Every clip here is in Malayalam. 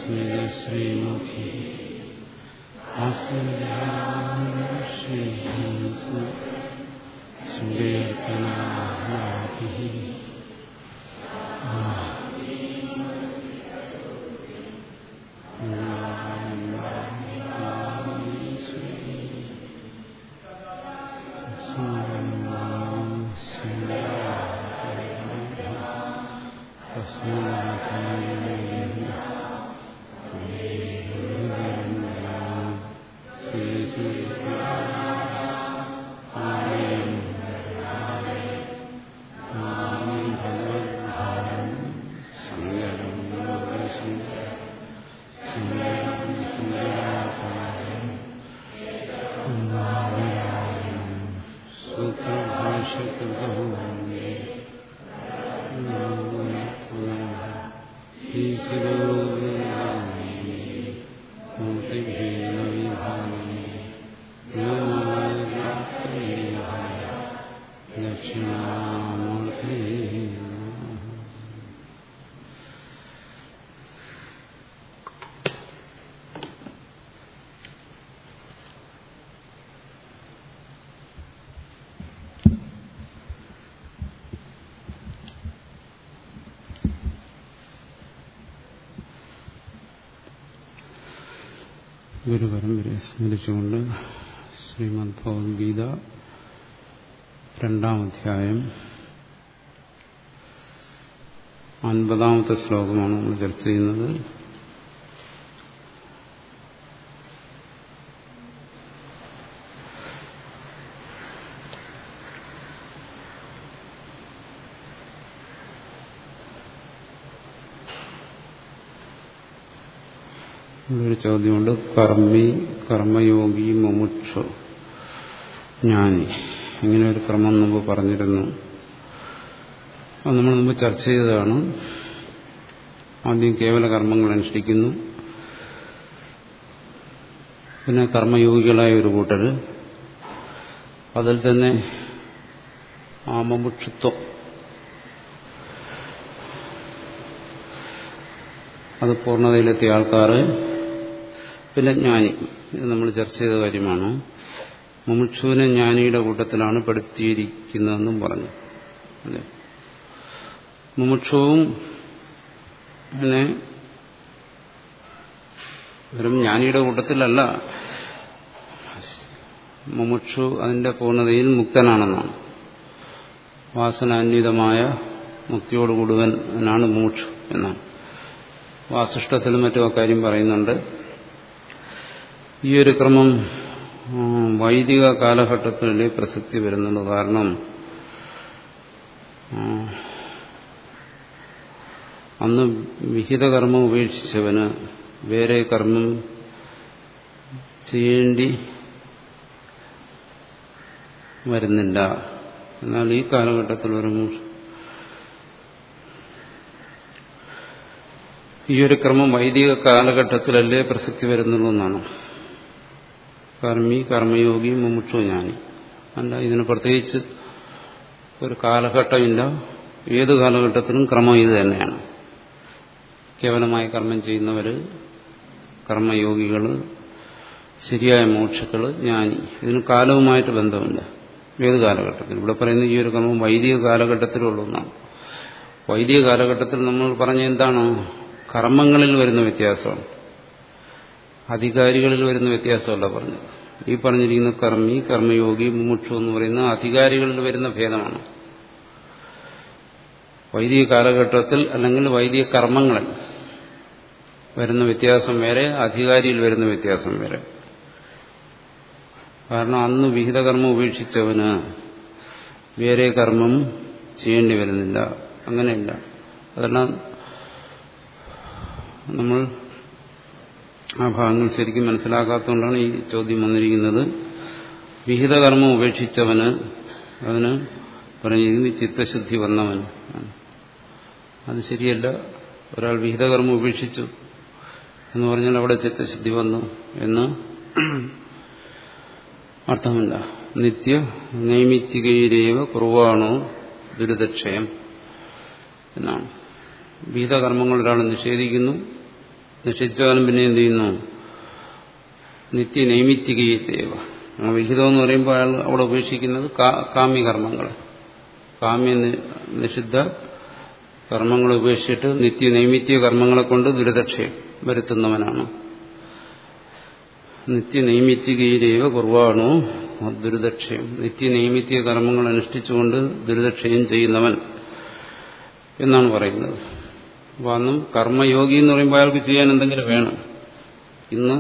ശ്രീമുഖി ശ്രീകീർത്തനാഹി ഗുരുപരമ്പരയെ സ്മരിച്ചുകൊണ്ട് ശ്രീമദ് ഭഗവത്ഗീത രണ്ടാം അധ്യായം അൻപതാമത്തെ ശ്ലോകമാണ് നമ്മൾ ചർച്ച ചെയ്യുന്നത് ഒരു ചോദ്യമുണ്ട് കർമ്മി കർമ്മയോഗി മുമുക്ഷു ജ്ഞാനി ഇങ്ങനെ ഒരു ക്രമം മുമ്പ് പറഞ്ഞിരുന്നു അത് നമ്മൾ മുമ്പ് ചർച്ച ചെയ്തതാണ് ആദ്യം കേവല കർമ്മങ്ങൾ അനുഷ്ഠിക്കുന്നു പിന്നെ കർമ്മയോഗികളായ ഒരു കൂട്ടർ അതിൽ തന്നെ ആ മുമുക്ഷുത്വം അത് പൂർണ്ണതയിലെത്തിയ ആൾക്കാർ പിന്നെ ജ്ഞാനി ഇത് നമ്മൾ ചർച്ച ചെയ്ത കാര്യമാണ് മുമുക്ഷുവിനെ ജ്ഞാനിയുടെ കൂട്ടത്തിലാണ് പെടുത്തിയിരിക്കുന്നതെന്നും പറഞ്ഞു അതെ മുമുക്ഷവും പിന്നെ വെറും ജ്ഞാനിയുടെ കൂട്ടത്തിലല്ല മുമുക്ഷു അതിന്റെ പൂർണ്ണതയിൽ മുക്തനാണെന്നാണ് വാസനാന്വിതമായ മുക്തിയോടുകൂടുവനാണ് മുമുക്ഷു എന്നാണ് വാസിഷ്ടത്തിലും മറ്റും അക്കാര്യം പറയുന്നുണ്ട് ഈ ഒരു ക്രമം വൈദിക കാലഘട്ടത്തിലേ പ്രസക്തി വരുന്നുള്ളൂ കാരണം അന്ന് വിഹിത കർമ്മം ഉപേക്ഷിച്ചവന് വേറെ കർമ്മം ചെയ്യേണ്ടി വരുന്നില്ല എന്നാൽ ഈ കാലഘട്ടത്തിൽ ഒരു ഈ ഒരു ക്രമം വൈദിക കാലഘട്ടത്തിലല്ലേ പ്രസക്തി വരുന്നുള്ളൂ എന്നാണ് കർമ്മി കർമ്മയോഗി മുമുക്ഷു ജ്ഞാനി അല്ല ഇതിന് പ്രത്യേകിച്ച് ഒരു കാലഘട്ടമില്ല ഏത് കാലഘട്ടത്തിലും ക്രമം ഇത് തന്നെയാണ് കേവലമായ കർമ്മം ചെയ്യുന്നവർ കർമ്മയോഗികൾ ശരിയായ മോക്ഷക്കൾ ജ്ഞാനി ഇതിന് കാലവുമായിട്ട് ബന്ധമില്ല ഏത് കാലഘട്ടത്തിൽ ഇവിടെ പറയുന്ന ഈ ഒരു ക്രമം വൈദിക കാലഘട്ടത്തിലുള്ള ഒന്നാണ് വൈദിക കാലഘട്ടത്തിൽ നമ്മൾ പറഞ്ഞ എന്താണ് കർമ്മങ്ങളിൽ വരുന്ന വ്യത്യാസമാണ് അധികാരികളിൽ വരുന്ന വ്യത്യാസമല്ല പറഞ്ഞത് ഈ പറഞ്ഞിരിക്കുന്ന കർമ്മി കർമ്മയോഗി മുമുക്ഷു എന്ന് പറയുന്ന അധികാരികളിൽ വരുന്ന ഭേദമാണ് വൈദിക കാലഘട്ടത്തിൽ അല്ലെങ്കിൽ വൈദിക കർമ്മങ്ങളിൽ വരുന്ന വ്യത്യാസം വേറെ അധികാരിയിൽ വരുന്ന വ്യത്യാസം വേറെ കാരണം അന്ന് വിഹിതകർമ്മം ഉപേക്ഷിച്ചവന് വേറെ കർമ്മം ചെയ്യേണ്ടി വരുന്നില്ല അങ്ങനെയില്ല അതെല്ലാം നമ്മൾ ആ ഭാഗങ്ങൾ ശരിക്കും മനസ്സിലാക്കാത്തതുകൊണ്ടാണ് ഈ ചോദ്യം വന്നിരിക്കുന്നത് വിഹിതകർമ്മം ഉപേക്ഷിച്ചവന് അതിന് പറഞ്ഞിരിക്കുന്നത് ചിത്തശുദ്ധി വന്നവൻ അത് ശരിയല്ല ഒരാൾ വിഹിതകർമ്മം ഉപേക്ഷിച്ചു എന്ന് പറഞ്ഞാൽ അവിടെ ചിത്തശുദ്ധി വന്നു എന്ന് അർത്ഥമില്ല നിത്യ നൈമിത്തികയിലേവ കുറവാണോ ദുരിതക്ഷയം എന്നാണ് വിഹിതകർമ്മങ്ങൾ ഒരാൾ നിഷേധിക്കുന്നു നിഷിച്ചാലും പിന്നെ എന്ത് ചെയ്യുന്നു നിത്യനൈമിത്തികീയത്തേവ ആ വിഹിതം എന്ന് പറയുമ്പോൾ അയാൾ അവിടെ ഉപേക്ഷിക്കുന്നത് കാമ്യകർമ്മങ്ങളെ കാമ്യ നിഷിദ്ധ കർമ്മങ്ങളെ ഉപേക്ഷിച്ചിട്ട് നിത്യനൈമിത്യ കർമ്മങ്ങളെ കൊണ്ട് ദുരിതക്ഷയം വരുത്തുന്നവനാണ് നിത്യനൈമിത്തികയിലേവ കുറവാണോ ദുരിതക്ഷയം നിത്യനൈമിത്യ കർമ്മങ്ങൾ അനുഷ്ഠിച്ചുകൊണ്ട് ദുരിതക്ഷയം ചെയ്യുന്നവൻ എന്നാണ് പറയുന്നത് അപ്പോൾ അന്നും കർമ്മയോഗി എന്ന് പറയുമ്പോൾ അയാൾക്ക് ചെയ്യാൻ എന്തെങ്കിലും വേണം ഇന്ന്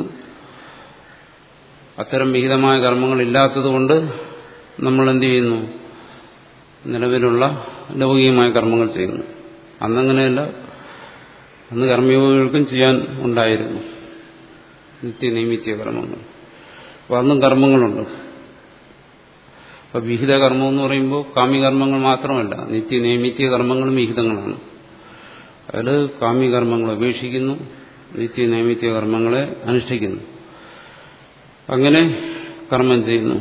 അത്തരം വിഹിതമായ കർമ്മങ്ങളില്ലാത്തതുകൊണ്ട് നമ്മൾ എന്ത് ചെയ്യുന്നു നിലവിലുള്ള ലൗകികമായ കർമ്മങ്ങൾ ചെയ്യുന്നു അന്നങ്ങനെയല്ല അന്ന് കർമ്മയോഗികൾക്കും ചെയ്യാൻ ഉണ്ടായിരുന്നു നിത്യനൈമിത്യ കർമ്മങ്ങൾ അപ്പോൾ അന്നും കർമ്മങ്ങളുണ്ട് അപ്പൊ വിഹിത കർമ്മം എന്ന് പറയുമ്പോൾ കാമ്യകർമ്മങ്ങൾ മാത്രമല്ല നിത്യനൈമിത്യ കർമ്മങ്ങളും വിഹിതങ്ങളാണ് അതിൽ കാമ്യകർമ്മങ്ങൾ ഉപേക്ഷിക്കുന്നു നിത്യനൈമിത്യ കർമ്മങ്ങളെ അനുഷ്ഠിക്കുന്നു അങ്ങനെ കർമ്മം ചെയ്യുന്നു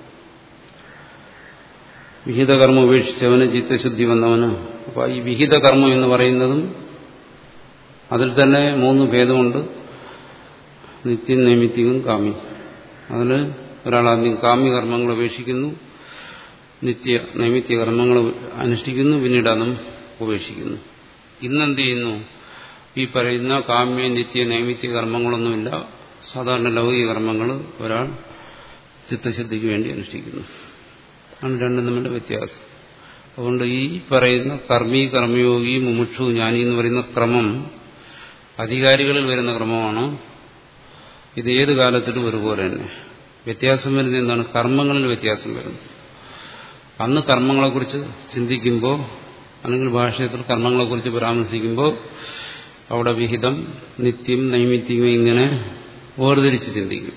വിഹിതകർമ്മം ഉപേക്ഷിച്ചവന് ചിത്തശുദ്ധി വന്നവന് അപ്പോൾ ഈ വിഹിതകർമ്മം എന്ന് പറയുന്നതും അതിൽ തന്നെ മൂന്ന് ഭേദമുണ്ട് നിത്യം നൈമിത്യവും കാമി അതിന് ഒരാൾ ആദ്യം കാമ്യകർമ്മങ്ങൾ ഉപേക്ഷിക്കുന്നു നിത്യ നൈമിത്യ കർമ്മങ്ങൾ അനുഷ്ഠിക്കുന്നു പിന്നീട് അതും ഉപേക്ഷിക്കുന്നു ഇന്നെന്ത് ചെയ്യുന്നു ഈ പറയുന്ന കാമ്യ നിത്യ നൈമിത്യ കർമ്മങ്ങളൊന്നുമില്ല സാധാരണ ലൗകിക കർമ്മങ്ങൾ ഒരാൾ ചിത്തശുദ്ധിക്ക് വേണ്ടി അനുഷ്ഠിക്കുന്നു ആണ് രണ്ടും തമ്മിലുള്ള വ്യത്യാസം അതുകൊണ്ട് ഈ പറയുന്ന കർമ്മി കർമ്മയോഗി മുമുക്ഷു ജ്ഞാനി എന്ന് പറയുന്ന ക്രമം അധികാരികളിൽ വരുന്ന ക്രമമാണ് ഇത് ഏത് കാലത്തിലും ഒരുപോലെ തന്നെ വ്യത്യാസം വരുന്നത് എന്താണ് കർമ്മങ്ങളിൽ വ്യത്യാസം വരുന്നു അന്ന് കർമ്മങ്ങളെക്കുറിച്ച് ചിന്തിക്കുമ്പോൾ അല്ലെങ്കിൽ ഭാഷയത്തിൽ കർമ്മങ്ങളെക്കുറിച്ച് പരാമർശിക്കുമ്പോൾ അവിടെ വിഹിതം നിത്യം നൈമിത്യം ഇങ്ങനെ വേർതിരിച്ച് ചിന്തിക്കും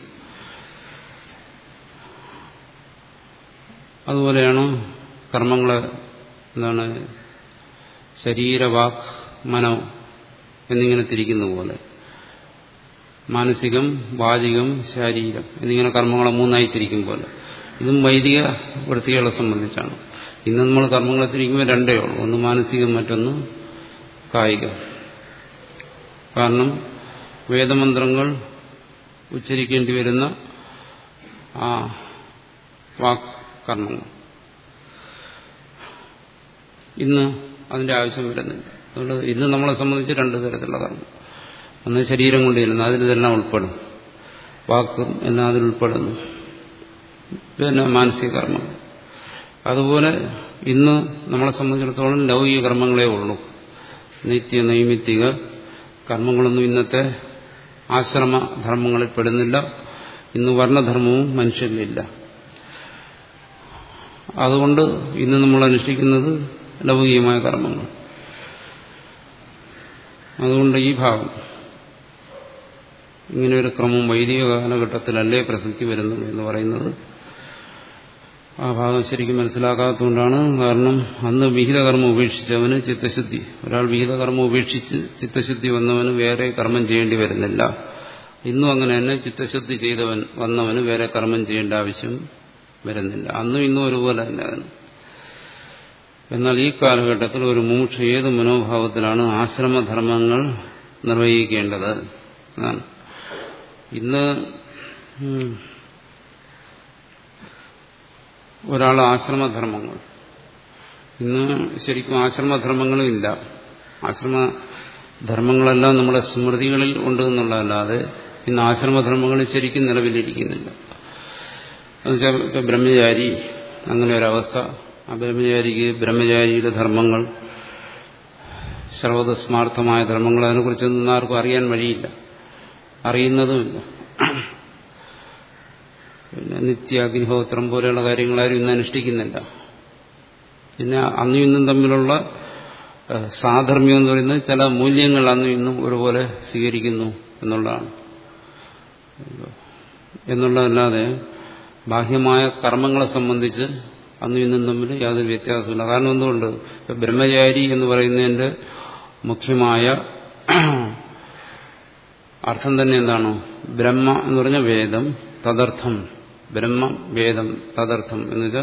അതുപോലെയാണ് കർമ്മങ്ങളെ എന്താണ് ശരീരവാക് മനോ എന്നിങ്ങനെ തിരിക്കുന്ന പോലെ മാനസികം വാചികം ശാരീരം എന്നിങ്ങനെ കർമ്മങ്ങളെ മൂന്നായി തിരിക്കും പോലെ ഇതും വൈദിക വൃത്തികളെ സംബന്ധിച്ചാണ് ഇന്ന് നമ്മൾ കർമ്മങ്ങളെ തിരിക്കുമ്പോൾ രണ്ടേ ഉള്ളൂ ഒന്ന് മാനസികം മറ്റൊന്ന് കായികം കാരണം വേദമന്ത്രങ്ങൾ ഉച്ചരിക്കേണ്ടി വരുന്ന ആ വാക് കർമ്മങ്ങൾ ഇന്ന് അതിന്റെ ആവശ്യം വരുന്നില്ല അതുകൊണ്ട് ഇന്ന് നമ്മളെ സംബന്ധിച്ച് രണ്ട് തരത്തിലുള്ള കർമ്മം ഒന്ന് ശരീരം കൊണ്ട് ചെല്ലുന്നു അതിലിതെല്ലാം ഉൾപ്പെടും വാക്കും എല്ലാം അതിൽ ഉൾപ്പെടുന്നു പിന്നെ മാനസിക കർമ്മം അതുപോലെ ഇന്ന് നമ്മളെ സംബന്ധിച്ചിടത്തോളം ലൗകിക കർമ്മങ്ങളേ ഉള്ളൂ നിത്യ നൈമിത്തിക കർമ്മങ്ങളൊന്നും ഇന്നത്തെ ആശ്രമധർമ്മങ്ങളിൽ പെടുന്നില്ല ഇന്ന് വർണ്ണധർമ്മവും മനുഷ്യരിലില്ല അതുകൊണ്ട് ഇന്ന് നമ്മൾ അനുഷ്ഠിക്കുന്നത് ലൗകികമായ കർമ്മങ്ങൾ അതുകൊണ്ട് ഈ ഭാഗം ഇങ്ങനെ ഒരു ക്രമം വൈദിക കാലഘട്ടത്തിലല്ലേ പ്രസക്തി വരുന്നത് എന്ന് പറയുന്നത് ആ ഭാഗം ശരിക്കും മനസ്സിലാക്കാത്തതുകൊണ്ടാണ് കാരണം അന്ന് വിഹിതകർമ്മം ഉപേക്ഷിച്ചവന് ചിത്തശുദ്ധി ഒരാൾ വിഹിതകർമ്മം ഉപേക്ഷിച്ച് ചിത്തശുദ്ധി വന്നവന് വേറെ കർമ്മം ചെയ്യേണ്ടി വരുന്നില്ല ഇന്നും അങ്ങനെ തന്നെ ചിത്തശുദ്ധി ചെയ്തവൻ വന്നവന് വേറെ കർമ്മം ചെയ്യേണ്ട ആവശ്യം വരുന്നില്ല അന്നും ഇന്നും ഒരുപോലെ തന്നെയാണ് എന്നാൽ ഈ കാലഘട്ടത്തിൽ ഒരു മൂക്ഷ ഏത് മനോഭാവത്തിലാണ് ആശ്രമധർമ്മങ്ങൾ നിർവഹിക്കേണ്ടത് എന്നാണ് ഇന്ന് ഒരാൾ ആശ്രമധർമ്മങ്ങൾ ഇന്ന് ശരിക്കും ആശ്രമധർമ്മങ്ങളും ഇല്ല ആശ്രമധർമ്മങ്ങളെല്ലാം നമ്മുടെ സ്മൃതികളിൽ ഉണ്ട് എന്നുള്ളതല്ലാതെ ഇന്ന് ആശ്രമധർമ്മങ്ങൾ ശരിക്കും നിലവിലിരിക്കുന്നില്ല എന്നുവെച്ചാൽ ഇപ്പം ബ്രഹ്മചാരി അങ്ങനെ ഒരവസ്ഥ ആ ബ്രഹ്മചാരിക്ക് ബ്രഹ്മചാരിയുടെ ധർമ്മങ്ങൾ സർവതസ്മാർത്ഥമായ ധർമ്മങ്ങൾ അതിനെക്കുറിച്ചൊന്നും ആർക്കും അറിയാൻ വഴിയില്ല അറിയുന്നതുമില്ല പിന്നെ നിത്യാഗ്നിഹോത്രം പോലെയുള്ള കാര്യങ്ങളാരും ഇന്ന് അനുഷ്ഠിക്കുന്നില്ല പിന്നെ അന്നും ഇന്നും തമ്മിലുള്ള സാധർമ്മ്യം എന്ന് പറയുന്നത് ചില മൂല്യങ്ങൾ അന്നും ഇന്നും ഒരുപോലെ സ്വീകരിക്കുന്നു എന്നുള്ളതാണ് എന്നുള്ളതല്ലാതെ ബാഹ്യമായ കർമ്മങ്ങളെ സംബന്ധിച്ച് അന്നും ഇന്നും തമ്മിൽ യാതൊരു വ്യത്യാസമില്ല കാരണം എന്തുകൊണ്ട് ബ്രഹ്മചാരി എന്ന് പറയുന്നതിന്റെ മുഖ്യമായ അർത്ഥം തന്നെ എന്താണ് ബ്രഹ്മ എന്ന് പറഞ്ഞ വേദം തദർത്ഥം ബ്രഹ്മ വേദം തദർത്ഥം എന്ന് വെച്ചാൽ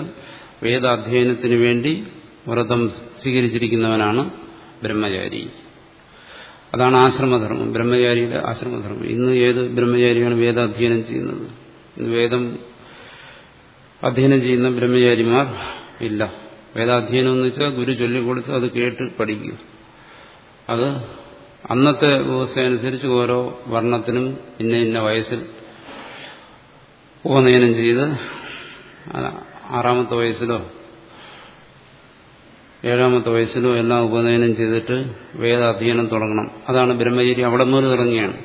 വേദാധ്യയനത്തിന് വേണ്ടി വ്രതം സ്വീകരിച്ചിരിക്കുന്നവനാണ് ബ്രഹ്മചാരി അതാണ് ആശ്രമധർമ്മം ബ്രഹ്മചാരിയുടെ ആശ്രമധർമ്മം ഇന്ന് ഏത് ബ്രഹ്മചാരിയാണ് വേദാധ്യയനം ചെയ്യുന്നത് ഇന്ന് വേദം അധ്യയനം ചെയ്യുന്ന ബ്രഹ്മചാരിമാർ ഇല്ല വേദാധ്യയനം എന്ന് വെച്ചാൽ ഗുരു ചൊല്ലിക്കൊടുത്ത് അത് കേട്ട് പഠിക്കുക അത് അന്നത്തെ വ്യവസ്ഥ അനുസരിച്ച് ഓരോ വർണ്ണത്തിനും ഇന്ന ഇന്ന വയസ്സിൽ ഉപനയനം ചെയ്ത് ആറാമത്തെ വയസ്സിലോ ഏഴാമത്തെ വയസ്സിലോ എല്ലാം ഉപനയനം ചെയ്തിട്ട് വേദാധ്യയനം തുടങ്ങണം അതാണ് ബ്രഹ്മചരി അവിടെ മുതൽ തുടങ്ങിയാണ്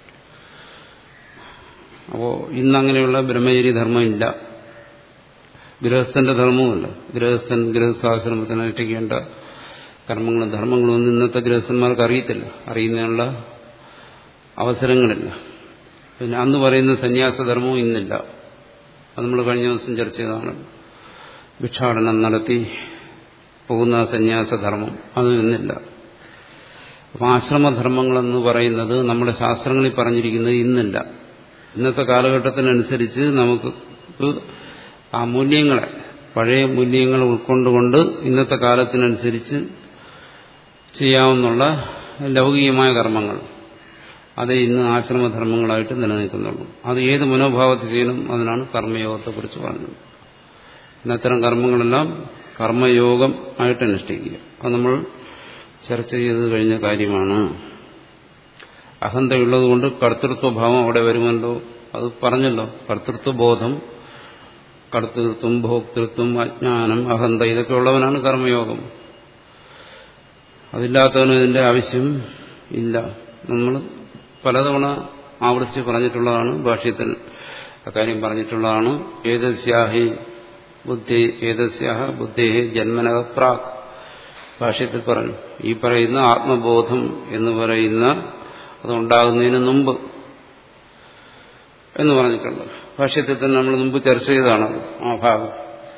അപ്പോൾ ഇന്നങ്ങനെയുള്ള ബ്രഹ്മചരി ധർമ്മം ഇല്ല ഗൃഹസ്ഥന്റെ ധർമ്മവുമല്ല ഗൃഹസ്ഥൻ ഗൃഹസ്ഥാശ്രമത്തിന് അനുഷ്ഠിക്കേണ്ട കർമ്മങ്ങളും ധർമ്മങ്ങളും ഒന്നും ഇന്നത്തെ ഗൃഹസ്ഥന്മാർക്ക് അറിയത്തില്ല അറിയുന്നതിനുള്ള അവസരങ്ങളില്ല പിന്നെ അന്ന് പറയുന്ന സന്യാസധർമ്മവും ഇന്നില്ല അത് നമ്മൾ കഴിഞ്ഞ ദിവസം ചർച്ച ചെയ്തതാണ് ഭിക്ഷാടനം നടത്തി പോകുന്ന സന്യാസധർമ്മം അത് ഇന്നില്ല അപ്പം ആശ്രമധർമ്മങ്ങളെന്ന് പറയുന്നത് നമ്മുടെ ശാസ്ത്രങ്ങളിൽ പറഞ്ഞിരിക്കുന്നത് ഇന്നില്ല ഇന്നത്തെ കാലഘട്ടത്തിനനുസരിച്ച് നമുക്ക് ആ മൂല്യങ്ങളെ പഴയ മൂല്യങ്ങൾ ഉൾക്കൊണ്ടുകൊണ്ട് ഇന്നത്തെ കാലത്തിനനുസരിച്ച് ചെയ്യാവുന്നുള്ള ലൗകികമായ കർമ്മങ്ങൾ അത് ഇന്ന് ആശ്രമധർമ്മങ്ങളായിട്ട് നിലനിൽക്കുന്നുള്ളൂ അത് ഏത് മനോഭാവത്തിൽ ചെയ്യണം അതിനാണ് കർമ്മയോഗത്തെക്കുറിച്ച് പറഞ്ഞത് ഇന്നത്തരം കർമ്മങ്ങളെല്ലാം കർമ്മയോഗം ആയിട്ട് അനുഷ്ഠിക്കുക അത് നമ്മൾ ചർച്ച ചെയ്ത് കഴിഞ്ഞ കാര്യമാണ് അഹന്തയുള്ളതുകൊണ്ട് കർത്തൃത്വഭാവം അവിടെ വരുമല്ലോ അത് പറഞ്ഞല്ലോ കർത്തൃത്വബോധം കർത്തൃത്വം ഭോക്തൃത്വം അജ്ഞാനം അഹന്ത ഇതൊക്കെ ഉള്ളവനാണ് കർമ്മയോഗം അതില്ലാത്തവന് ഇതിന്റെ ആവശ്യം ഇല്ല നമ്മൾ പലതവണ ആവർത്തിച്ച് പറഞ്ഞിട്ടുള്ളതാണ് ഭാഷ്യത്തിൽ അക്കാര്യം പറഞ്ഞിട്ടുള്ളതാണ് ഏതസ്യാഹി ബുദ്ധി ഏതസ്യാഹ ബുദ്ധി ജന്മനക പ്രാക് ഭാഷ്യത്തിൽ പറഞ്ഞു ഈ പറയുന്ന ആത്മബോധം എന്ന് പറയുന്ന അതുണ്ടാകുന്നതിന് മുമ്പ് എന്ന് പറഞ്ഞിട്ടുണ്ട് ഭാഷ്യത്തിൽ തന്നെ നമ്മൾ മുമ്പ് ചർച്ച ചെയ്തതാണ് ആ ഭാഗം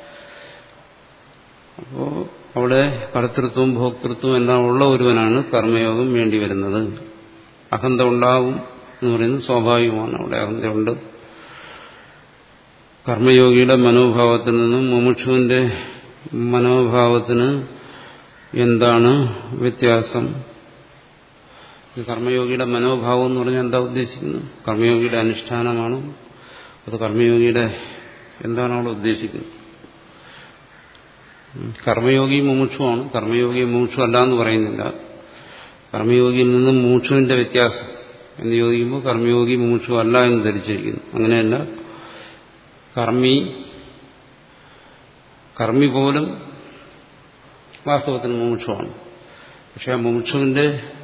അപ്പോ അവിടെ കർത്തൃത്വവും ഭോക്തൃത്വവും എല്ലാം ഉള്ള ഒരുവനാണ് കർമ്മയോഗം വേണ്ടി വരുന്നത് അഹന്ത ഉണ്ടാവും എന്ന് പറയുന്നത് സ്വാഭാവികമാണ് അവിടെ അഹന്തയുണ്ട് കർമ്മയോഗിയുടെ മനോഭാവത്തിൽ നിന്നും മുമുക്ഷുവിന്റെ മനോഭാവത്തിന് എന്താണ് വ്യത്യാസം കർമ്മയോഗിയുടെ മനോഭാവം എന്ന് പറഞ്ഞാൽ എന്താ ഉദ്ദേശിക്കുന്നത് കർമ്മയോഗിയുടെ അനുഷ്ഠാനമാണോ അത് കർമ്മയോഗിയുടെ എന്താണ് അവിടെ ഉദ്ദേശിക്കുന്നത് കർമ്മയോഗി മുമുക്ഷുവാണ് കർമ്മയോഗി മുമുക്ഷു അല്ല എന്ന് പറയുന്നില്ല കർമ്മയോഗിയിൽ നിന്നും മൂക്ഷുവിന്റെ വ്യത്യാസം എന്ന് ചോദിക്കുമ്പോൾ കർമ്മയോഗി മുമുക്ഷു അല്ല എന്ന് ധരിച്ചിരിക്കുന്നു അങ്ങനെയല്ല കർമ്മി കർമ്മി പോലും വാസ്തവത്തിന് മുമുക്ഷുവാണ് പക്ഷെ ആ മുമുക്ഷുവിന്റെ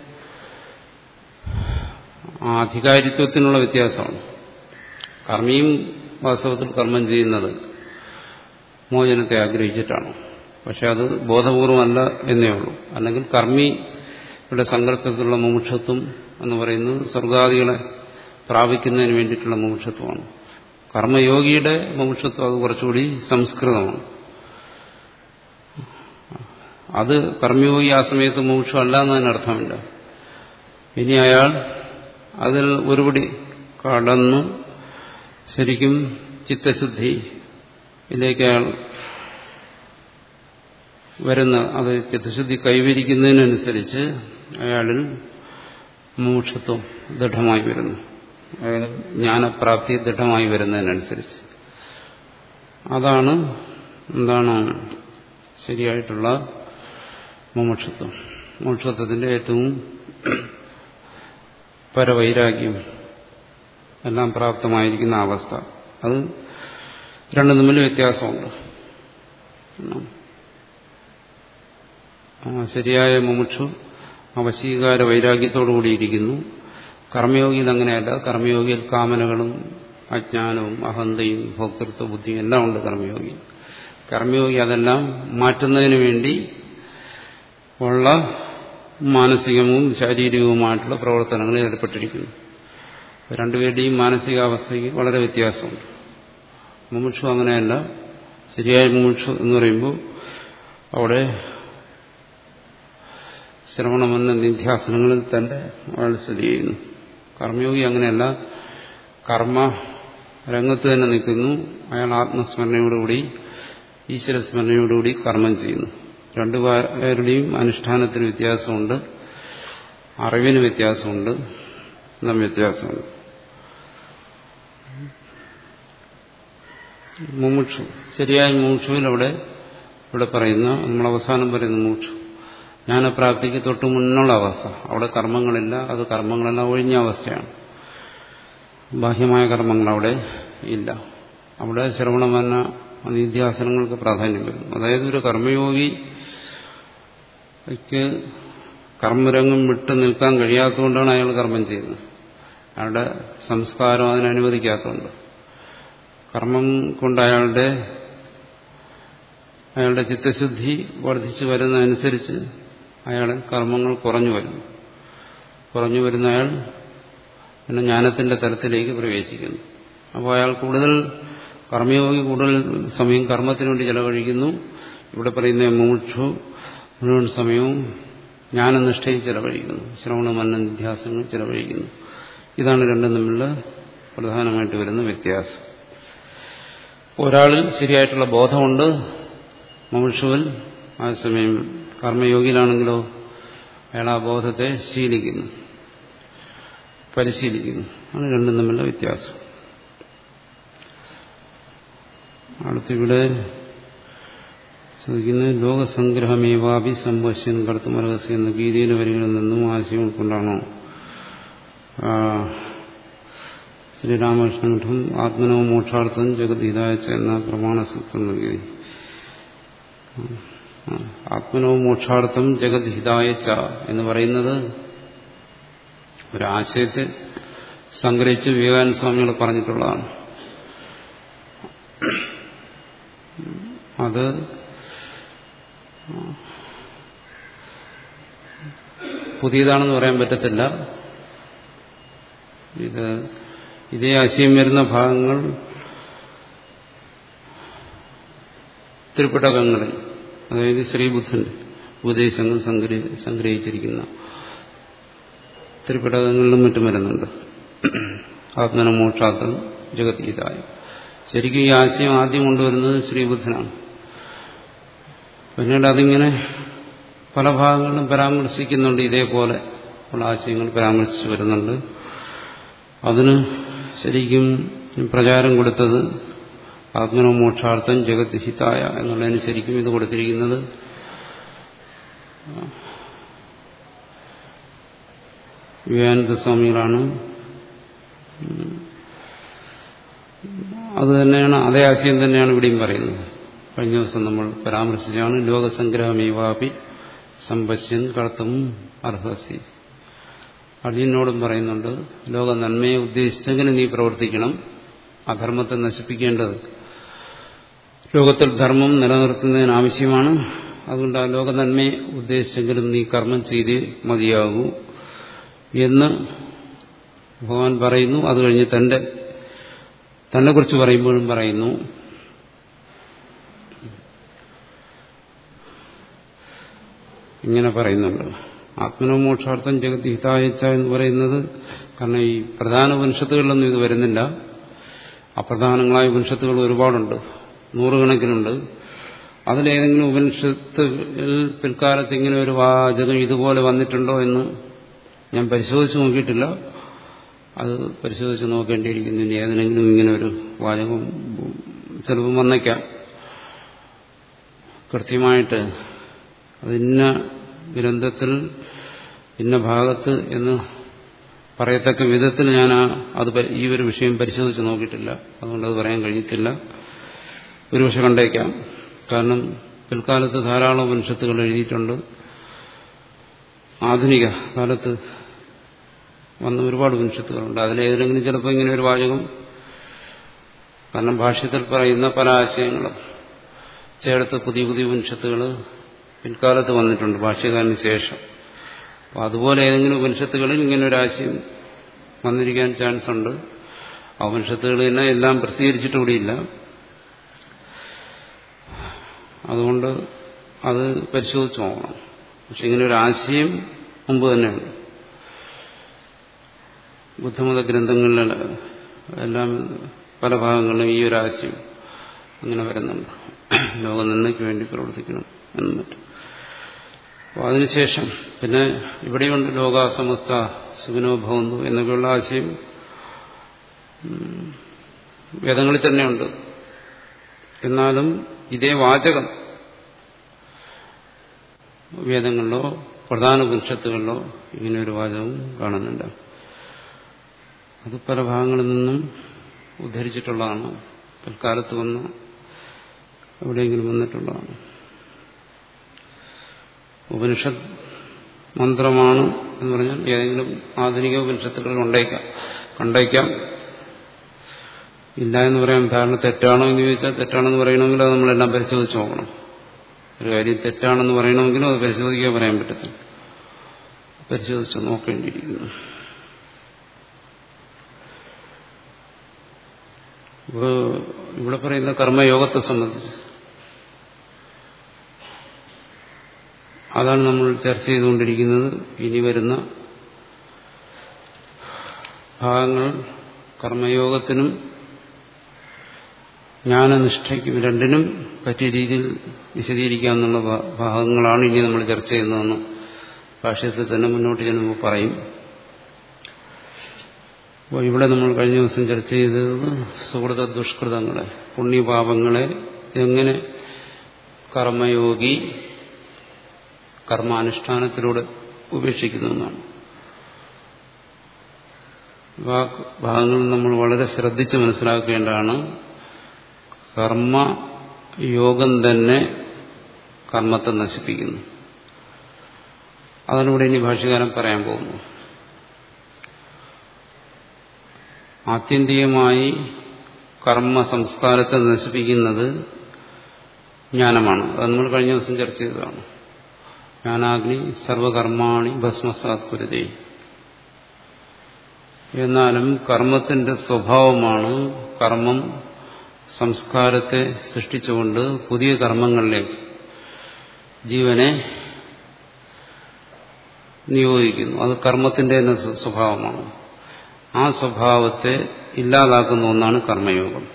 ആധികാരിത്വത്തിനുള്ള വ്യത്യാസമാണ് കർമ്മിയും വാസ്തവത്തിൽ കർമ്മം ചെയ്യുന്നത് മോചനത്തെ ആഗ്രഹിച്ചിട്ടാണ് പക്ഷെ അത് ബോധപൂർവമല്ല എന്നേ ഉള്ളൂ അല്ലെങ്കിൽ കർമ്മിയുടെ സങ്കല്പത്തിലുള്ള മുമുക്ഷത്വം എന്ന് പറയുന്നത് സ്വർഗാദികളെ പ്രാപിക്കുന്നതിന് വേണ്ടിയിട്ടുള്ള മുമുക്ഷത്വമാണ് കർമ്മയോഗിയുടെ മുമുക്ഷത്വം അത് കുറച്ചുകൂടി സംസ്കൃതമാണ് അത് കർമ്മയോഗി ആ സമയത്ത് മുമുക്ഷു അല്ല എന്നതിനർത്ഥമില്ല ഇനി അയാൾ അതിൽ ഒരുപടി കടന്നു ശരിക്കും ചിത്തശുദ്ധി ഇതിലേക്ക് അയാൾ വരുന്ന അത് ചിത്തശുദ്ധി കൈവരിക്കുന്നതിനനുസരിച്ച് അയാളിൽ മോക്ഷത്വം ദൃഢമായി വരുന്നു അയാൾ ജ്ഞാനപ്രാപ്തി ദൃഢമായി വരുന്നതിനനുസരിച്ച് അതാണ് എന്താണ് ശരിയായിട്ടുള്ള മോക്ഷത്വം മോക്ഷത്വത്തിന്റെ ഏറ്റവും പരവൈരാഗ്യം എല്ലാം പ്രാപ്തമായിരിക്കുന്ന അവസ്ഥ അത് രണ്ടും തമ്മിൽ വ്യത്യാസമുണ്ട് ശരിയായ മുമുക്ഷു അവശീകാര വൈരാഗ്യത്തോടുകൂടിയിരിക്കുന്നു കർമ്മയോഗിയിൽ അങ്ങനെയല്ല കർമ്മയോഗിയിൽ കാമനകളും അജ്ഞാനവും അഹന്തയും ഭോക്തൃത്വ ബുദ്ധിയും എല്ലാം ഉണ്ട് കർമ്മയോഗി കർമ്മയോഗി അതെല്ലാം മാറ്റുന്നതിന് വേണ്ടി ഉള്ള മാനസികവും ശാരീരികവുമായിട്ടുള്ള പ്രവർത്തനങ്ങളിൽ ഏർപ്പെട്ടിരിക്കുന്നു രണ്ടുപേരുടെയും മാനസികാവസ്ഥയ്ക്ക് വളരെ വ്യത്യാസമുണ്ട് മുമുക്ഷു അങ്ങനെയല്ല ശരിയായ മുമുക്ഷു എന്ന് പറയുമ്പോൾ അവിടെ ശ്രവണമെന്ന നിധ്യാസനങ്ങളിൽ തന്നെ അയാൾ സ്ഥിതി ചെയ്യുന്നു കർമ്മയോഗി അങ്ങനെയല്ല കർമ്മ രംഗത്ത് തന്നെ നിൽക്കുന്നു അയാൾ ആത്മസ്മരണയോടുകൂടി ഈശ്വരസ്മരണയോടുകൂടി കർമ്മം ചെയ്യുന്നു രണ്ടുപേരുടെയും അനുഷ്ഠാനത്തിന് വ്യത്യാസമുണ്ട് അറിവിന് വ്യത്യാസമുണ്ട് എന്നും വ്യത്യാസമുണ്ട് മുമുക്ഷു ശരിയായ മുമുക്ഷുവിൽ അവിടെ ഇവിടെ പറയുന്ന നമ്മൾ അവസാനം പറയുന്ന മുമുക്ഷു ജ്ഞാനപ്രാപ്തിക്ക് തൊട്ട് മുന്നുള്ള അവസ്ഥ അവിടെ കർമ്മങ്ങളില്ല അത് കർമ്മങ്ങളെല്ലാം ഒഴിഞ്ഞ അവസ്ഥയാണ് ബാഹ്യമായ കർമ്മങ്ങൾ അവിടെ ഇല്ല അവിടെ ശ്രവണമന്ന നിധ്യാസനങ്ങൾക്ക് പ്രാധാന്യം വരുന്നു അതായത് ഒരു കർമ്മയോഗിക്ക് കർമ്മരംഗം വിട്ടു നിൽക്കാൻ കഴിയാത്തതുകൊണ്ടാണ് അയാൾ കർമ്മം ചെയ്യുന്നത് അയാളുടെ സംസ്കാരം അതിനനുവദിക്കാത്തതുകൊണ്ട് കർമ്മം കൊണ്ട് അയാളുടെ അയാളുടെ ചിത്തശുദ്ധി വർദ്ധിച്ചു വരുന്നതനുസരിച്ച് അയാളെ കർമ്മങ്ങൾ കുറഞ്ഞു വരുന്നു കുറഞ്ഞു വരുന്ന അയാൾ പിന്നെ ജ്ഞാനത്തിന്റെ തലത്തിലേക്ക് പ്രവേശിക്കുന്നു അപ്പോൾ അയാൾ കൂടുതൽ കർമ്മയോഗി കൂടുതൽ സമയം കർമ്മത്തിനു വേണ്ടി ചെലവഴിക്കുന്നു ഇവിടെ പറയുന്ന മൂക്ഷു മുഴുവൻ സമയവും ജ്ഞാനനിഷ്ഠയിൽ ചെലവഴിക്കുന്നു ശ്രവണ മന്നധ്യാസങ്ങൾ ചെലവഴിക്കുന്നു ഇതാണ് രണ്ടും തമ്മിലുള്ള പ്രധാനമായിട്ട് വരുന്ന വ്യത്യാസം ഒരാളിൽ ശരിയായിട്ടുള്ള ബോധമുണ്ട് മനുഷ്യവിൽ ആ സമയം കർമ്മയോഗിയിലാണെങ്കിലോ അയാൾ ആ ബോധത്തെ ശീലിക്കുന്നു പരിശീലിക്കുന്നു ആണ് രണ്ടും തമ്മിലുള്ള വ്യത്യാസം അടുത്തിവിടെ ചോദിക്കുന്നത് ലോകസംഗ്രഹമേവാപി സംവശ്യൻ കർത്തുമർഹസ്യ എന്ന ഗീതയിലെ വരികളിൽ നിന്നും ആശയം ഉൾക്കൊണ്ടാണോ ശ്രീരാമകൃഷ്ണമഠം ആത്മനോ മോക്ഷാർത്ഥം ജഗദ്ഗീതായച്ച എന്ന പ്രമാണസൂക്തം നൽകി ആത്മനോ മോക്ഷാർത്ഥം ജഗദ്ഹിതായച്ച എന്ന് പറയുന്നത് ഒരാശയത്തെ സംഗ്രഹിച്ച് വിവേകാനന്ദ സ്വാമികൾ പറഞ്ഞിട്ടുള്ളതാണ് അത് പുതിയതാണെന്ന് പറയാൻ പറ്റത്തില്ല ഇത് ഇതേ ആശയം വരുന്ന ഭാഗങ്ങൾ ത്രിപിടകങ്ങളിൽ അതായത് ശ്രീബുദ്ധൻ ഉപദേശങ്ങൾ സംഗ്രഹിച്ചിരിക്കുന്ന ത്രിപിടകങ്ങളിലും മറ്റും വരുന്നുണ്ട് ആത്മനമോക്ഷാത്തം ജഗതീതായ ശരിക്കും ഈ ആശയം ആദ്യം കൊണ്ടുവരുന്നത് ശ്രീബുദ്ധനാണ് പിന്നീട് അതിങ്ങനെ പല ഭാഗങ്ങളിലും പരാമർശിക്കുന്നുണ്ട് ഇതേപോലെ ഉള്ള ആശയങ്ങൾ പരാമർശിച്ചു വരുന്നുണ്ട് അതിന് ശരിക്കും പ്രചാരം കൊടുത്തത് ആത്മനോമോക്ഷാർത്ഥം ജഗത് ഹിതായ എന്നുള്ളതിന് ശരിക്കും ഇത് കൊടുത്തിരിക്കുന്നത് വിവേകാനന്ദ സ്വാമികളാണ് അത് തന്നെയാണ് അതേ ആശയം തന്നെയാണ് ഇവിടെയും പറയുന്നത് കഴിഞ്ഞ ദിവസം നമ്മൾ പരാമർശിച്ചാണ് ലോകസംഗ്രഹമേവാപി സമ്പശ്യൻ കടത്തും അർഹസി അർജുനോടും പറയുന്നുണ്ട് ലോക നന്മയെ ഉദ്ദേശിച്ചെങ്കിലും നീ പ്രവർത്തിക്കണം അധർമ്മത്തെ നശിപ്പിക്കേണ്ടത് ലോകത്തിൽ ധർമ്മം നിലനിർത്തുന്നതിന് ആവശ്യമാണ് അതുകൊണ്ട് ആ ലോക നന്മയെ ഉദ്ദേശിച്ചെങ്കിലും നീ കർമ്മം ചെയ്തേ മതിയാകൂ എന്ന് ഭഗവാൻ പറയുന്നു അത് കഴിഞ്ഞ് തന്റെ തന്നെ കുറിച്ച് പറയുമ്പോഴും പറയുന്നു ഇങ്ങനെ പറയുന്നുണ്ട് ആത്മനോമോക്ഷാർത്ഥം ജഗത് ഹിതായച്ച എന്ന് പറയുന്നത് കാരണം ഈ പ്രധാന ഉപനിഷത്തുകളിലൊന്നും ഇത് വരുന്നില്ല അപ്രധാനങ്ങളായ ഉപനിഷത്തുകൾ ഒരുപാടുണ്ട് നൂറുകണക്കിനുണ്ട് അതിലേതെങ്കിലും ഉപനിഷത്തിൽ പിൽക്കാലത്ത് ഇങ്ങനെ ഒരു വാചകം ഇതുപോലെ വന്നിട്ടുണ്ടോ എന്ന് ഞാൻ പരിശോധിച്ച് നോക്കിയിട്ടില്ല അത് പരിശോധിച്ച് നോക്കേണ്ടിയിരിക്കുന്നു ഇനി ഏതിനെങ്കിലും ഇങ്ങനെ ഒരു വാചകം ചിലപ്പം വന്നേക്കാം കൃത്യമായിട്ട് അതിന്ന ഗ്രന്ഥത്തിൽ ഇന്ന ഭാഗത്ത് എന്ന് പറയത്തക്ക വിധത്തിൽ ഞാൻ അത് ഈ ഒരു വിഷയം പരിശോധിച്ച് നോക്കിയിട്ടില്ല അതുകൊണ്ട് അത് പറയാൻ കഴിയത്തില്ല ഒരുപക്ഷെ കണ്ടേക്കാം കാരണം പിൽക്കാലത്ത് ധാരാളം ഉപനിഷത്തുകൾ എഴുതിയിട്ടുണ്ട് ആധുനിക കാലത്ത് വന്ന ഒരുപാട് ഉപനിഷത്തുകളുണ്ട് അതിലേതെങ്കിലും ചിലപ്പോൾ ഇങ്ങനെ ഒരു വാചകം കാരണം ഭാഷ്യത്തിൽ പറയുന്ന പല ആശയങ്ങളും ചേർത്ത് പുതിയ പുതിയ ഉപനിഷത്തുകൾ പിൽക്കാലത്ത് വന്നിട്ടുണ്ട് ഭാഷ്യകാരന് ശേഷം അപ്പോൾ അതുപോലെ ഏതെങ്കിലും ഉപനിഷത്തുകളിൽ ഇങ്ങനെ ഒരു ആശയം വന്നിരിക്കാൻ ചാൻസ് ഉണ്ട് ആ ഉപനിഷത്തുകൾ തന്നെ എല്ലാം പ്രസിദ്ധീകരിച്ചിട്ടുകൂടിയില്ല അതുകൊണ്ട് അത് പരിശോധിച്ച് നോക്കണം പക്ഷെ ഇങ്ങനെ ഒരു ആശയം മുമ്പ് തന്നെയുണ്ട് ബുദ്ധമത ഗ്രന്ഥങ്ങളിൽ എല്ലാം പല ഭാഗങ്ങളിലും ഈ ഒരു ആശയം അങ്ങനെ വരുന്നുണ്ട് ലോക നന്മയ്ക്ക് വേണ്ടി പ്രവർത്തിക്കണം എന്നും മറ്റും അപ്പോൾ അതിനുശേഷം പിന്നെ ഇവിടെയുണ്ട് ലോകാസമസ്ത സുഖനോ ഭവന്തു എന്നൊക്കെയുള്ള ആശയം വേദങ്ങളിൽ തന്നെയുണ്ട് എന്നാലും ഇതേ വാചകം വേദങ്ങളിലോ പ്രധാന ഉപനിഷത്തുകളിലോ ഇങ്ങനെ ഒരു വാചകം കാണുന്നുണ്ട് അത് പല ഭാഗങ്ങളിൽ നിന്നും ഉദ്ധരിച്ചിട്ടുള്ളതാണ് പിൽക്കാലത്ത് വന്ന എവിടെയെങ്കിലും വന്നിട്ടുള്ളതാണ് ഉപനിഷത്ത് മന്ത്രമാണ് എന്ന് പറഞ്ഞാൽ ഏതെങ്കിലും ആധുനിക ഉപനിഷത്തുകൾ ഉണ്ടേക്കാം കണ്ടേക്കാം ഇല്ല എന്ന് പറയാൻ ധാരണ തെറ്റാണോ എന്ന് ചോദിച്ചാൽ തെറ്റാണെന്ന് പറയണമെങ്കിൽ അത് നമ്മളെല്ലാം പരിശോധിച്ച് നോക്കണം ഒരു കാര്യം തെറ്റാണെന്ന് പറയണമെങ്കിലും അത് പരിശോധിക്കാൻ പറയാൻ പറ്റത്തില്ല പരിശോധിച്ച് നോക്കേണ്ടിയിരിക്കുന്നു ഇവിടെ പറയുന്ന കർമ്മയോഗത്തെ സംബന്ധിച്ച് അതാണ് നമ്മൾ ചർച്ച ചെയ്തുകൊണ്ടിരിക്കുന്നത് ഇനി വരുന്ന ഭാഗങ്ങൾ കർമ്മയോഗത്തിനും ജ്ഞാനനിഷ്ഠയ്ക്കും രണ്ടിനും പറ്റിയ രീതിയിൽ വിശദീകരിക്കാമെന്നുള്ള ഭാഗങ്ങളാണ് ഇനി നമ്മൾ ചർച്ച ചെയ്യുന്നതെന്ന് ഭാഷ്യത്തിൽ തന്നെ മുന്നോട്ട് ചെല്ലുമ്പോൾ പറയും അപ്പോൾ ഇവിടെ നമ്മൾ കഴിഞ്ഞ ദിവസം ചർച്ച ചെയ്തത് സുഹൃത ദുഷ്കൃതങ്ങളെ പുണ്യപാപങ്ങളെ എങ്ങനെ കർമ്മയോഗി കർമാനുഷ്ഠാനത്തിലൂടെ ഉപേക്ഷിക്കുന്നു എന്നാണ് ഭാഗങ്ങൾ നമ്മൾ വളരെ ശ്രദ്ധിച്ച് മനസ്സിലാക്കേണ്ടതാണ് കർമ്മയോഗം തന്നെ കർമ്മത്തെ നശിപ്പിക്കുന്നു അതാണ് ഇവിടെ ഇനി ഭാഷ്യകാരൻ പറയാൻ പോകുന്നു ആത്യന്തികമായി കർമ്മ സംസ്കാരത്തെ നശിപ്പിക്കുന്നത് ജ്ഞാനമാണ് അത് നമ്മൾ കഴിഞ്ഞ ദിവസം ചർച്ച ചെയ്തതാണ് ജ്ഞാനാഗ്നി സർവകർമാണി ഭസ്മസാത്പുരതേ എന്നാലും കർമ്മത്തിന്റെ സ്വഭാവമാണ് കർമ്മം സംസ്കാരത്തെ സൃഷ്ടിച്ചുകൊണ്ട് പുതിയ കർമ്മങ്ങളിലേക്ക് ജീവനെ നിയോഗിക്കുന്നു അത് കർമ്മത്തിന്റെ തന്നെ സ്വഭാവമാണ് ആ സ്വഭാവത്തെ ഇല്ലാതാക്കുന്ന ഒന്നാണ് കർമ്മയോഗം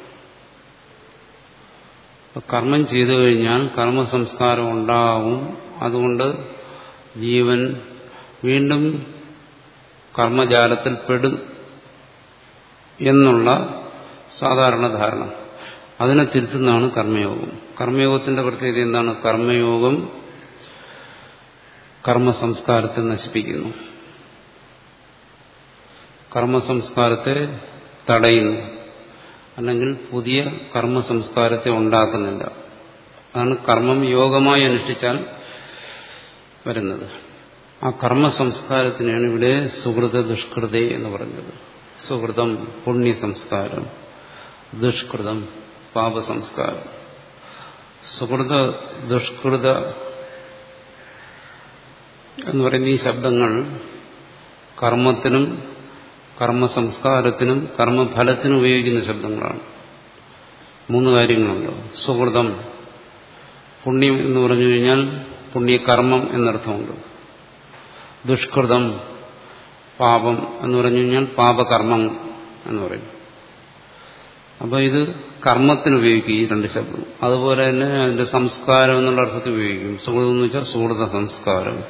കർമ്മം ചെയ്തു കഴിഞ്ഞാൽ കർമ്മ സംസ്കാരം ഉണ്ടാവും അതുകൊണ്ട് ജീവൻ വീണ്ടും കർമ്മജാലത്തിൽ പെടും എന്നുള്ള സാധാരണ ധാരണ അതിനെ തിരുത്തുന്നതാണ് കർമ്മയോഗം കർമ്മയോഗത്തിന്റെ പ്രത്യേകത എന്താണ് കർമ്മയോഗം കർമ്മസംസ്കാരത്തെ നശിപ്പിക്കുന്നു കർമ്മസംസ്കാരത്തെ തടയുന്നു അല്ലെങ്കിൽ പുതിയ കർമ്മസംസ്കാരത്തെ ഉണ്ടാക്കുന്നില്ല അതാണ് കർമ്മം യോഗമായി അനുഷ്ഠിച്ചാൽ വരുന്നത് ആ കർമ്മസംസ്കാരത്തിനാണ് ഇവിടെ സുഹൃത ദുഷ്കൃത എന്ന് പറഞ്ഞത് സുഹൃതം പുണ്യ സംസ്കാരം ദുഷ്കൃതം പാപസംസ്കാരം സുഹൃത ദുഷ്കൃത എന്ന് പറയുന്ന ഈ ശബ്ദങ്ങൾ കർമ്മത്തിനും കർമ്മസംസ്കാരത്തിനും കർമ്മഫലത്തിനും ഉപയോഗിക്കുന്ന ശബ്ദങ്ങളാണ് മൂന്ന് കാര്യങ്ങളുണ്ട് സുഹൃതം പുണ്യം എന്ന് പറഞ്ഞു കഴിഞ്ഞാൽ പുണ്യകർമ്മം എന്നർത്ഥമുണ്ട് ദുഷ്കൃതം പാപം എന്ന് പറഞ്ഞു കഴിഞ്ഞാൽ പാപകർമ്മം എന്ന് പറയും അപ്പോൾ ഇത് കർമ്മത്തിന് ഉപയോഗിക്കും ഈ രണ്ട് ശബ്ദം അതുപോലെ തന്നെ അതിന്റെ സംസ്കാരം എന്നുള്ള അർത്ഥത്തിൽ ഉപയോഗിക്കും സുഹൃതം എന്ന് വെച്ചാൽ സുഹൃത സംസ്കാരം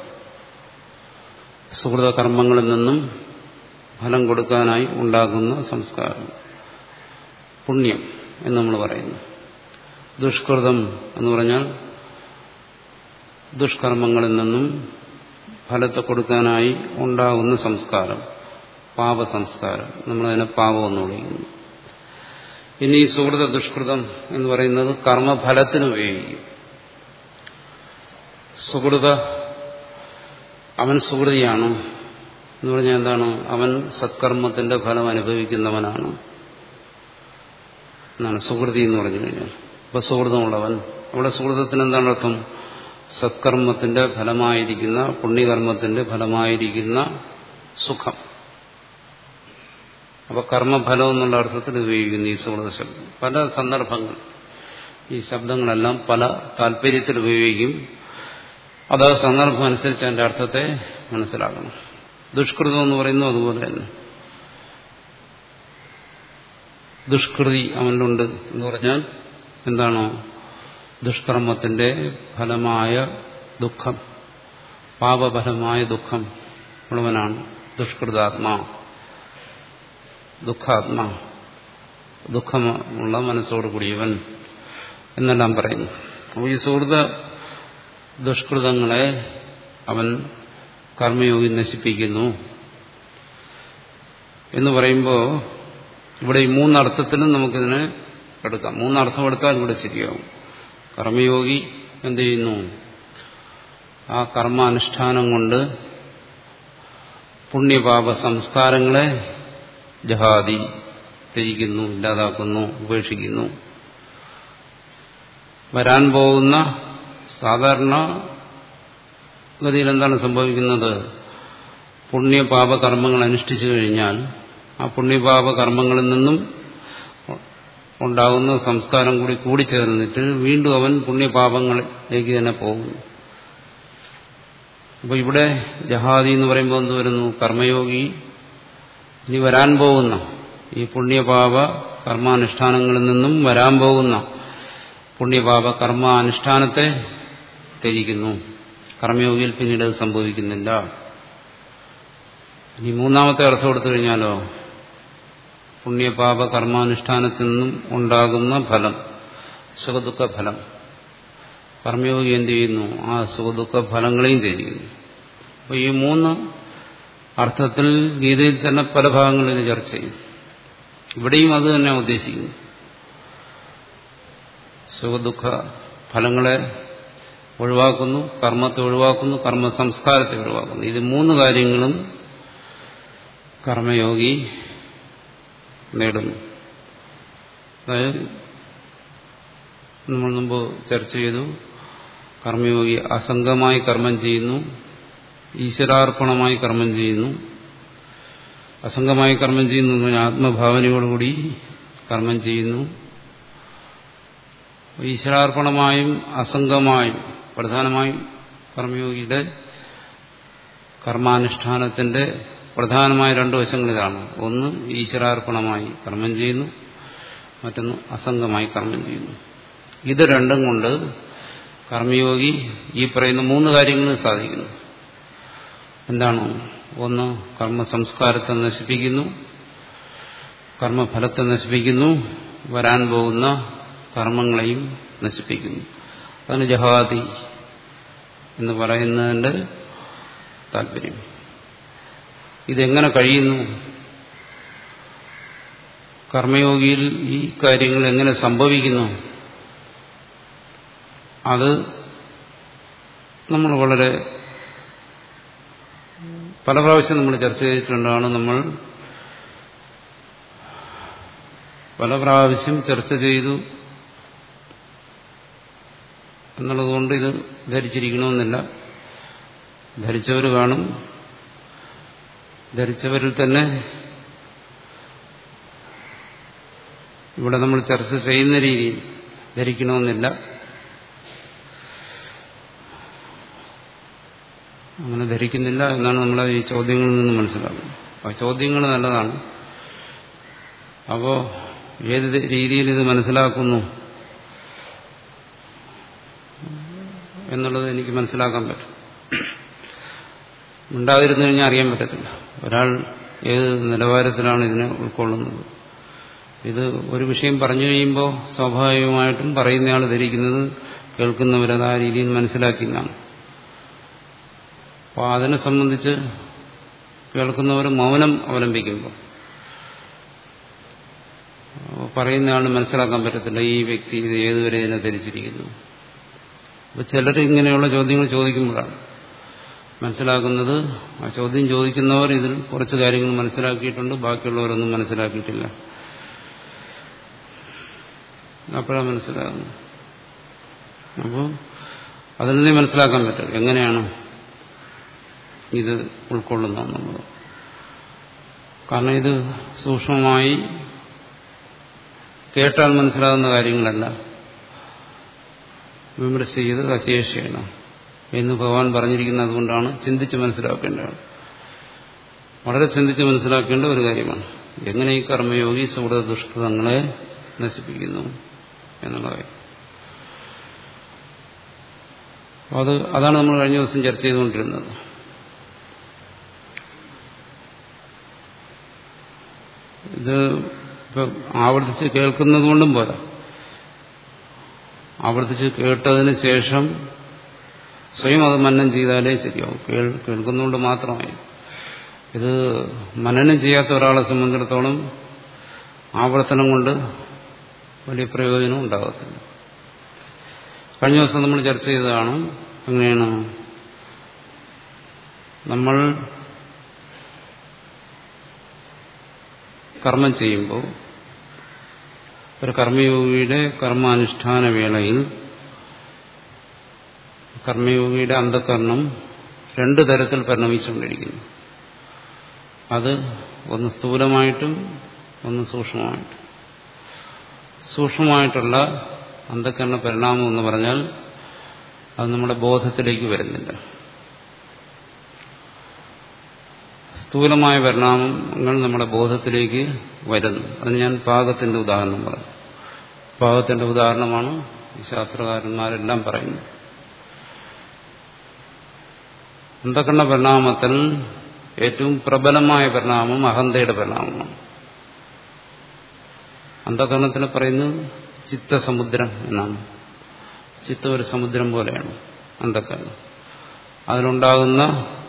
സുഹൃത കർമ്മങ്ങളിൽ നിന്നും ഫലം കൊടുക്കാനായി ഉണ്ടാകുന്ന സംസ്കാരം പുണ്യം എന്ന് നമ്മൾ പറയുന്നു ദുഷ്കൃതം എന്ന് പറഞ്ഞാൽ ദുഷ്കർമ്മങ്ങളിൽ നിന്നും ഫലത്തെ കൊടുക്കാനായി ഉണ്ടാകുന്ന സംസ്കാരം പാപസംസ്കാരം നമ്മളതിനെ പാപമെന്ന് വിളിക്കുന്നു ഇനി ഈ സുഹൃത ദുഷ്കൃതം എന്ന് പറയുന്നത് കർമ്മഫലത്തിന് ഉപയോഗിക്കും സുഹൃത അവൻ സുഹൃതിയാണ് എന്ന് പറഞ്ഞാൽ എന്താണ് അവൻ സത്കർമ്മത്തിന്റെ ഫലം അനുഭവിക്കുന്നവനാണ് എന്നാണ് സുഹൃതി എന്ന് പറഞ്ഞു കഴിഞ്ഞാൽ ഇപ്പൊ സുഹൃതമുള്ളവൻ അവിടെ സുഹൃതത്തിന് എന്താണ് അർത്ഥം സത്കർമ്മത്തിന്റെ ഫലമായിരിക്കുന്ന പുണ്യകർമ്മത്തിന്റെ ഫലമായിരിക്കുന്ന സുഖം അപ്പൊ കർമ്മഫലം എന്നുള്ള അർത്ഥത്തിൽ ഉപയോഗിക്കുന്നു ഈ സുഹൃത ശബ്ദം പല സന്ദർഭങ്ങൾ ഈ ശബ്ദങ്ങളെല്ലാം പല താല്പര്യത്തിൽ ഉപയോഗിക്കും അത് സന്ദർഭം അനുസരിച്ച് അതിന്റെ അർത്ഥത്തെ മനസ്സിലാക്കണം ദുഷ്കൃതം എന്ന് പറയുന്നു അതുപോലെ തന്നെ ദുഷ്കൃതി അവനിലുണ്ട് എന്ന് പറഞ്ഞാൽ എന്താണോ ദുഷ്കർമ്മത്തിന്റെ ഫലമായ ദുഃഖം പാപഫലമായ ദുഃഖം ഉള്ളവനാണ് ദുഷ്കൃതാത്മാ ദുഃഖാത്മാ ദുഃഖമുള്ള മനസ്സോട് കൂടിയവൻ എന്നെല്ലാം പറയുന്നു അപ്പോൾ ഈ സുഹൃത ദുഷ്കൃതങ്ങളെ അവൻ കർമ്മയോഗി നശിപ്പിക്കുന്നു എന്ന് പറയുമ്പോൾ ഇവിടെ ഈ മൂന്നർത്ഥത്തിലും നമുക്കിതിനെ എടുക്കാം മൂന്നർത്ഥം എടുത്താൽ ഇവിടെ ശരിയാവും കർമ്മയോഗി എന്ത് ചെയ്യുന്നു ആ കർമാനുഷ്ഠാനം കൊണ്ട് പുണ്യപാപ സംസ്കാരങ്ങളെ ജഹാദി ത്യജിക്കുന്നു ഇല്ലാതാക്കുന്നു ഉപേക്ഷിക്കുന്നു വരാൻ പോകുന്ന സാധാരണ ഗതിയിൽ എന്താണ് സംഭവിക്കുന്നത് പുണ്യപാപ കർമ്മങ്ങൾ അനുഷ്ഠിച്ചു കഴിഞ്ഞാൽ ആ പുണ്യപാപ കർമ്മങ്ങളിൽ നിന്നും ഉണ്ടാകുന്ന സംസ്കാരം കൂടി കൂടിച്ചേർന്നിട്ട് വീണ്ടും അവൻ പുണ്യപാപങ്ങളിലേക്ക് തന്നെ പോകുന്നു അപ്പൊ ഇവിടെ ജഹാദി എന്ന് പറയുമ്പോൾ എന്ത് വരുന്നു കർമ്മയോഗി ഇനി വരാൻ പോകുന്ന ഈ പുണ്യപാപ കർമാനുഷ്ഠാനങ്ങളിൽ നിന്നും വരാൻ പോകുന്ന പുണ്യപാപ കർമാനുഷ്ഠാനത്തെ ത്യജിക്കുന്നു കർമ്മയോഗിയിൽ പിന്നീട് അത് സംഭവിക്കുന്നില്ല ഇനി മൂന്നാമത്തെ അർത്ഥം എടുത്തു കഴിഞ്ഞാലോ പുണ്യപാപ കർമാനുഷ്ഠാനത്തിൽ നിന്നും ഉണ്ടാകുന്ന ഫലം സുഖദുഃഖ ഫലം കർമ്മയോഗി എന്ത് ചെയ്യുന്നു ആ സുഖദുഃഖ ഫലങ്ങളെയും ത്യജിക്കുന്നു അപ്പോൾ ഈ മൂന്ന് അർത്ഥത്തിൽ ഗീതയിൽ തന്നെ പല ഭാഗങ്ങളിൽ ചർച്ച ചെയ്യും ഇവിടെയും അത് തന്നെ ഉദ്ദേശിക്കുന്നു സുഖദുഃഖ ഫലങ്ങളെ ഒഴിവാക്കുന്നു കർമ്മത്തെ ഒഴിവാക്കുന്നു കർമ്മ സംസ്കാരത്തെ ഒഴിവാക്കുന്നു ഇത് മൂന്ന് കാര്യങ്ങളും കർമ്മയോഗി നേടുന്നു അതായത് നമ്മൾ മുമ്പ് ചർച്ച ചെയ്തു കർമ്മയോഗി അസംഗമായി കർമ്മം ചെയ്യുന്നു ഈശ്വരാർപ്പണമായി കർമ്മം ചെയ്യുന്നു അസംഗമായി കർമ്മം ചെയ്യുന്നു എന്ന് പറഞ്ഞാൽ ആത്മഭാവനയോടുകൂടി കർമ്മം ചെയ്യുന്നു ഈശ്വരാർപ്പണമായും അസംഗമായും പ്രധാനമായും കർമ്മയോഗിയുടെ കർമാനുഷ്ഠാനത്തിന്റെ പ്രധാനമായ രണ്ട് വശങ്ങളിലാണ് ഒന്ന് ഈശ്വരാർപ്പണമായി കർമ്മം ചെയ്യുന്നു മറ്റൊന്ന് അസംഗമായി കർമ്മം ചെയ്യുന്നു ഇത് രണ്ടും കൊണ്ട് കർമ്മയോഗി ഈ പറയുന്ന മൂന്ന് കാര്യങ്ങളും സാധിക്കുന്നു എന്താണ് ഒന്ന് കർമ്മ സംസ്കാരത്തെ നശിപ്പിക്കുന്നു കർമ്മഫലത്തെ നശിപ്പിക്കുന്നു വരാൻ പോകുന്ന കർമ്മങ്ങളെയും നശിപ്പിക്കുന്നു അതാണ് ജഹാദി എന്ന് പറയുന്നതിന്റെ താല്പര്യം ഇതെങ്ങനെ കഴിയുന്നു കർമ്മയോഗിയിൽ ഈ കാര്യങ്ങൾ എങ്ങനെ സംഭവിക്കുന്നു അത് നമ്മൾ വളരെ പല പ്രാവശ്യം നമ്മൾ ചർച്ച ചെയ്തിട്ടുണ്ടാണ് നമ്മൾ പല പ്രാവശ്യം ചർച്ച ചെയ്തു എന്നുള്ളതുകൊണ്ട് ഇത് ധരിച്ചിരിക്കണമെന്നില്ല ധരിച്ചവർ കാണും ധരിച്ചവരിൽ തന്നെ ഇവിടെ നമ്മൾ ചർച്ച ചെയ്യുന്ന രീതിയിൽ ധരിക്കണമെന്നില്ല അങ്ങനെ ധരിക്കുന്നില്ല എന്നാണ് നമ്മൾ ഈ ചോദ്യങ്ങളിൽ നിന്ന് മനസ്സിലാക്കുന്നത് ആ ചോദ്യങ്ങൾ നല്ലതാണ് അപ്പോൾ ഏത് രീതിയിൽ ഇത് മനസ്സിലാക്കുന്നു എന്നുള്ളത് എനിക്ക് മനസ്സിലാക്കാൻ പറ്റും ഉണ്ടാതിരുന്നു കഴിഞ്ഞാൽ അറിയാൻ പറ്റത്തില്ല ഒരാൾ ഏത് നിലവാരത്തിലാണ് ഇതിനെ ഉൾക്കൊള്ളുന്നത് ഇത് ഒരു വിഷയം പറഞ്ഞു കഴിയുമ്പോൾ സ്വാഭാവികമായിട്ടും പറയുന്നയാൾ ധരിക്കുന്നത് കേൾക്കുന്നവരത് ആ രീതിയിൽ മനസ്സിലാക്കിയെന്നാണ് അപ്പോൾ അതിനെ സംബന്ധിച്ച് കേൾക്കുന്നവർ മൗനം അവലംബിക്കുമ്പോൾ പറയുന്നയാൾ മനസ്സിലാക്കാൻ പറ്റത്തില്ല ഈ വ്യക്തി ഇത് ഏതുവരെ ഇതിനെ ധരിച്ചിരിക്കുന്നു അപ്പോൾ ചിലർ ഇങ്ങനെയുള്ള ചോദ്യങ്ങൾ ചോദിക്കുമ്പോഴാണ് മനസ്സിലാക്കുന്നത് ആ ചോദ്യം ചോദിക്കുന്നവർ ഇതിൽ കുറച്ച് കാര്യങ്ങൾ മനസ്സിലാക്കിയിട്ടുണ്ട് ബാക്കിയുള്ളവരൊന്നും മനസ്സിലാക്കിയിട്ടില്ല അപ്പോഴാണ് മനസ്സിലാകുന്നത് അപ്പോൾ അതിൽ നിന്നേ മനസ്സിലാക്കാൻ പറ്റും എങ്ങനെയാണ് ഇത് ഉൾക്കൊള്ളുന്നത് കാരണം ഇത് സൂക്ഷ്മമായി കേട്ടാൽ മനസ്സിലാകുന്ന കാര്യങ്ങളല്ല വിമർശ ചെയ്ത് അശേഷിക്കണം എന്ന് ഭഗവാൻ പറഞ്ഞിരിക്കുന്നത് അതുകൊണ്ടാണ് ചിന്തിച്ച് മനസ്സിലാക്കേണ്ടതാണ് വളരെ ചിന്തിച്ച് മനസ്സിലാക്കേണ്ട ഒരു കാര്യമാണ് എങ്ങനെ ഈ കർമ്മയോഗി സുഹൃത ദുഷ്കൃതങ്ങളെ നശിപ്പിക്കുന്നു എന്നുള്ള കാര്യം അത് അതാണ് നമ്മൾ കഴിഞ്ഞ ദിവസം ചർച്ച ചെയ്തുകൊണ്ടിരുന്നത് ഇത് ഇപ്പം ആവർത്തിച്ച് കേൾക്കുന്നത് കൊണ്ടും പോരാ ആവർത്തിച്ച് കേട്ടതിന് ശേഷം സ്വയം അത് മനനം ചെയ്താലേ ശരിയാവും കേൾ കേൾക്കുന്നതുകൊണ്ട് മാത്രമായി ഇത് മനനം ചെയ്യാത്ത ഒരാളെ സംബന്ധിച്ചിടത്തോളം ആവർത്തനം കൊണ്ട് വലിയ പ്രയോജനം ഉണ്ടാകത്തില്ല കഴിഞ്ഞ ദിവസം നമ്മൾ ചർച്ച ചെയ്തതാണ് എങ്ങനെയാണ് നമ്മൾ കർമ്മം ചെയ്യുമ്പോൾ ഒരു കർമ്മയോഗിയുടെ കർമാനുഷ്ഠാന വേളയിൽ കർമ്മയോഗിയുടെ അന്ധകരണം രണ്ടു തരത്തിൽ പരിണമിച്ചുകൊണ്ടിരിക്കുന്നു അത് ഒന്ന് സ്ഥൂലമായിട്ടും ഒന്ന് സൂക്ഷ്മമായിട്ടും സൂക്ഷ്മമായിട്ടുള്ള അന്ധകരണ പരിണാമം എന്ന് പറഞ്ഞാൽ അത് നമ്മുടെ ബോധത്തിലേക്ക് വരുന്നില്ല സ്ഥൂലമായ പരിണാമങ്ങൾ നമ്മുടെ ബോധത്തിലേക്ക് വരുന്നു അതിന് ഞാൻ പാകത്തിന്റെ ഉദാഹരണം പറഞ്ഞു പാകത്തിന്റെ ഉദാഹരണമാണ് ഈ ശാസ്ത്രകാരന്മാരെല്ലാം പറയുന്നത് അന്ധകരണ പരിണാമത്തിൽ ഏറ്റവും പ്രബലമായ പരിണാമം അഹന്തയുടെ പരിണാമമാണ് അന്ധകരണത്തിന് പറയുന്നത് ചിത്തസമുദ്രം എന്നാണ് ചിത്തം ഒരു സമുദ്രം പോലെയാണ് അന്ധകരണം അതിലുണ്ടാകുന്ന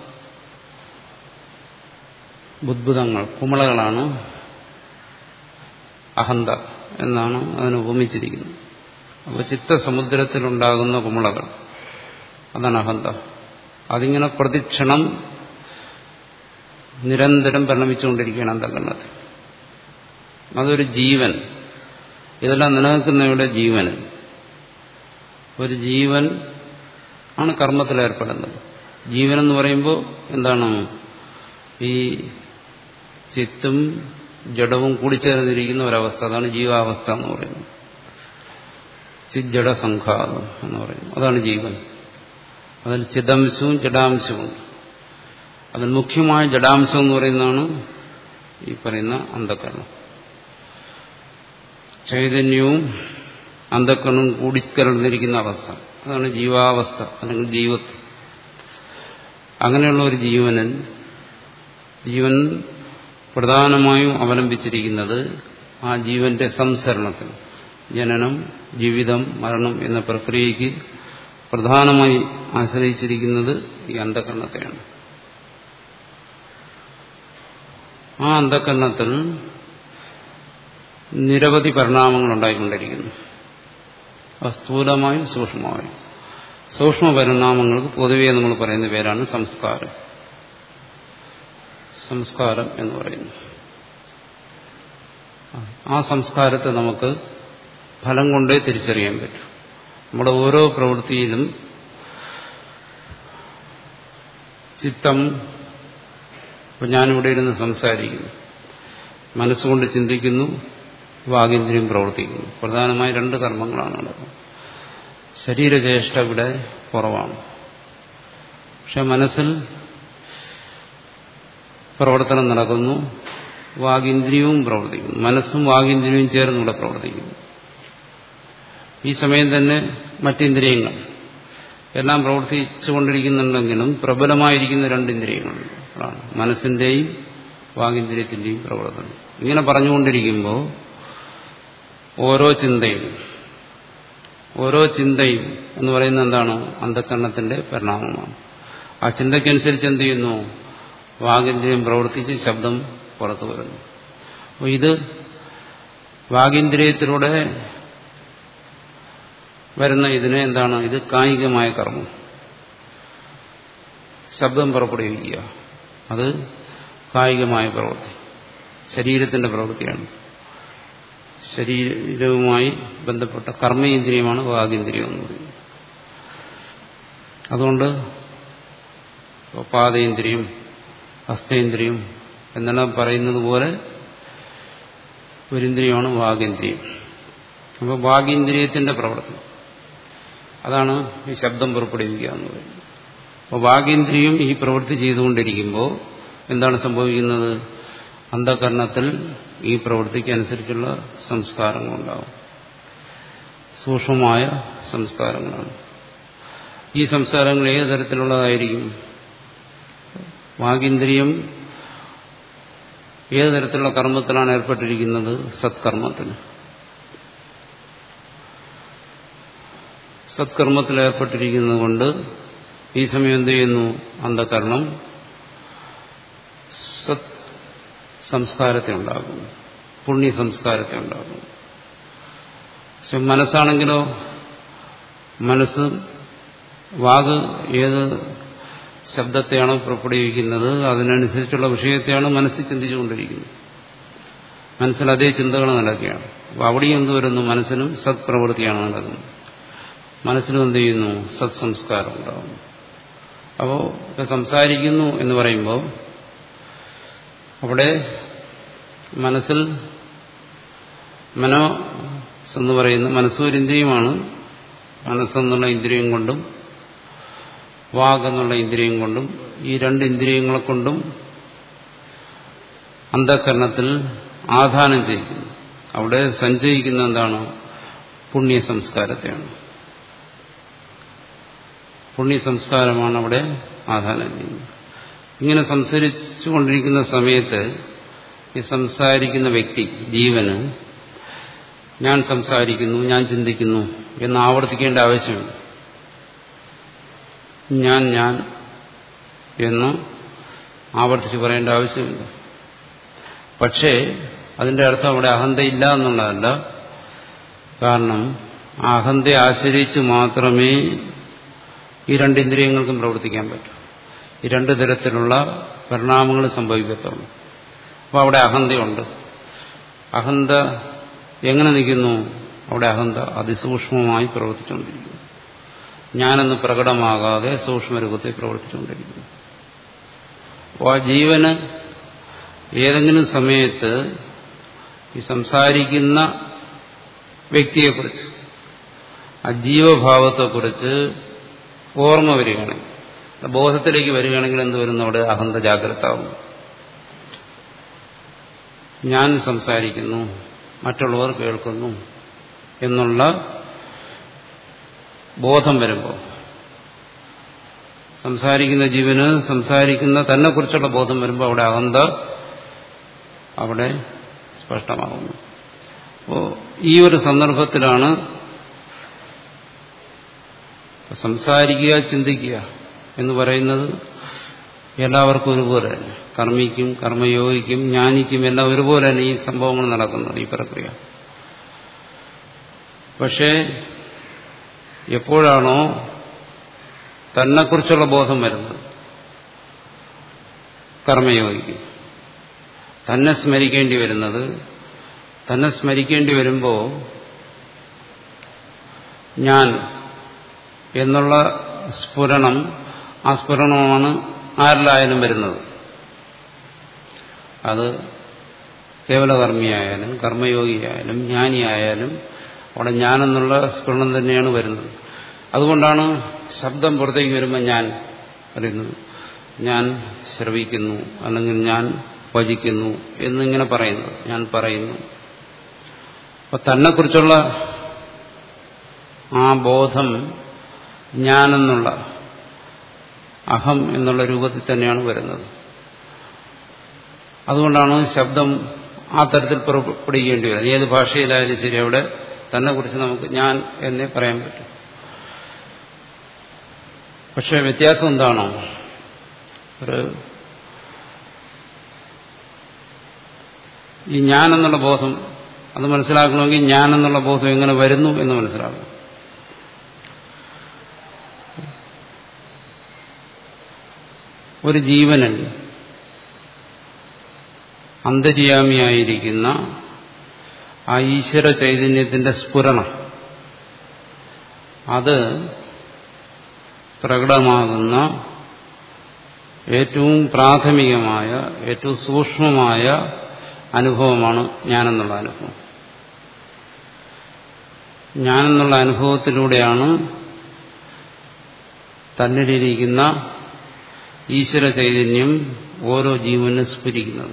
ബുദ്ബുദങ്ങൾ കുമളകളാണ് അഹന്ത എന്നാണ് അതിനെ ഉപമിച്ചിരിക്കുന്നത് അപ്പോൾ ചിത്തസമുദ്രത്തിലുണ്ടാകുന്ന കുമളകൾ അതാണ് അഹന്ത അതിങ്ങനെ പ്രതിക്ഷണം നിരന്തരം പരിണമിച്ചുകൊണ്ടിരിക്കുകയാണ് അന്ധകരണത്തിൽ അതൊരു ജീവൻ ഇതെല്ലാം നിലനിൽക്കുന്നവയുടെ ജീവന് ഒരു ജീവൻ ആണ് കർമ്മത്തിൽ ഏർപ്പെടുന്നത് ജീവൻ എന്ന് പറയുമ്പോൾ എന്താണ് ഈ ചിത്തും ജഡവും കൂടിച്ചേർന്നിരിക്കുന്ന ഒരവസ്ഥ അതാണ് ജീവാവസ്ഥ എന്ന് പറയുന്നത് ചിജ്ജട സംഘാതം എന്ന് പറയുന്നു അതാണ് ജീവൻ അതിൽ ചിദംശവും ജഡാംശവും അതിൽ മുഖ്യമായ ജഡാംശം എന്ന് പറയുന്നതാണ് ഈ പറയുന്ന അന്ധകരണം ചൈതന്യവും അന്ധക്കരണവും കൂടിക്കലർന്നിരിക്കുന്ന അവസ്ഥ അതാണ് ജീവാവസ്ഥ അല്ലെങ്കിൽ ജീവത്വം അങ്ങനെയുള്ള ഒരു ജീവനൻ ജീവൻ പ്രധാനമായും അവലംബിച്ചിരിക്കുന്നത് ആ ജീവന്റെ സംസരണത്തിൽ ജനനം ജീവിതം മരണം എന്ന പ്രക്രിയയ്ക്ക് പ്രധാനമായി ആശ്രയിച്ചിരിക്കുന്നത് ഈ അന്ധകരണത്തെയാണ് ആ അന്ധകരണത്തിൽ നിരവധി പരിണാമങ്ങൾ ഉണ്ടായിക്കൊണ്ടിരിക്കുന്നു സ്ഥൂലമായും സൂക്ഷ്മമായും സൂക്ഷ്മ പരിണാമങ്ങൾക്ക് പൊതുവെ നമ്മൾ പറയുന്ന പേരാണ് സംസ്കാരം സംസ്കാരം എന്ന് പറയുന്നു ആ സംസ്കാരത്തെ നമുക്ക് ഫലം കൊണ്ടേ തിരിച്ചറിയാൻ പറ്റും നമ്മുടെ ഓരോ പ്രവൃത്തിയിലും ചിത്തം ഇപ്പം ഞാനിവിടെ ഇരുന്ന് സംസാരിക്കുന്നു മനസ്സുകൊണ്ട് ചിന്തിക്കുന്നു വാഗേന്ദ്രിയം പ്രവർത്തിക്കുന്നു പ്രധാനമായി രണ്ട് കർമ്മങ്ങളാണ് നടക്കുന്നത് ശരീരചേഷ്ട ഇവിടെ കുറവാണ് പക്ഷെ മനസ്സിൽ പ്രവർത്തനം നടക്കുന്നു വാഗിന്ദ്രിയവും പ്രവർത്തിക്കുന്നു മനസ്സും വാഗിന്ദ്രിയവും ചേർന്ന് ഇവിടെ പ്രവർത്തിക്കുന്നു ഈ സമയം തന്നെ മറ്റിന്ദ്രിയങ്ങൾ എല്ലാം പ്രവർത്തിച്ചുകൊണ്ടിരിക്കുന്നുണ്ടെങ്കിലും പ്രബലമായിരിക്കുന്ന രണ്ട് ഇന്ദ്രിയങ്ങളാണ് മനസ്സിന്റെയും വാഗിന്ദ്രിയത്തിന്റെയും പ്രവർത്തനം ഇങ്ങനെ പറഞ്ഞുകൊണ്ടിരിക്കുമ്പോൾ ഓരോ ചിന്തയും ഓരോ ചിന്തയും എന്ന് പറയുന്നത് എന്താണ് അന്ധകരണത്തിന്റെ പരിണാമമാണ് ആ ചിന്തയ്ക്കനുസരിച്ച് എന്ത് ചെയ്യുന്നു വാഗിന്ദ്രിയം പ്രവർത്തിച്ച് ശബ്ദം പുറത്തു വരുന്നു അപ്പോൾ ഇത് വാഗിന്ദ്രിയത്തിലൂടെ വരുന്ന ഇതിനെ എന്താണ് ഇത് കായികമായ കർമ്മം ശബ്ദം പുറപ്പെടുവിക്കുക അത് കായികമായ പ്രവൃത്തി ശരീരത്തിന്റെ പ്രവൃത്തിയാണ് ശരീരവുമായി ബന്ധപ്പെട്ട കർമ്മേന്ദ്രിയമാണ് വാഗേന്ദ്രിയം എന്ന് പറയുന്നത് അതുകൊണ്ട് പാതേന്ദ്രിയം ഹസ്തേന്ദ്രിയം എന്നെല്ലാം പറയുന്നത് പോലെ ഒരിന്ദ്രിയമാണ് വാഗേന്ദ്രിയം അപ്പോൾ വാഗേന്ദ്രിയത്തിന്റെ പ്രവർത്തനം അതാണ് ഈ ശബ്ദം പുറപ്പെടുവിക്കുക എന്ന് പറയുന്നത് അപ്പോൾ വാഗേന്ദ്രിയം ഈ പ്രവൃത്തി ചെയ്തുകൊണ്ടിരിക്കുമ്പോൾ എന്താണ് സംഭവിക്കുന്നത് അന്ധകരണത്തിൽ ഈ പ്രവൃത്തിക്ക് അനുസരിച്ചുള്ള സംസ്കാരങ്ങളുണ്ടാവും സൂക്ഷ്മമായ സംസ്കാരങ്ങളാണ് ഈ സംസാരങ്ങൾ ഏത് തരത്തിലുള്ളതായിരിക്കും വാഗിന്ദ്രിയം ഏത് തരത്തിലുള്ള കർമ്മത്തിലാണ് ഏർപ്പെട്ടിരിക്കുന്നത് സത്കർമ്മത്തിന് സത്കർമ്മത്തിൽ ഏർപ്പെട്ടിരിക്കുന്നത് കൊണ്ട് ഈ സമയം എന്ത് ചെയ്യുന്നു അന്ധകരണം സത് സംസ്കാരത്തെ ഉണ്ടാകുന്നു പുണ്യ സംസ്കാരത്തെ ഉണ്ടാകുന്നു പക്ഷെ മനസ്സാണെങ്കിലോ മനസ്സ് വാഗ് ഏത് ശബ്ദത്തെയാണോ പുറപ്പെടുവിക്കുന്നത് അതിനനുസരിച്ചുള്ള വിഷയത്തെയാണ് മനസ്സിൽ ചിന്തിച്ചുകൊണ്ടിരിക്കുന്നത് മനസ്സിൽ അതേ ചിന്തകൾ നടക്കുകയാണ് അപ്പോൾ അവിടെയും എന്ത് വരുന്നു മനസ്സിനും സത്പ്രവൃത്തിയാണ് നടക്കുന്നത് മനസ്സിനും എന്ത് ചെയ്യുന്നു സത്സംസ്കാരം ഉണ്ടാകുന്നു അപ്പോൾ ഇപ്പം സംസാരിക്കുന്നു എന്ന് പറയുമ്പോൾ അവിടെ മനസ്സിൽ മനോ എന്ന് പറയുന്ന മനസ്സൊരിന്ദ്രിയമാണ് മനസ്സെന്നുള്ള ഇന്ദ്രിയം കൊണ്ടും വാഗ് എന്നുള്ള ഇന്ദ്രിയം കൊണ്ടും ഈ രണ്ട് ഇന്ദ്രിയങ്ങളെ കൊണ്ടും അന്ധകരണത്തിൽ ആധാനം ചെയ്യിക്കുന്നു അവിടെ സഞ്ചയിക്കുന്ന എന്താണ് പുണ്യ സംസ്കാരത്തെയാണ് പുണ്യ സംസ്കാരമാണ് അവിടെ ആധാനം ചെയ്യുന്നത് ഇങ്ങനെ സംസാരിച്ചുകൊണ്ടിരിക്കുന്ന സമയത്ത് ഈ സംസാരിക്കുന്ന വ്യക്തി ജീവന് ഞാൻ സംസാരിക്കുന്നു ഞാൻ ചിന്തിക്കുന്നു എന്ന് ആവർത്തിക്കേണ്ട ആവശ്യമില്ല ഞാൻ ഞാൻ എന്ന് ആവർത്തിച്ച് പറയേണ്ട ആവശ്യമില്ല പക്ഷേ അതിന്റെ അർത്ഥം അവിടെ അഹന്തയില്ല എന്നുള്ളതല്ല കാരണം ആ അഹന്തയെ ആശ്രയിച്ച് മാത്രമേ ഈ രണ്ട് ഇന്ദ്രിയങ്ങൾക്കും പ്രവർത്തിക്കാൻ പറ്റൂ ഈ രണ്ട് തരത്തിലുള്ള പരിണാമങ്ങൾ സംഭവിക്കത്തുള്ളൂ അപ്പോൾ അവിടെ അഹന്തയുണ്ട് അഹന്ത എങ്ങനെ നിൽക്കുന്നു അവിടെ അഹന്ത അതിസൂക്ഷ്മമായി പ്രവർത്തിച്ചുകൊണ്ടിരിക്കുന്നു ഞാനെന്ന് പ്രകടമാകാതെ സൂക്ഷ്മരൂപത്തിൽ പ്രവർത്തിച്ചുകൊണ്ടിരിക്കുന്നു അപ്പോൾ ആ ജീവന് ഏതെങ്കിലും സമയത്ത് ഈ സംസാരിക്കുന്ന വ്യക്തിയെക്കുറിച്ച് ആ ജീവഭാവത്തെക്കുറിച്ച് ഓർമ്മ വരികയാണെങ്കിൽ ബോധത്തിലേക്ക് വരികയാണെങ്കിൽ എന്ത് വരുന്നു അവിടെ അഹന്ത ജാഗ്രത ആവുന്നു ഞാൻ സംസാരിക്കുന്നു മറ്റുള്ളവർ കേൾക്കുന്നു എന്നുള്ള ബോധം വരുമ്പോൾ സംസാരിക്കുന്ന ജീവന് സംസാരിക്കുന്ന തന്നെക്കുറിച്ചുള്ള ബോധം വരുമ്പോൾ അവിടെ അഹന്ത അവിടെ സ്പഷ്ടമാകുന്നു അപ്പോൾ ഈ ഒരു സന്ദർഭത്തിലാണ് സംസാരിക്കുക ചിന്തിക്കുക എന്ന് പറയുന്നത് എല്ലാവർക്കും ഒരുപോലെ തന്നെ കർമ്മിക്കും കർമ്മയോഗിക്കും ജ്ഞാനിക്കും എല്ലാം ഒരുപോലെ തന്നെ ഈ സംഭവങ്ങൾ നടക്കുന്നത് ഈ പ്രക്രിയ പക്ഷേ എപ്പോഴാണോ തന്നെക്കുറിച്ചുള്ള ബോധം വരുന്നത് കർമ്മയോഗിക്കും തന്നെ സ്മരിക്കേണ്ടി വരുന്നത് തന്നെ സ്മരിക്കേണ്ടി വരുമ്പോൾ ഞാൻ എന്നുള്ള സ്ഫുരണം ആ സ്ഫുരണമാണ് ആരിലായാലും വരുന്നത് അത് കേവലകർമ്മിയായാലും കർമ്മയോഗിയായാലും ജ്ഞാനിയായാലും അവിടെ ഞാനെന്നുള്ള സ്ഫുരണം തന്നെയാണ് വരുന്നത് അതുകൊണ്ടാണ് ശബ്ദം പുറത്തേക്ക് വരുമ്പോൾ ഞാൻ അറിയുന്നത് ഞാൻ ശ്രവിക്കുന്നു അല്ലെങ്കിൽ ഞാൻ വചിക്കുന്നു എന്നിങ്ങനെ പറയുന്നത് ഞാൻ പറയുന്നു അപ്പൊ തന്നെക്കുറിച്ചുള്ള ആ ബോധം ഞാനെന്നുള്ള അഹം എന്നുള്ള രൂപത്തിൽ തന്നെയാണ് വരുന്നത് അതുകൊണ്ടാണ് ശബ്ദം ആ തരത്തിൽ പുറപ്പെടുകേണ്ടി വരുന്നത് ഏത് ഭാഷയിലായാലും ശരി അവിടെ തന്നെ കുറിച്ച് നമുക്ക് ഞാൻ എന്നേ പറയാൻ പറ്റും പക്ഷെ വ്യത്യാസം എന്താണോ ഒരു ഈ ഞാൻ എന്നുള്ള ബോധം അത് മനസ്സിലാക്കണമെങ്കിൽ ഞാൻ എന്നുള്ള ബോധം എങ്ങനെ വരുന്നു എന്ന് മനസ്സിലാക്കണം ഒരു ജീവനിൽ അന്തര്യാമിയായിരിക്കുന്ന ആ ഈശ്വര ചൈതന്യത്തിന്റെ സ്ഫുരണം അത് പ്രകടമാകുന്ന ഏറ്റവും പ്രാഥമികമായ ഏറ്റവും സൂക്ഷ്മമായ അനുഭവമാണ് ഞാനെന്നുള്ള അനുഭവം ഞാനെന്നുള്ള അനുഭവത്തിലൂടെയാണ് തന്നിലിരിക്കുന്ന ഈശ്വര ചൈതന്യം ഓരോ ജീവനും സ്ഫുരിക്കുന്നത്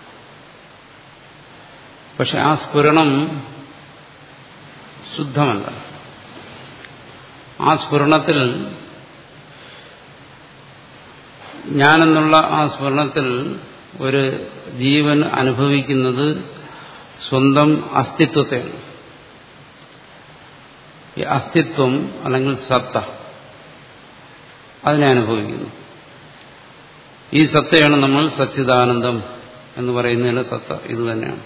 പക്ഷെ ആ സ്ഫുരണം ശുദ്ധമല്ല ആ സ്ഫുരണത്തിൽ ഞാനെന്നുള്ള ആ സ്മരണത്തിൽ ഒരു ജീവൻ അനുഭവിക്കുന്നത് സ്വന്തം അസ്തിത്വത്തെയാണ് ഈ അസ്തിത്വം അല്ലെങ്കിൽ സത്ത അതിനെ അനുഭവിക്കുന്നു ഈ സത്തയാണ് നമ്മൾ സച്ചിദാനന്ദം എന്ന് പറയുന്നതിന് സത്ത ഇത് തന്നെയാണ്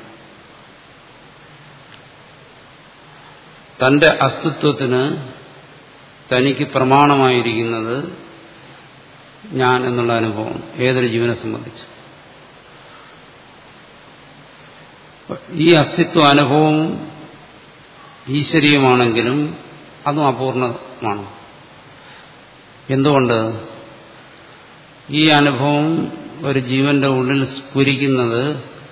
തന്റെ അസ്തിത്വത്തിന് തനിക്ക് പ്രമാണമായിരിക്കുന്നത് ഞാൻ എന്നുള്ള അനുഭവം ഏതൊരു ജീവനെ സംബന്ധിച്ച് ഈ അസ്തിത്വ അനുഭവം ഈശ്വരീയമാണെങ്കിലും അതും അപൂർണമാണ് എന്തുകൊണ്ട് ഈ അനുഭവം ഒരു ജീവന്റെ ഉള്ളിൽ സ്ഫുരിക്കുന്നത്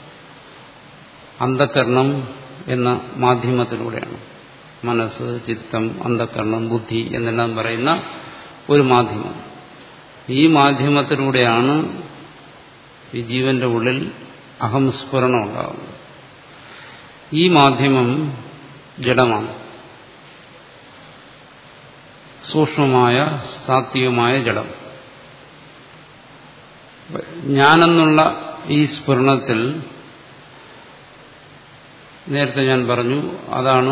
അന്ധകരണം എന്ന മാധ്യമത്തിലൂടെയാണ് മനസ്സ് ചിത്തം അന്ധകരണം ബുദ്ധി എന്നെല്ലാം പറയുന്ന ഒരു മാധ്യമം ഈ മാധ്യമത്തിലൂടെയാണ് ഈ ജീവന്റെ ഉള്ളിൽ അഹംസ്ഫുരണം ഉണ്ടാകുന്നത് ഈ മാധ്യമം ജഡമാണ് സൂക്ഷ്മമായ സാത്വികമായ ജഡം ഞാനെന്നുള്ള ഈ സ്ഫുരണത്തിൽ നേരത്തെ ഞാൻ പറഞ്ഞു അതാണ്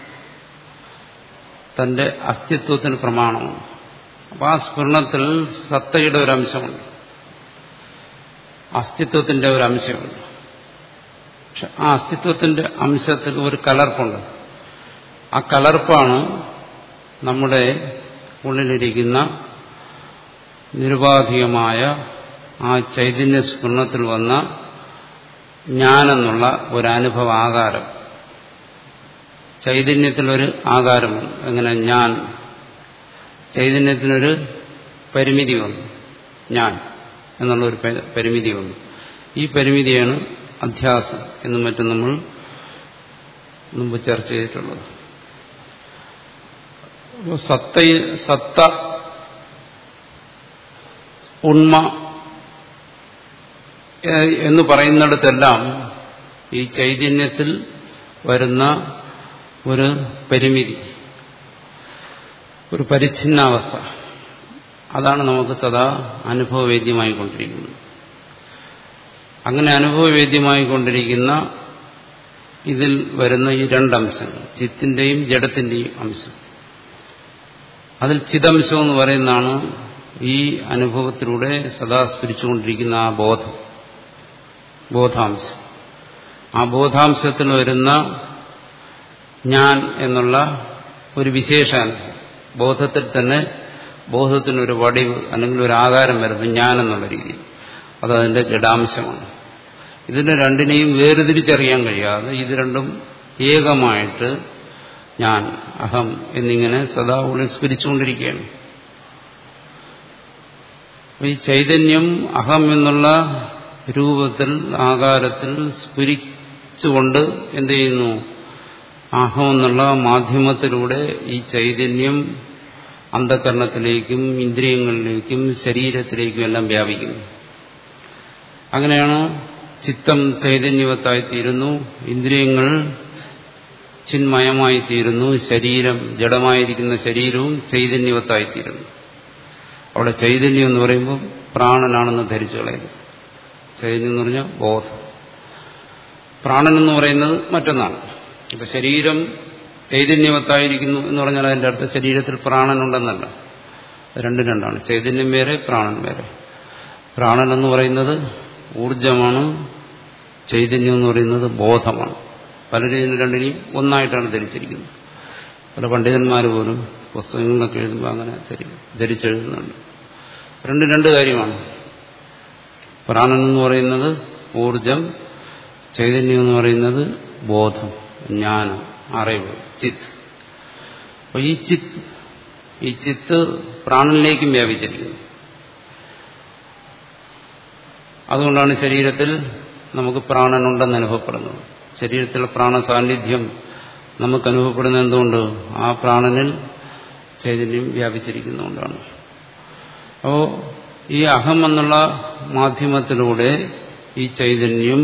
തന്റെ അസ്തിത്വത്തിന് പ്രമാണമാണ് അപ്പം ആ സ്ഫുരണത്തിൽ സത്തയുടെ ഒരു അംശമുണ്ട് അസ്തിത്വത്തിന്റെ ഒരു അംശമുണ്ട് പക്ഷെ ആ അസ്തിത്വത്തിന്റെ അംശത്തിൽ ഒരു കലർപ്പുണ്ട് ആ കലർപ്പാണ് നമ്മുടെ ഉള്ളിലിരിക്കുന്ന നിരുപാധികമായ ആ ചൈതന്യ സ്ഫുരണത്തിൽ വന്ന ഞാനെന്നുള്ള ഒരു അനുഭവ ആകാരം ചൈതന്യത്തിലൊരു ആകാരമാണ് എങ്ങനെ ഞാൻ ചൈതന്യത്തിനൊരു പരിമിതി വന്നു ഞാൻ എന്നുള്ളൊരു പരിമിതി വന്നു ഈ പരിമിതിയാണ് അധ്യാസം എന്നും മറ്റും നമ്മൾ മുമ്പ് ചർച്ച ചെയ്തിട്ടുള്ളത് സത്ത സത്ത ഉണ്മ എന്ന് പറയുന്നിടത്തെല്ലാം ഈ ചൈതന്യത്തിൽ വരുന്ന ഒരു പരിമിതി ഒരു പരിച്ഛിന്നാവസ്ഥ അതാണ് നമുക്ക് സദാ അനുഭവവേദ്യമായി കൊണ്ടിരിക്കുന്നത് അങ്ങനെ അനുഭവവേദ്യമായി കൊണ്ടിരിക്കുന്ന ഇതിൽ വരുന്ന ഈ രണ്ടംശങ്ങൾ ചിത്തിന്റെയും ജഡത്തിന്റെയും അംശം അതിൽ ചിതംശം എന്ന് പറയുന്നതാണ് ഈ അനുഭവത്തിലൂടെ സദാ സ്ഫരിച്ചുകൊണ്ടിരിക്കുന്ന ആ ബോധം ബോധാംശം ആ ബോധാംശത്തിൽ വരുന്ന ഞാൻ എന്നുള്ള ഒരു വിശേഷാനുഭവം ബോധത്തിൽ തന്നെ ബോധത്തിനൊരു വടിവ് അല്ലെങ്കിൽ ഒരു ആകാരം വരുന്നു ഞാൻ എന്നുള്ള രീതിയിൽ അതതിന്റെ ജഡാംശമാണ് ഇതിനെ രണ്ടിനെയും വേർതിരിച്ചറിയാൻ കഴിയാതെ ഇത് രണ്ടും ഏകമായിട്ട് ഞാൻ അഹം എന്നിങ്ങനെ സദാ ഉള്ളിൽ സ്ഫരിച്ചുകൊണ്ടിരിക്കുകയാണ് ഈ ചൈതന്യം അഹം എന്നുള്ള രൂപത്തിൽ ആകാരത്തിൽ സ്ഫുരിച്ചുകൊണ്ട് എന്ത് ചെയ്യുന്നു അഹം എന്നുള്ള മാധ്യമത്തിലൂടെ ഈ ചൈതന്യം അന്ധകരണത്തിലേക്കും ഇന്ദ്രിയങ്ങളിലേക്കും ശരീരത്തിലേക്കും എല്ലാം വ്യാപിക്കുന്നു അങ്ങനെയാണ് ചിത്തം ചൈതന്യവത്തായിത്തീരുന്നു ഇന്ദ്രിയങ്ങൾ ചിന്മയമായിത്തീരുന്നു ശരീരം ജഡമായിരിക്കുന്ന ശരീരവും ചൈതന്യവത്തായിത്തീരുന്നു അവിടെ ചൈതന്യം എന്ന് പറയുമ്പോൾ പ്രാണനാണെന്ന് ധരിച്ചു കളയുന്നു ചൈതന്യം എന്ന് പറഞ്ഞാൽ ബോധം പ്രാണൻ എന്ന് പറയുന്നത് മറ്റൊന്നാണ് ഇപ്പൊ ശരീരം ചൈതന്യവത്തായിരിക്കുന്നു എന്ന് പറഞ്ഞാൽ അതിന്റെ അടുത്ത ശരീരത്തിൽ പ്രാണനുണ്ടെന്നല്ല രണ്ടും രണ്ടാണ് ചൈതന്യം വേറെ പ്രാണൻ വേറെ പ്രാണൻ എന്ന് പറയുന്നത് ഊർജമാണ് ചൈതന്യം എന്ന് പറയുന്നത് ബോധമാണ് പലരും ഇതിന് രണ്ടിനെയും ഒന്നായിട്ടാണ് ധരിച്ചിരിക്കുന്നത് പല പണ്ഡിതന്മാർ പോലും പുസ്തകങ്ങളിലൊക്കെ എഴുതുമ്പോൾ അങ്ങനെ ധരിച്ചെഴുതുന്നുണ്ട് രണ്ടും രണ്ട് കാര്യമാണ് പ്രാണൻ എന്ന് പറയുന്നത് ഊർജം ചൈതന്യം എന്ന് പറയുന്നത് ബോധം ജ്ഞാനം അറിവ് ചിത്ത് അപ്പൊ ഈ ചിത്ത് ഈ ചിത്ത് പ്രാണനിലേക്കും വ്യാപിച്ചിരിക്കുന്നു അതുകൊണ്ടാണ് ശരീരത്തിൽ നമുക്ക് പ്രാണനുണ്ടെന്ന് അനുഭവപ്പെടുന്നത് ശരീരത്തിലെ പ്രാണ സാന്നിധ്യം നമുക്ക് അനുഭവപ്പെടുന്നത് എന്തുകൊണ്ട് ആ പ്രാണനിൽ ചൈതന്യം വ്യാപിച്ചിരിക്കുന്നതുകൊണ്ടാണ് അപ്പോൾ ഈ അഹം എന്നുള്ള മാധ്യമത്തിലൂടെ ഈ ചൈതന്യം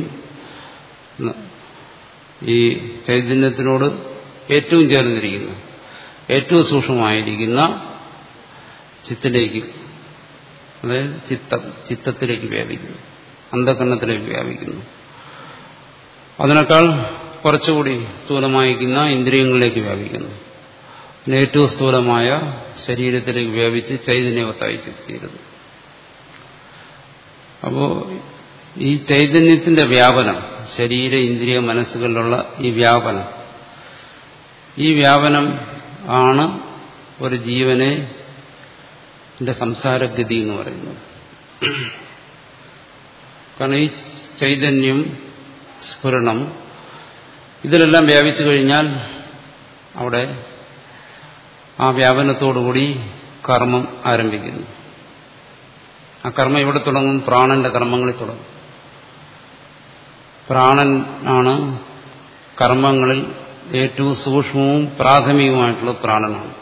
ഈ ചൈതന്യത്തിനോട് ഏറ്റവും ചേർന്നിരിക്കുന്ന ഏറ്റവും സൂക്ഷ്മമായിരിക്കുന്ന ചിത്തിലേക്ക് അതായത് ചിത്തം ചിത്തത്തിലേക്ക് വ്യാപിക്കുന്നു അന്ധകരണത്തിലേക്ക് വ്യാപിക്കുന്നു അതിനേക്കാൾ കുറച്ചുകൂടി സ്ഥൂലമായിരിക്കുന്ന ഇന്ദ്രിയങ്ങളിലേക്ക് വ്യാപിക്കുന്നു പിന്നെ ഏറ്റവും സ്ഥൂലമായ ശരീരത്തിലേക്ക് വ്യാപിച്ച് ചൈതന്യവത്തായി തീരുന്നു അപ്പോ ഈ ചൈതന്യത്തിന്റെ വ്യാപനം ശരീര ഇന്ദ്രിയ മനസ്സുകളിലുള്ള ഈ വ്യാപനം ഈ വ്യാപനം ആണ് ഒരു ജീവനെ സംസാരഗതി എന്ന് പറയുന്നത് കാരണം ഈ ചൈതന്യം സ്ഫുരണം ഇതിലെല്ലാം വ്യാപിച്ചു കഴിഞ്ഞാൽ അവിടെ ആ വ്യാപനത്തോടുകൂടി കർമ്മം ആരംഭിക്കുന്നു ആ കർമ്മം എവിടെ തുടങ്ങും പ്രാണന്റെ കർമ്മങ്ങളിൽ തുടങ്ങും പ്രാണൻ ആണ് കർമ്മങ്ങളിൽ ഏറ്റവും സൂക്ഷ്മവും പ്രാഥമികവുമായിട്ടുള്ള പ്രാണനാണ്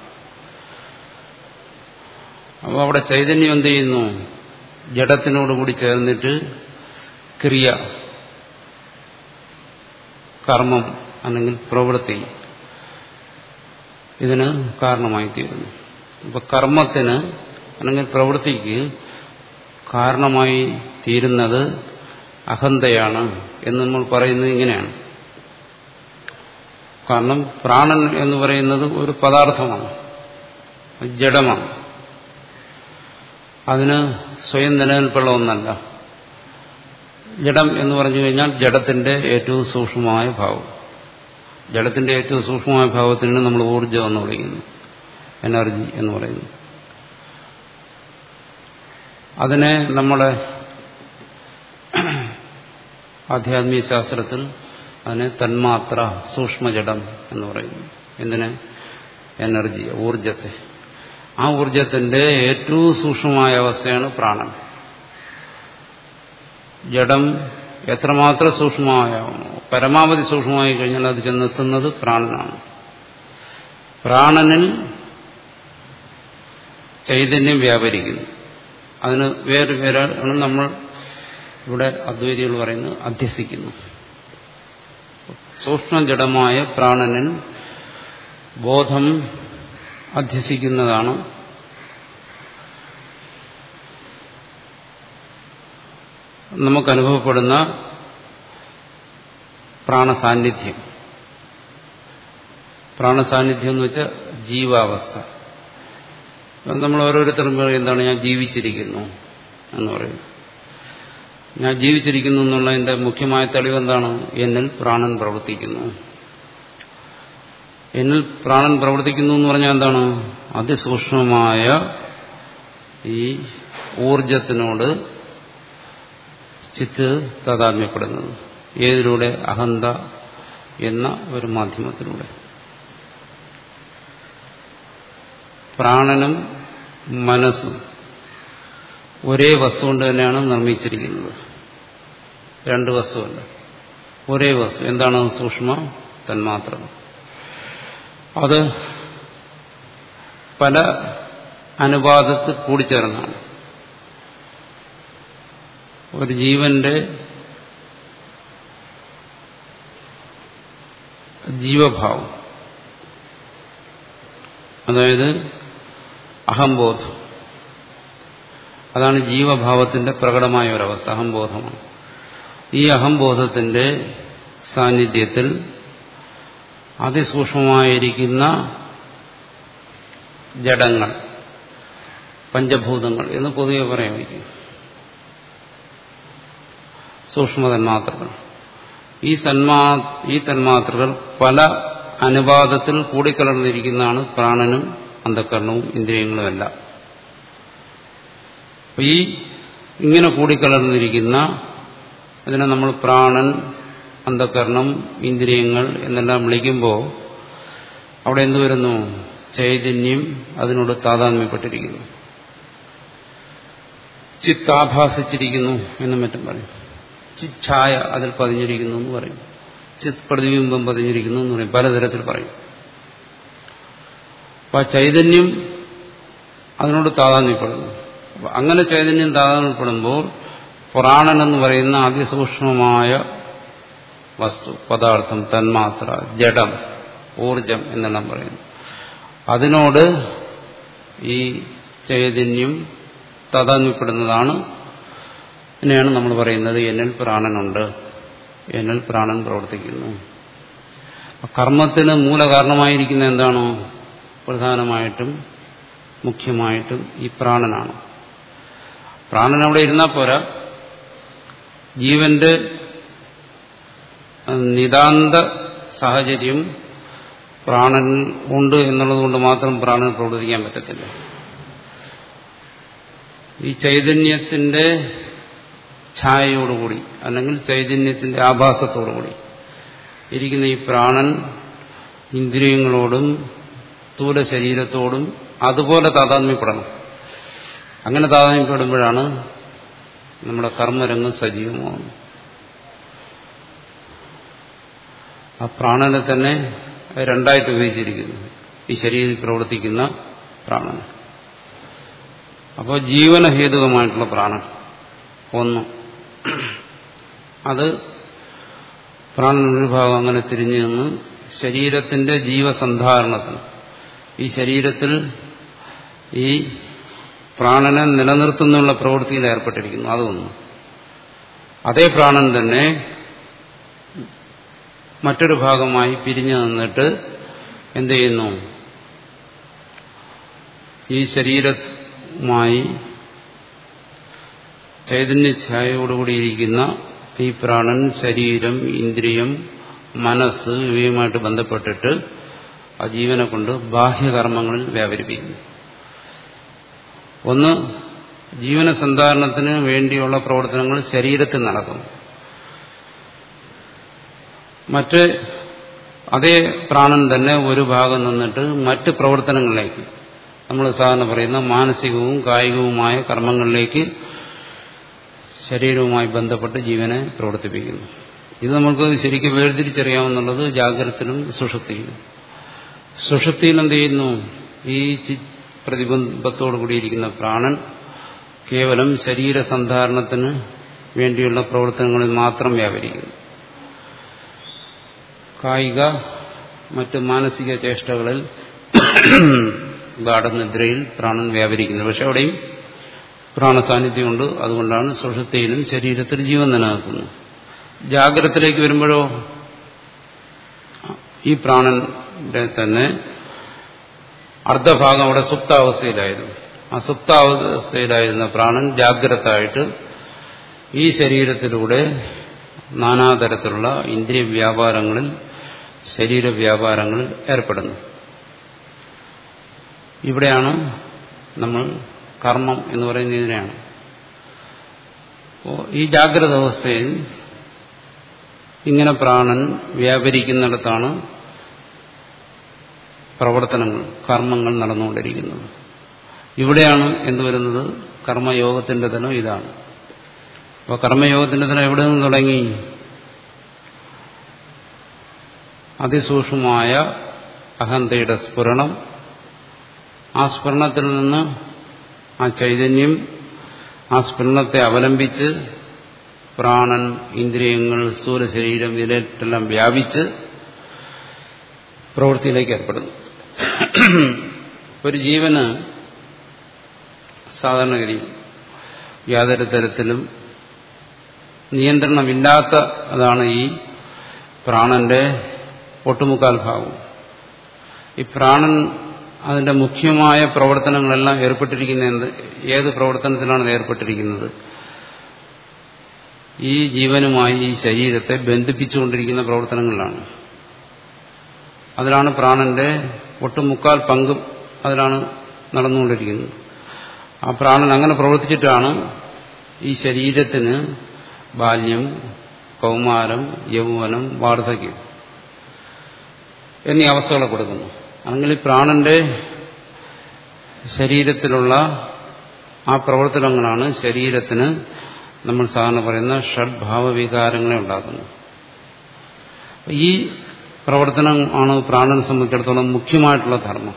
അപ്പോൾ അവിടെ ചൈതന്യം എന്ത് ചെയ്യുന്നു ജഡത്തിനോടുകൂടി ചേർന്നിട്ട് ക്രിയ കർമ്മം അല്ലെങ്കിൽ പ്രവൃത്തി ഇതിന് കാരണമായി തീരുന്നു അപ്പൊ കർമ്മത്തിന് അല്ലെങ്കിൽ പ്രവൃത്തിക്ക് കാരണമായി തീരുന്നത് അഹന്തയാണ് എന്ന് നമ്മൾ പറയുന്നത് ഇങ്ങനെയാണ് കാരണം പ്രാണൻ എന്ന് പറയുന്നത് ഒരു പദാർത്ഥമാണ് ജഡമാണ് അതിന് സ്വയം നിലനിൽപ്പുള്ള ഒന്നല്ല ജഡം എന്ന് പറഞ്ഞു കഴിഞ്ഞാൽ ജഡത്തിന്റെ ഏറ്റവും സൂക്ഷ്മമായ ഭാവം ജഡത്തിന്റെ ഏറ്റവും സൂക്ഷ്മമായ ഭാവത്തിന് നമ്മൾ ഊർജ്ജം എന്ന് വിളിക്കുന്നു എനർജി എന്ന് പറയുന്നു അതിനെ നമ്മുടെ ആധ്യാത്മിക ശാസ്ത്രത്തിൽ അതിനെ തന്മാത്ര സൂക്ഷ്മജഡം എന്ന് പറയുന്നു എന്തിന് എനർജി ഊർജത്തെ ആ ഊർജത്തിന്റെ ഏറ്റവും സൂക്ഷ്മമായ അവസ്ഥയാണ് പ്രാണൻ ജഡം എത്രമാത്രം സൂക്ഷ്മമായാവുമോ പരമാവധി സൂക്ഷ്മമായി കഴിഞ്ഞാൽ അത് ചെന്നെത്തുന്നത് പ്രാണനാണ് പ്രാണനിൽ ചൈതന്യം വ്യാപരിക്കുന്നു അതിന് വേറെ പേരാണ് നമ്മൾ ഇവിടെ അദ്വൈതികൾ പറയുന്നത് അധ്യസിക്കുന്നു സൂക്ഷ്മ ജഡമായ പ്രാണനിൽ ബോധം അധ്യസിക്കുന്നതാണ് നമുക്കനുഭവപ്പെടുന്ന പ്രാണസാന്നിധ്യം പ്രാണസാന്നിധ്യം എന്ന് വെച്ചാൽ ജീവാവസ്ഥ നമ്മൾ ഓരോരുത്തരും പറയും എന്താണ് ഞാൻ ജീവിച്ചിരിക്കുന്നു എന്ന് പറയും ഞാൻ ജീവിച്ചിരിക്കുന്നു എന്നുള്ളതിന്റെ മുഖ്യമായ തെളിവ് എന്താണ് എന്നിൽ പ്രാണൻ പ്രവർത്തിക്കുന്നു എന്നിൽ പ്രാണൻ പ്രവർത്തിക്കുന്നു എന്ന് പറഞ്ഞാൽ എന്താണ് അതിസൂക്ഷ്മമായ ഈ ഊർജത്തിനോട് ചിത്ത് താതാത്മ്യപ്പെടുന്നത് ഏതിലൂടെ അഹന്ത എന്ന ഒരു മാധ്യമത്തിലൂടെ പ്രാണനും മനസ്സും ഒരേ വസ്തു കൊണ്ട് തന്നെയാണ് നിർമ്മിച്ചിരിക്കുന്നത് രണ്ട് വസ്തുവല്ല ഒരേ വസ്തു എന്താണ് സൂക്ഷ്മ തന്മാത്രം അത് പല അനുപാതത്തിൽ കൂടിച്ചേർന്നാണ് ഒരു ജീവന്റെ ജീവഭാവം അതായത് അഹംബോധം അതാണ് ജീവഭാവത്തിന്റെ പ്രകടമായ ഒരവസ്ഥ അഹംബോധമാണ് ഈ അഹംബോധത്തിന്റെ സാന്നിധ്യത്തിൽ അതിസൂക്ഷ്മമായിരിക്കുന്ന ജഡങ്ങൾ പഞ്ചഭൂതങ്ങൾ എന്ന് പൊതുവെ പറയാൻ വയ്ക്കും സൂക്ഷ്മതന്മാത്രകൾ ഈ സന്മാ ഈ തന്മാത്രകൾ പല അനുപാതത്തിൽ കൂടിക്കലർന്നിരിക്കുന്നതാണ് പ്രാണനും അന്ധക്കരണവും ഇന്ദ്രിയങ്ങളുമെല്ലാം ഈ ഇങ്ങനെ കൂടിക്കലർന്നിരിക്കുന്ന അതിനെ നമ്മൾ പ്രാണൻ അന്ധക്കരണം ഇന്ദ്രിയങ്ങൾ എന്നെല്ലാം വിളിക്കുമ്പോൾ അവിടെ എന്തു വരുന്നു ചൈതന്യം അതിനോട് താതാത്മ്യപ്പെട്ടിരിക്കുന്നു ചിത്താഭാസിച്ചിരിക്കുന്നു എന്നും മറ്റും പറയും ചിച്ഛായ അതിൽ പതിഞ്ഞിരിക്കുന്നു എന്ന് പറയും ചിത് പ്രതിബിംബം പതിഞ്ഞിരിക്കുന്നു എന്ന് പറയും പലതരത്തിൽ പറയും അപ്പൊ ചൈതന്യം അതിനോട് താതാത്മ്യപ്പെടുന്നു അപ്പൊ അങ്ങനെ ചൈതന്യം താതാത്മ്യപ്പെടുമ്പോൾ പുരാണൻ എന്ന് പറയുന്ന അതിസൂക്ഷ്മമായ വസ്തു പദാർത്ഥം തന്മാത്ര ജഡം ഊർജം എന്നെല്ലാം പറയുന്നു അതിനോട് ഈ ചൈതന്യം താതാത്മ്യപ്പെടുന്നതാണ് ഇതിനെയാണ് നമ്മൾ പറയുന്നത് എന്നിൽ പ്രാണനുണ്ട് എന്നിൽ പ്രാണൻ പ്രവർത്തിക്കുന്നു കർമ്മത്തിന് മൂലകാരണമായിരിക്കുന്ന എന്താണോ പ്രധാനമായിട്ടും മുഖ്യമായിട്ടും ഈ പ്രാണനാണ് പ്രാണൻ അവിടെ ഇരുന്നാൽ പോരാ ജീവന്റെ നിതാന്ത സാഹചര്യം പ്രാണൻ ഉണ്ട് എന്നുള്ളത് കൊണ്ട് മാത്രം പ്രാണൻ പ്രവർത്തിക്കാൻ പറ്റത്തില്ല ഈ ചൈതന്യത്തിന്റെ ഛായയോടുകൂടി അല്ലെങ്കിൽ ചൈതന്യത്തിന്റെ ആഭാസത്തോടുകൂടി ഇരിക്കുന്ന ഈ പ്രാണൻ ഇന്ദ്രിയങ്ങളോടും സ്ഥൂല ശരീരത്തോടും അതുപോലെ താതാത്മ്യപ്പെടണം അങ്ങനെ താതാത്മ്യപ്പെടുമ്പോഴാണ് നമ്മുടെ കർമ്മരംഗം സജീവമാകുന്നത് ആ പ്രാണനെ തന്നെ രണ്ടായിട്ട് വിഭജിച്ചിരിക്കുന്നു ഈ ശരീരത്തിൽ പ്രവർത്തിക്കുന്ന പ്രാണൻ അപ്പോൾ ജീവനഹേതുകമായിട്ടുള്ള പ്രാണൻ ഒന്ന് അത് പ്രാണൻ ഒരു ഭാഗം അങ്ങനെ തിരിഞ്ഞു നിന്ന് ശരീരത്തിന്റെ ജീവസന്ധാരണത്തിന് ഈ ശരീരത്തിൽ ഈ പ്രാണനെ നിലനിർത്തുന്നുള്ള പ്രവൃത്തിയിൽ ഏർപ്പെട്ടിരിക്കുന്നു അതൊന്ന് അതേ പ്രാണൻ തന്നെ മറ്റൊരു ഭാഗമായി പിരിഞ്ഞു നിന്നിട്ട് എന്ത് ചെയ്യുന്നു ഈ ശരീരമായി ചൈതന്യഛായയോടുകൂടിയിരിക്കുന്ന ഈ പ്രാണൻ ശരീരം ഇന്ദ്രിയം മനസ്സ് ഇവയുമായിട്ട് ബന്ധപ്പെട്ടിട്ട് ആ ജീവനെ കൊണ്ട് ബാഹ്യകർമ്മങ്ങളിൽ വ്യാപരിപ്പിക്കുന്നു ഒന്ന് ജീവന സന്ധാരണത്തിന് വേണ്ടിയുള്ള പ്രവർത്തനങ്ങൾ ശരീരത്തിൽ നടക്കും മറ്റ് അതേ പ്രാണൻ തന്നെ ഒരു ഭാഗം നിന്നിട്ട് മറ്റ് പ്രവർത്തനങ്ങളിലേക്ക് നമ്മൾ സാധാരണ പറയുന്ന മാനസികവും കായികവുമായ കർമ്മങ്ങളിലേക്ക് ശരീരവുമായി ബന്ധപ്പെട്ട് ജീവനെ പ്രവർത്തിപ്പിക്കുന്നു ഇത് നമുക്ക് ശരിക്കും വേർതിരിച്ചറിയാമെന്നുള്ളത് ജാഗ്രതത്തിലും സുഷുപ്തിയിലും സുഷുപ്തിയിൽ എന്ത് ചെയ്യുന്നു ഈ പ്രതിബന്ധത്തോടു കൂടിയിരിക്കുന്ന പ്രാണൻ കേവലം ശരീരസന്ധാരണത്തിന് വേണ്ടിയുള്ള പ്രവർത്തനങ്ങളിൽ മാത്രം വ്യാപരിക്കുന്നു കായിക മറ്റ് മാനസിക ചേഷ്ടകളിൽ ഗാഠനിദ്രയിൽ പ്രാണൻ വ്യാപരിക്കുന്നു പക്ഷെ അവിടെയും പ്രാണസാന്നിധ്യമുണ്ട് അതുകൊണ്ടാണ് സുഷുപ്തിയിലും ശരീരത്തിൽ ജീവൻ നിലനിൽക്കുന്നത് ജാഗ്രതത്തിലേക്ക് വരുമ്പോഴോ ഈ പ്രാണന്റെ തന്നെ അർദ്ധഭാഗം അവിടെ സുപ്താവസ്ഥയിലായിരുന്നു ആ സുപ്താവസ്ഥയിലായിരുന്ന പ്രാണൻ ജാഗ്രതായിട്ട് ഈ ശരീരത്തിലൂടെ നാനാതരത്തിലുള്ള ഇന്ദ്രിയ വ്യാപാരങ്ങളിൽ ശരീര വ്യാപാരങ്ങളിൽ ഏർപ്പെടുന്നു ഇവിടെയാണ് നമ്മൾ കർമ്മം എന്ന് പറയുന്ന ഇതിനെയാണ് അപ്പോൾ ഈ ജാഗ്രത അവസ്ഥയിൽ ഇങ്ങനെ പ്രാണൻ വ്യാപരിക്കുന്നിടത്താണ് പ്രവർത്തനങ്ങൾ കർമ്മങ്ങൾ നടന്നുകൊണ്ടിരിക്കുന്നത് ഇവിടെയാണ് എന്ത് വരുന്നത് കർമ്മയോഗത്തിന്റെ തലം ഇതാണ് അപ്പോൾ കർമ്മയോഗത്തിന്റെ തലം എവിടെ നിന്ന് തുടങ്ങി അതിസൂക്ഷ്മമായ അഹന്തയുടെ സ്ഫുരണം ആ സ്ഫുരണത്തിൽ നിന്ന് ആ ചൈതന്യം ആ സ്ഫുരണത്തെ അവലംബിച്ച് പ്രാണൻ ഇന്ദ്രിയങ്ങൾ സ്ഥൂല ശരീരം ഇതിലെല്ലാം വ്യാപിച്ച് പ്രവൃത്തിയിലേക്ക് ഏർപ്പെടുന്നു ഒരു ജീവന് സാധാരണഗതിയിൽ യാതൊരു തരത്തിലും നിയന്ത്രണമില്ലാത്ത അതാണ് ഈ പ്രാണന്റെ ഒട്ടുമുക്കാൽ ഭാഗം ഈ പ്രാണൻ അതിന്റെ മുഖ്യമായ പ്രവർത്തനങ്ങളെല്ലാം ഏർപ്പെട്ടിരിക്കുന്ന എന്ത് ഏത് പ്രവർത്തനത്തിലാണ് ഏർപ്പെട്ടിരിക്കുന്നത് ഈ ജീവനുമായി ഈ ശരീരത്തെ ബന്ധിപ്പിച്ചുകൊണ്ടിരിക്കുന്ന പ്രവർത്തനങ്ങളിലാണ് അതിലാണ് പ്രാണന്റെ ഒട്ടുമുക്കാൽ പങ്കും അതിലാണ് നടന്നുകൊണ്ടിരിക്കുന്നത് ആ പ്രാണൻ അങ്ങനെ പ്രവർത്തിച്ചിട്ടാണ് ഈ ശരീരത്തിന് ബാല്യം കൗമാരം യൗവനം വാർദ്ധക്യം എന്നീ അവസ്ഥകളെ കൊടുക്കുന്നു അല്ലെങ്കിൽ ഈ പ്രാണന്റെ ശരീരത്തിലുള്ള ആ പ്രവർത്തനങ്ങളാണ് ശരീരത്തിന് നമ്മൾ സാധാരണ പറയുന്ന ഷഡ്ഭാവവികാരങ്ങളെ ഉണ്ടാക്കുന്നത് ഈ പ്രവർത്തനം ആണ് പ്രാണനെ സംബന്ധിച്ചിടത്തോളം മുഖ്യമായിട്ടുള്ള ധർമ്മം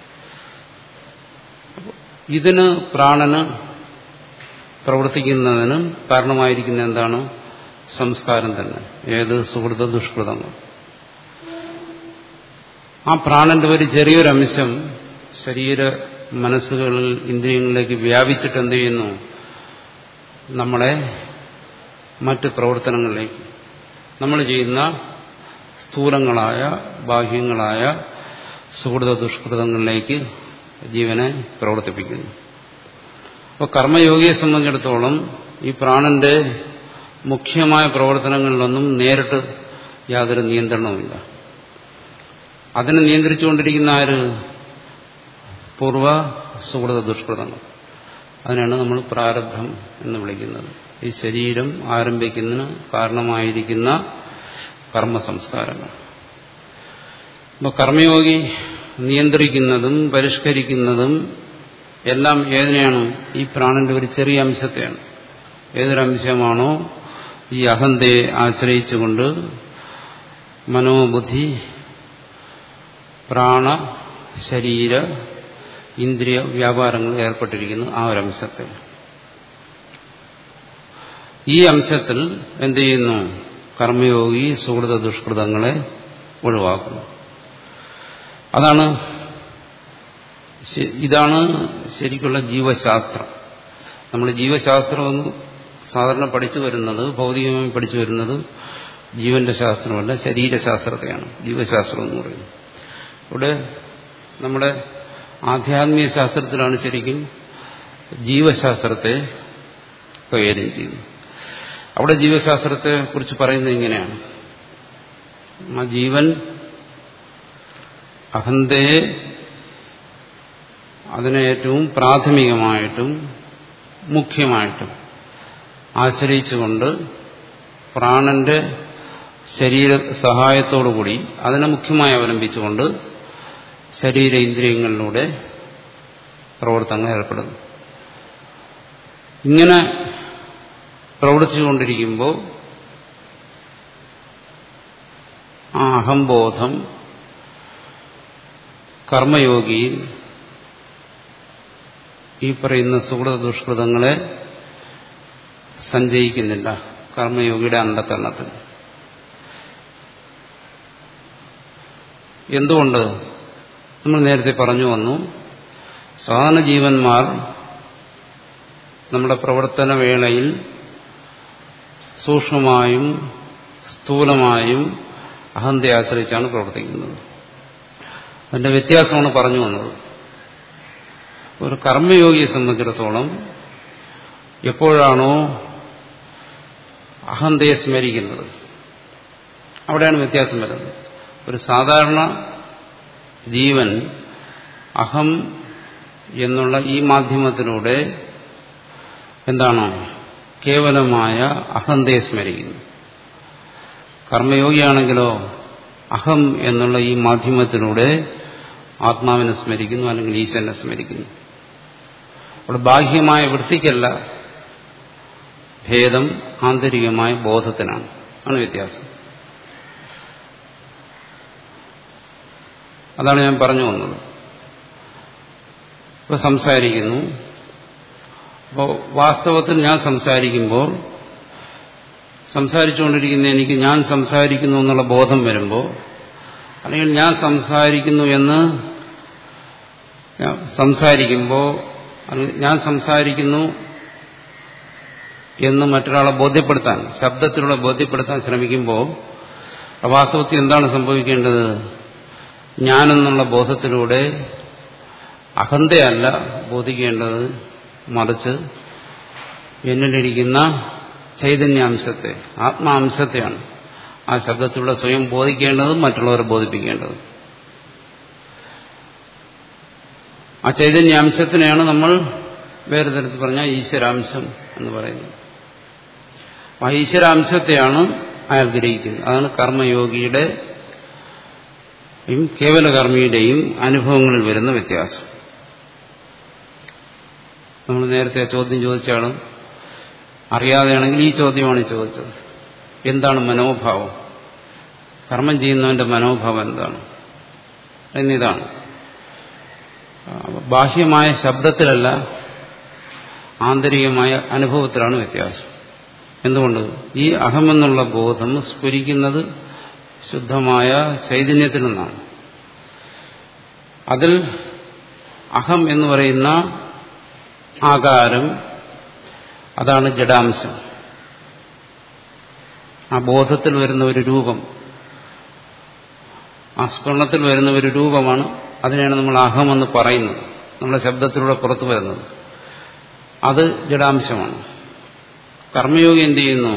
ഇതിന് പ്രാണന് പ്രവർത്തിക്കുന്നതിന് കാരണമായിരിക്കുന്ന എന്താണ് സംസ്കാരം തന്നെ ഏത് സുഹൃത ദുഷ്കൃതങ്ങൾ ആ പ്രാണന്റെ ഒരു ചെറിയൊരു അംശം ശരീര മനസ്സുകളിൽ ഇന്ദ്രിയങ്ങളിലേക്ക് വ്യാപിച്ചിട്ട് എന്ത് ചെയ്യുന്നു നമ്മളെ മറ്റ് പ്രവർത്തനങ്ങളിലേക്ക് നമ്മൾ ചെയ്യുന്ന സ്ഥൂലങ്ങളായ ബാഹ്യങ്ങളായ സുഹൃത ദുഷ്കൃതങ്ങളിലേക്ക് ജീവനെ പ്രവർത്തിപ്പിക്കുന്നു അപ്പോൾ കർമ്മയോഗിയെ സംബന്ധിച്ചിടത്തോളം ഈ പ്രാണന്റെ മുഖ്യമായ പ്രവർത്തനങ്ങളിലൊന്നും നേരിട്ട് യാതൊരു നിയന്ത്രണവുമില്ല അതിനെ നിയന്ത്രിച്ചുകൊണ്ടിരിക്കുന്ന ആര് പൂർവ സുഹൃത ദുഷ്കൃതങ്ങൾ അതിനാണ് നമ്മൾ പ്രാരബ്ധം എന്ന് വിളിക്കുന്നത് ഈ ശരീരം ആരംഭിക്കുന്നതിന് കാരണമായിരിക്കുന്ന കർമ്മ സംസ്കാരങ്ങൾ അപ്പോൾ കർമ്മയോഗി നിയന്ത്രിക്കുന്നതും പരിഷ്കരിക്കുന്നതും എല്ലാം ഏതിനെയാണ് ഈ പ്രാണന്റെ ഒരു ചെറിയ അംശത്തെയാണ് ഏതൊരംശമാണോ ഈ അഹന്തയെ ആശ്രയിച്ചുകൊണ്ട് മനോബുദ്ധി പ്രാണ ശരീര ഇന്ദ്രിയ വ്യാപാരങ്ങളിൽ ഏർപ്പെട്ടിരിക്കുന്നു ആ ഒരു അംശത്തിൽ ഈ അംശത്തിൽ എന്ത് ചെയ്യുന്നു കർമ്മയോഗി സുഹൃത ദുഷ്കൃതങ്ങളെ ഒഴിവാക്കുന്നു അതാണ് ഇതാണ് ശരിക്കുള്ള ജീവശാസ്ത്രം നമ്മൾ ജീവശാസ്ത്രമെന്ന് സാധാരണ പഠിച്ചു വരുന്നത് ഭൗതികമായി പഠിച്ചു വരുന്നത് ജീവന്റെ ശാസ്ത്രമല്ല ശരീരശാസ്ത്രത്തെയാണ് ജീവശാസ്ത്രം എന്ന് പറയുന്നത് ഇവിടെ നമ്മുടെ ആധ്യാത്മിക ശാസ്ത്രത്തിലാണ് ശരിക്കും ജീവശാസ്ത്രത്തെ കൈകാര്യം ചെയ്യുന്നത് അവിടെ ജീവശാസ്ത്രത്തെ കുറിച്ച് പറയുന്നത് ഇങ്ങനെയാണ് ആ ജീവൻ അഹന്തയെ അതിനെ ഏറ്റവും പ്രാഥമികമായിട്ടും മുഖ്യമായിട്ടും ആശ്രയിച്ചുകൊണ്ട് പ്രാണന്റെ ശരീര സഹായത്തോടുകൂടി അതിനെ മുഖ്യമായി അവലംബിച്ചുകൊണ്ട് ശരീര ഇന്ദ്രിയങ്ങളിലൂടെ പ്രവർത്തനങ്ങൾ ഏർപ്പെടുന്നു ഇങ്ങനെ പ്രവർത്തിച്ചുകൊണ്ടിരിക്കുമ്പോൾ ആ അഹംബോധം കർമ്മയോഗിയിൽ ഈ പറയുന്ന സുഹൃത ദുഷ്കൃതങ്ങളെ സഞ്ചയിക്കുന്നില്ല കർമ്മയോഗിയുടെ അന്ധകരണത്തിൽ എന്തുകൊണ്ട് നമ്മൾ നേരത്തെ പറഞ്ഞു വന്നു സാധാരണ ജീവന്മാർ നമ്മുടെ പ്രവർത്തന വേളയിൽ സൂക്ഷ്മമായും സ്ഥൂലമായും അഹന്തയെ ആശ്രയിച്ചാണ് പ്രവർത്തിക്കുന്നത് അതിന്റെ വ്യത്യാസമാണ് പറഞ്ഞു വന്നത് ഒരു കർമ്മയോഗിയെ സംബന്ധിച്ചിടത്തോളം എപ്പോഴാണോ അഹന്തയെ സ്മരിക്കുന്നത് അവിടെയാണ് വ്യത്യാസം വരുന്നത് ഒരു സാധാരണ ജീവൻ അഹം എന്നുള്ള ഈ മാധ്യമത്തിലൂടെ എന്താണോ കേവലമായ അഹന്തയെ സ്മരിക്കുന്നു കർമ്മയോഗിയാണെങ്കിലോ അഹം എന്നുള്ള ഈ മാധ്യമത്തിലൂടെ ആത്മാവിനെ സ്മരിക്കുന്നു അല്ലെങ്കിൽ ഈശ്വരനെ സ്മരിക്കുന്നു അവിടെ ബാഹ്യമായ വൃത്തിക്കല്ല ഭേദം ആന്തരികമായ ബോധത്തിനാണ് ആണ് വ്യത്യാസം അതാണ് ഞാൻ പറഞ്ഞു വന്നത് ഇപ്പോൾ സംസാരിക്കുന്നു അപ്പോൾ വാസ്തവത്തിൽ ഞാൻ സംസാരിക്കുമ്പോൾ സംസാരിച്ചുകൊണ്ടിരിക്കുന്ന എനിക്ക് ഞാൻ സംസാരിക്കുന്നു എന്നുള്ള ബോധം വരുമ്പോൾ അല്ലെങ്കിൽ ഞാൻ സംസാരിക്കുന്നു എന്ന് സംസാരിക്കുമ്പോൾ ഞാൻ സംസാരിക്കുന്നു എന്ന് മറ്റൊരാളെ ബോധ്യപ്പെടുത്താൻ ശബ്ദത്തിലൂടെ ബോധ്യപ്പെടുത്താൻ ശ്രമിക്കുമ്പോൾ വാസ്തവത്തിൽ എന്താണ് സംഭവിക്കേണ്ടത് ഞാനെന്നുള്ള ബോധത്തിലൂടെ അഹന്തയല്ല ബോധിക്കേണ്ടത് മറിച്ച് എന്നിലിരിക്കുന്ന ചൈതന്യാംശത്തെ ആത്മാംശത്തെയാണ് ആ ശബ്ദത്തിലൂടെ സ്വയം ബോധിക്കേണ്ടതും മറ്റുള്ളവരെ ബോധിപ്പിക്കേണ്ടതും ആ ചൈതന്യാംശത്തിനെയാണ് നമ്മൾ വേറെ തരത്തിൽ പറഞ്ഞാൽ ഈശ്വരാംശം എന്ന് പറയുന്നത് ആ ഈശ്വരാംശത്തെയാണ് അയാൾ ഗ്രഹിക്കുന്നത് അതാണ് കർമ്മയോഗിയുടെ കേവലകർമ്മിയുടെയും അനുഭവങ്ങളിൽ വരുന്ന വ്യത്യാസം നമ്മൾ നേരത്തെ ചോദ്യം ചോദിച്ചാണ് അറിയാതെയാണെങ്കിൽ ഈ ചോദ്യമാണ് ചോദിച്ചത് എന്താണ് മനോഭാവം കർമ്മം ചെയ്യുന്നവന്റെ മനോഭാവം എന്താണ് എന്നിതാണ് ബാഹ്യമായ ശബ്ദത്തിലല്ല ആന്തരികമായ അനുഭവത്തിലാണ് വ്യത്യാസം എന്തുകൊണ്ട് ഈ അഹമെന്നുള്ള ബോധം സ്ഫുരിക്കുന്നത് ശുദ്ധമായ ചൈതന്യത്തിൽ നിന്നാണ് അതിൽ അഹം എന്ന് പറയുന്ന ആകാരം അതാണ് ജഡാംശം ആ ബോധത്തിൽ വരുന്ന ഒരു രൂപം ആ സ്ഫുരണത്തിൽ വരുന്ന ഒരു രൂപമാണ് അതിനെയാണ് നമ്മൾ അഹമെന്ന് പറയുന്നത് നമ്മുടെ ശബ്ദത്തിലൂടെ പുറത്തു വരുന്നത് അത് ജഡാംശമാണ് കർമ്മയോഗി എന്ത് ചെയ്യുന്നു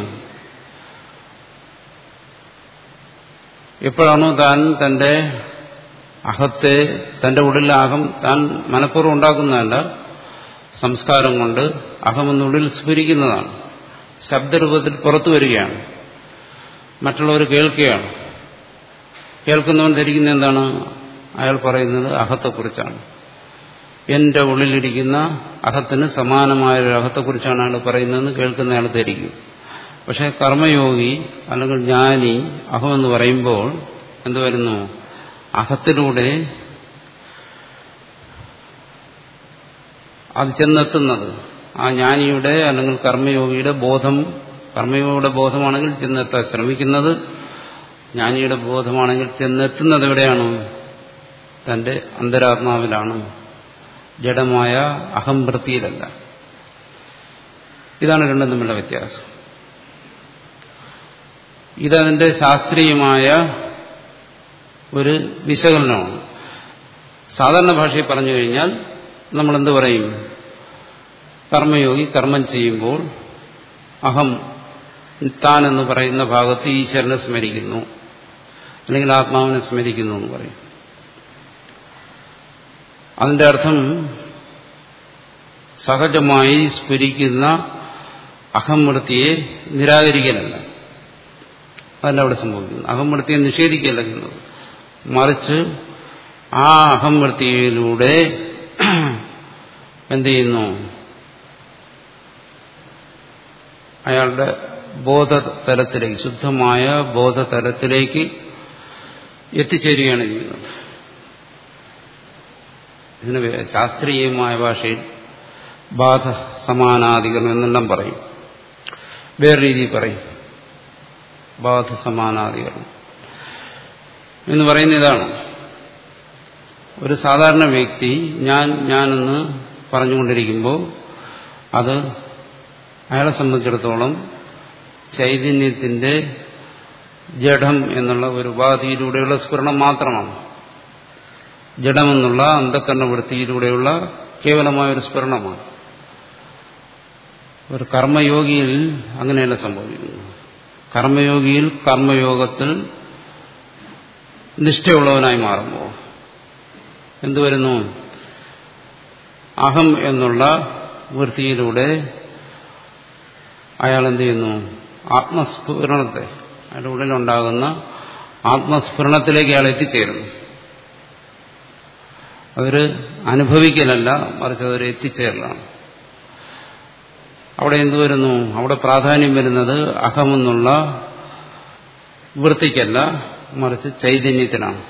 എപ്പോഴാണോ താൻ തന്റെ അഹത്തെ തന്റെ ഉള്ളിലെ അഹം താൻ മനഃപൂർവ്വം ഉണ്ടാക്കുന്നതല്ല സംസ്കാരം കൊണ്ട് അഹമെന്നുള്ളിൽ സ്ഫുരിക്കുന്നതാണ് ശബ്ദരൂപത്തിൽ പുറത്തു വരികയാണ് മറ്റുള്ളവർ കേൾക്കുകയാണ് കേൾക്കുന്നവൻ ധരിക്കുന്ന എന്താണ് അയാൾ പറയുന്നത് അഹത്തെക്കുറിച്ചാണ് എന്റെ ഉള്ളിലിരിക്കുന്ന അഹത്തിന് സമാനമായ ഒരു അഹത്തെക്കുറിച്ചാണ് അയാൾ പറയുന്നതെന്ന് കേൾക്കുന്ന അയാൾ ധരിക്കും പക്ഷെ കർമ്മയോഗി അല്ലെങ്കിൽ ജ്ഞാനി അഹമെന്ന് പറയുമ്പോൾ എന്ത് വരുന്നു അഹത്തിലൂടെ അത് ചെന്നെത്തുന്നത് ആ ജ്ഞാനിയുടെ അല്ലെങ്കിൽ കർമ്മയോഗിയുടെ ബോധം കർമ്മയോഗിയുടെ ബോധമാണെങ്കിൽ ചെന്നെത്താൻ ശ്രമിക്കുന്നത് ജ്ഞാനിയുടെ ബോധമാണെങ്കിൽ ചെന്നെത്തുന്നത് എവിടെയാണ് തന്റെ അന്തരാത്മാവിലാണ് ജഡമായ അഹംവൃത്തിയിലല്ല ഇതാണ് രണ്ടും തമ്മിലുള്ള വ്യത്യാസം ഇതതിന്റെ ശാസ്ത്രീയമായ ഒരു വിശകലനമാണ് സാധാരണ ഭാഷയിൽ പറഞ്ഞു കഴിഞ്ഞാൽ നമ്മൾ എന്ത് പറയും കർമ്മയോഗി കർമ്മം ചെയ്യുമ്പോൾ അഹം താൻ എന്ന് പറയുന്ന ഭാഗത്ത് ഈശ്വരനെ സ്മരിക്കുന്നു അല്ലെങ്കിൽ ആത്മാവിനെ സ്മരിക്കുന്നു എന്ന് പറയും അതിന്റെ അർത്ഥം സഹജമായി സ്ഫുരിക്കുന്ന അഹംവൃത്തിയെ നിരാകരിക്കലല്ല അതല്ല അവിടെ സംഭവിക്കുന്നത് അഹംവൃത്തിയെ നിഷേധിക്കല്ല ചെയ്യുന്നത് മറിച്ച് ആ അഹംവൃത്തിയിലൂടെ എന്ത് ചെയ്യുന്നു അയാളുടെ ബോധതലത്തിലേക്ക് ശുദ്ധമായ ബോധതലത്തിലേക്ക് എത്തിച്ചേരുകയാണ് ചെയ്യുന്നത് ഇതിന് ശാസ്ത്രീയമായ ഭാഷയിൽ ബാധ സമാനാധികരണം എന്നെല്ലാം പറയും വേറെ രീതിയിൽ പറയും ബാധ സമാനാധികരണം എന്ന് പറയുന്ന ഇതാണ് ഒരു സാധാരണ വ്യക്തി ഞാൻ ഞാനെന്ന് പറഞ്ഞുകൊണ്ടിരിക്കുമ്പോൾ അത് അയാളെ സംബന്ധിച്ചിടത്തോളം ചൈതന്യത്തിന്റെ ജഡം എന്നുള്ള ഒരു ഉപാധിയിലൂടെയുള്ള സ്ഫുരണം മാത്രമാണ് ജഡമെന്നുള്ള അന്ധകരണവൃത്തിയിലൂടെയുള്ള കേവലമായ ഒരു സ്ഫുരണമാണ് ഒരു കർമ്മയോഗിയിൽ അങ്ങനെയല്ല സംഭവിക്കുന്നത് കർമ്മയോഗിയിൽ കർമ്മയോഗത്തിൽ നിഷ്ഠയുള്ളവനായി മാറുമ്പോൾ എന്തുവരുന്നു അഹം എന്നുള്ള വൃത്തിയിലൂടെ അയാൾ എന്ത് ചെയ്യുന്നു ആത്മസ്ഫുരണത്തെ അയാളുടെ ഉള്ളിലുണ്ടാകുന്ന ആത്മസ്ഫുരണത്തിലേക്ക് അയാൾ എത്തിച്ചേരുന്നു അതൊരു അനുഭവിക്കലല്ല മറിച്ച് അതൊരു എത്തിച്ചേരലാണ് അവിടെ എന്തു വരുന്നു അവിടെ പ്രാധാന്യം വരുന്നത് അഹമെന്നുള്ള വൃത്തിക്കല്ല മറിച്ച് ചൈതന്യത്തിനാണ്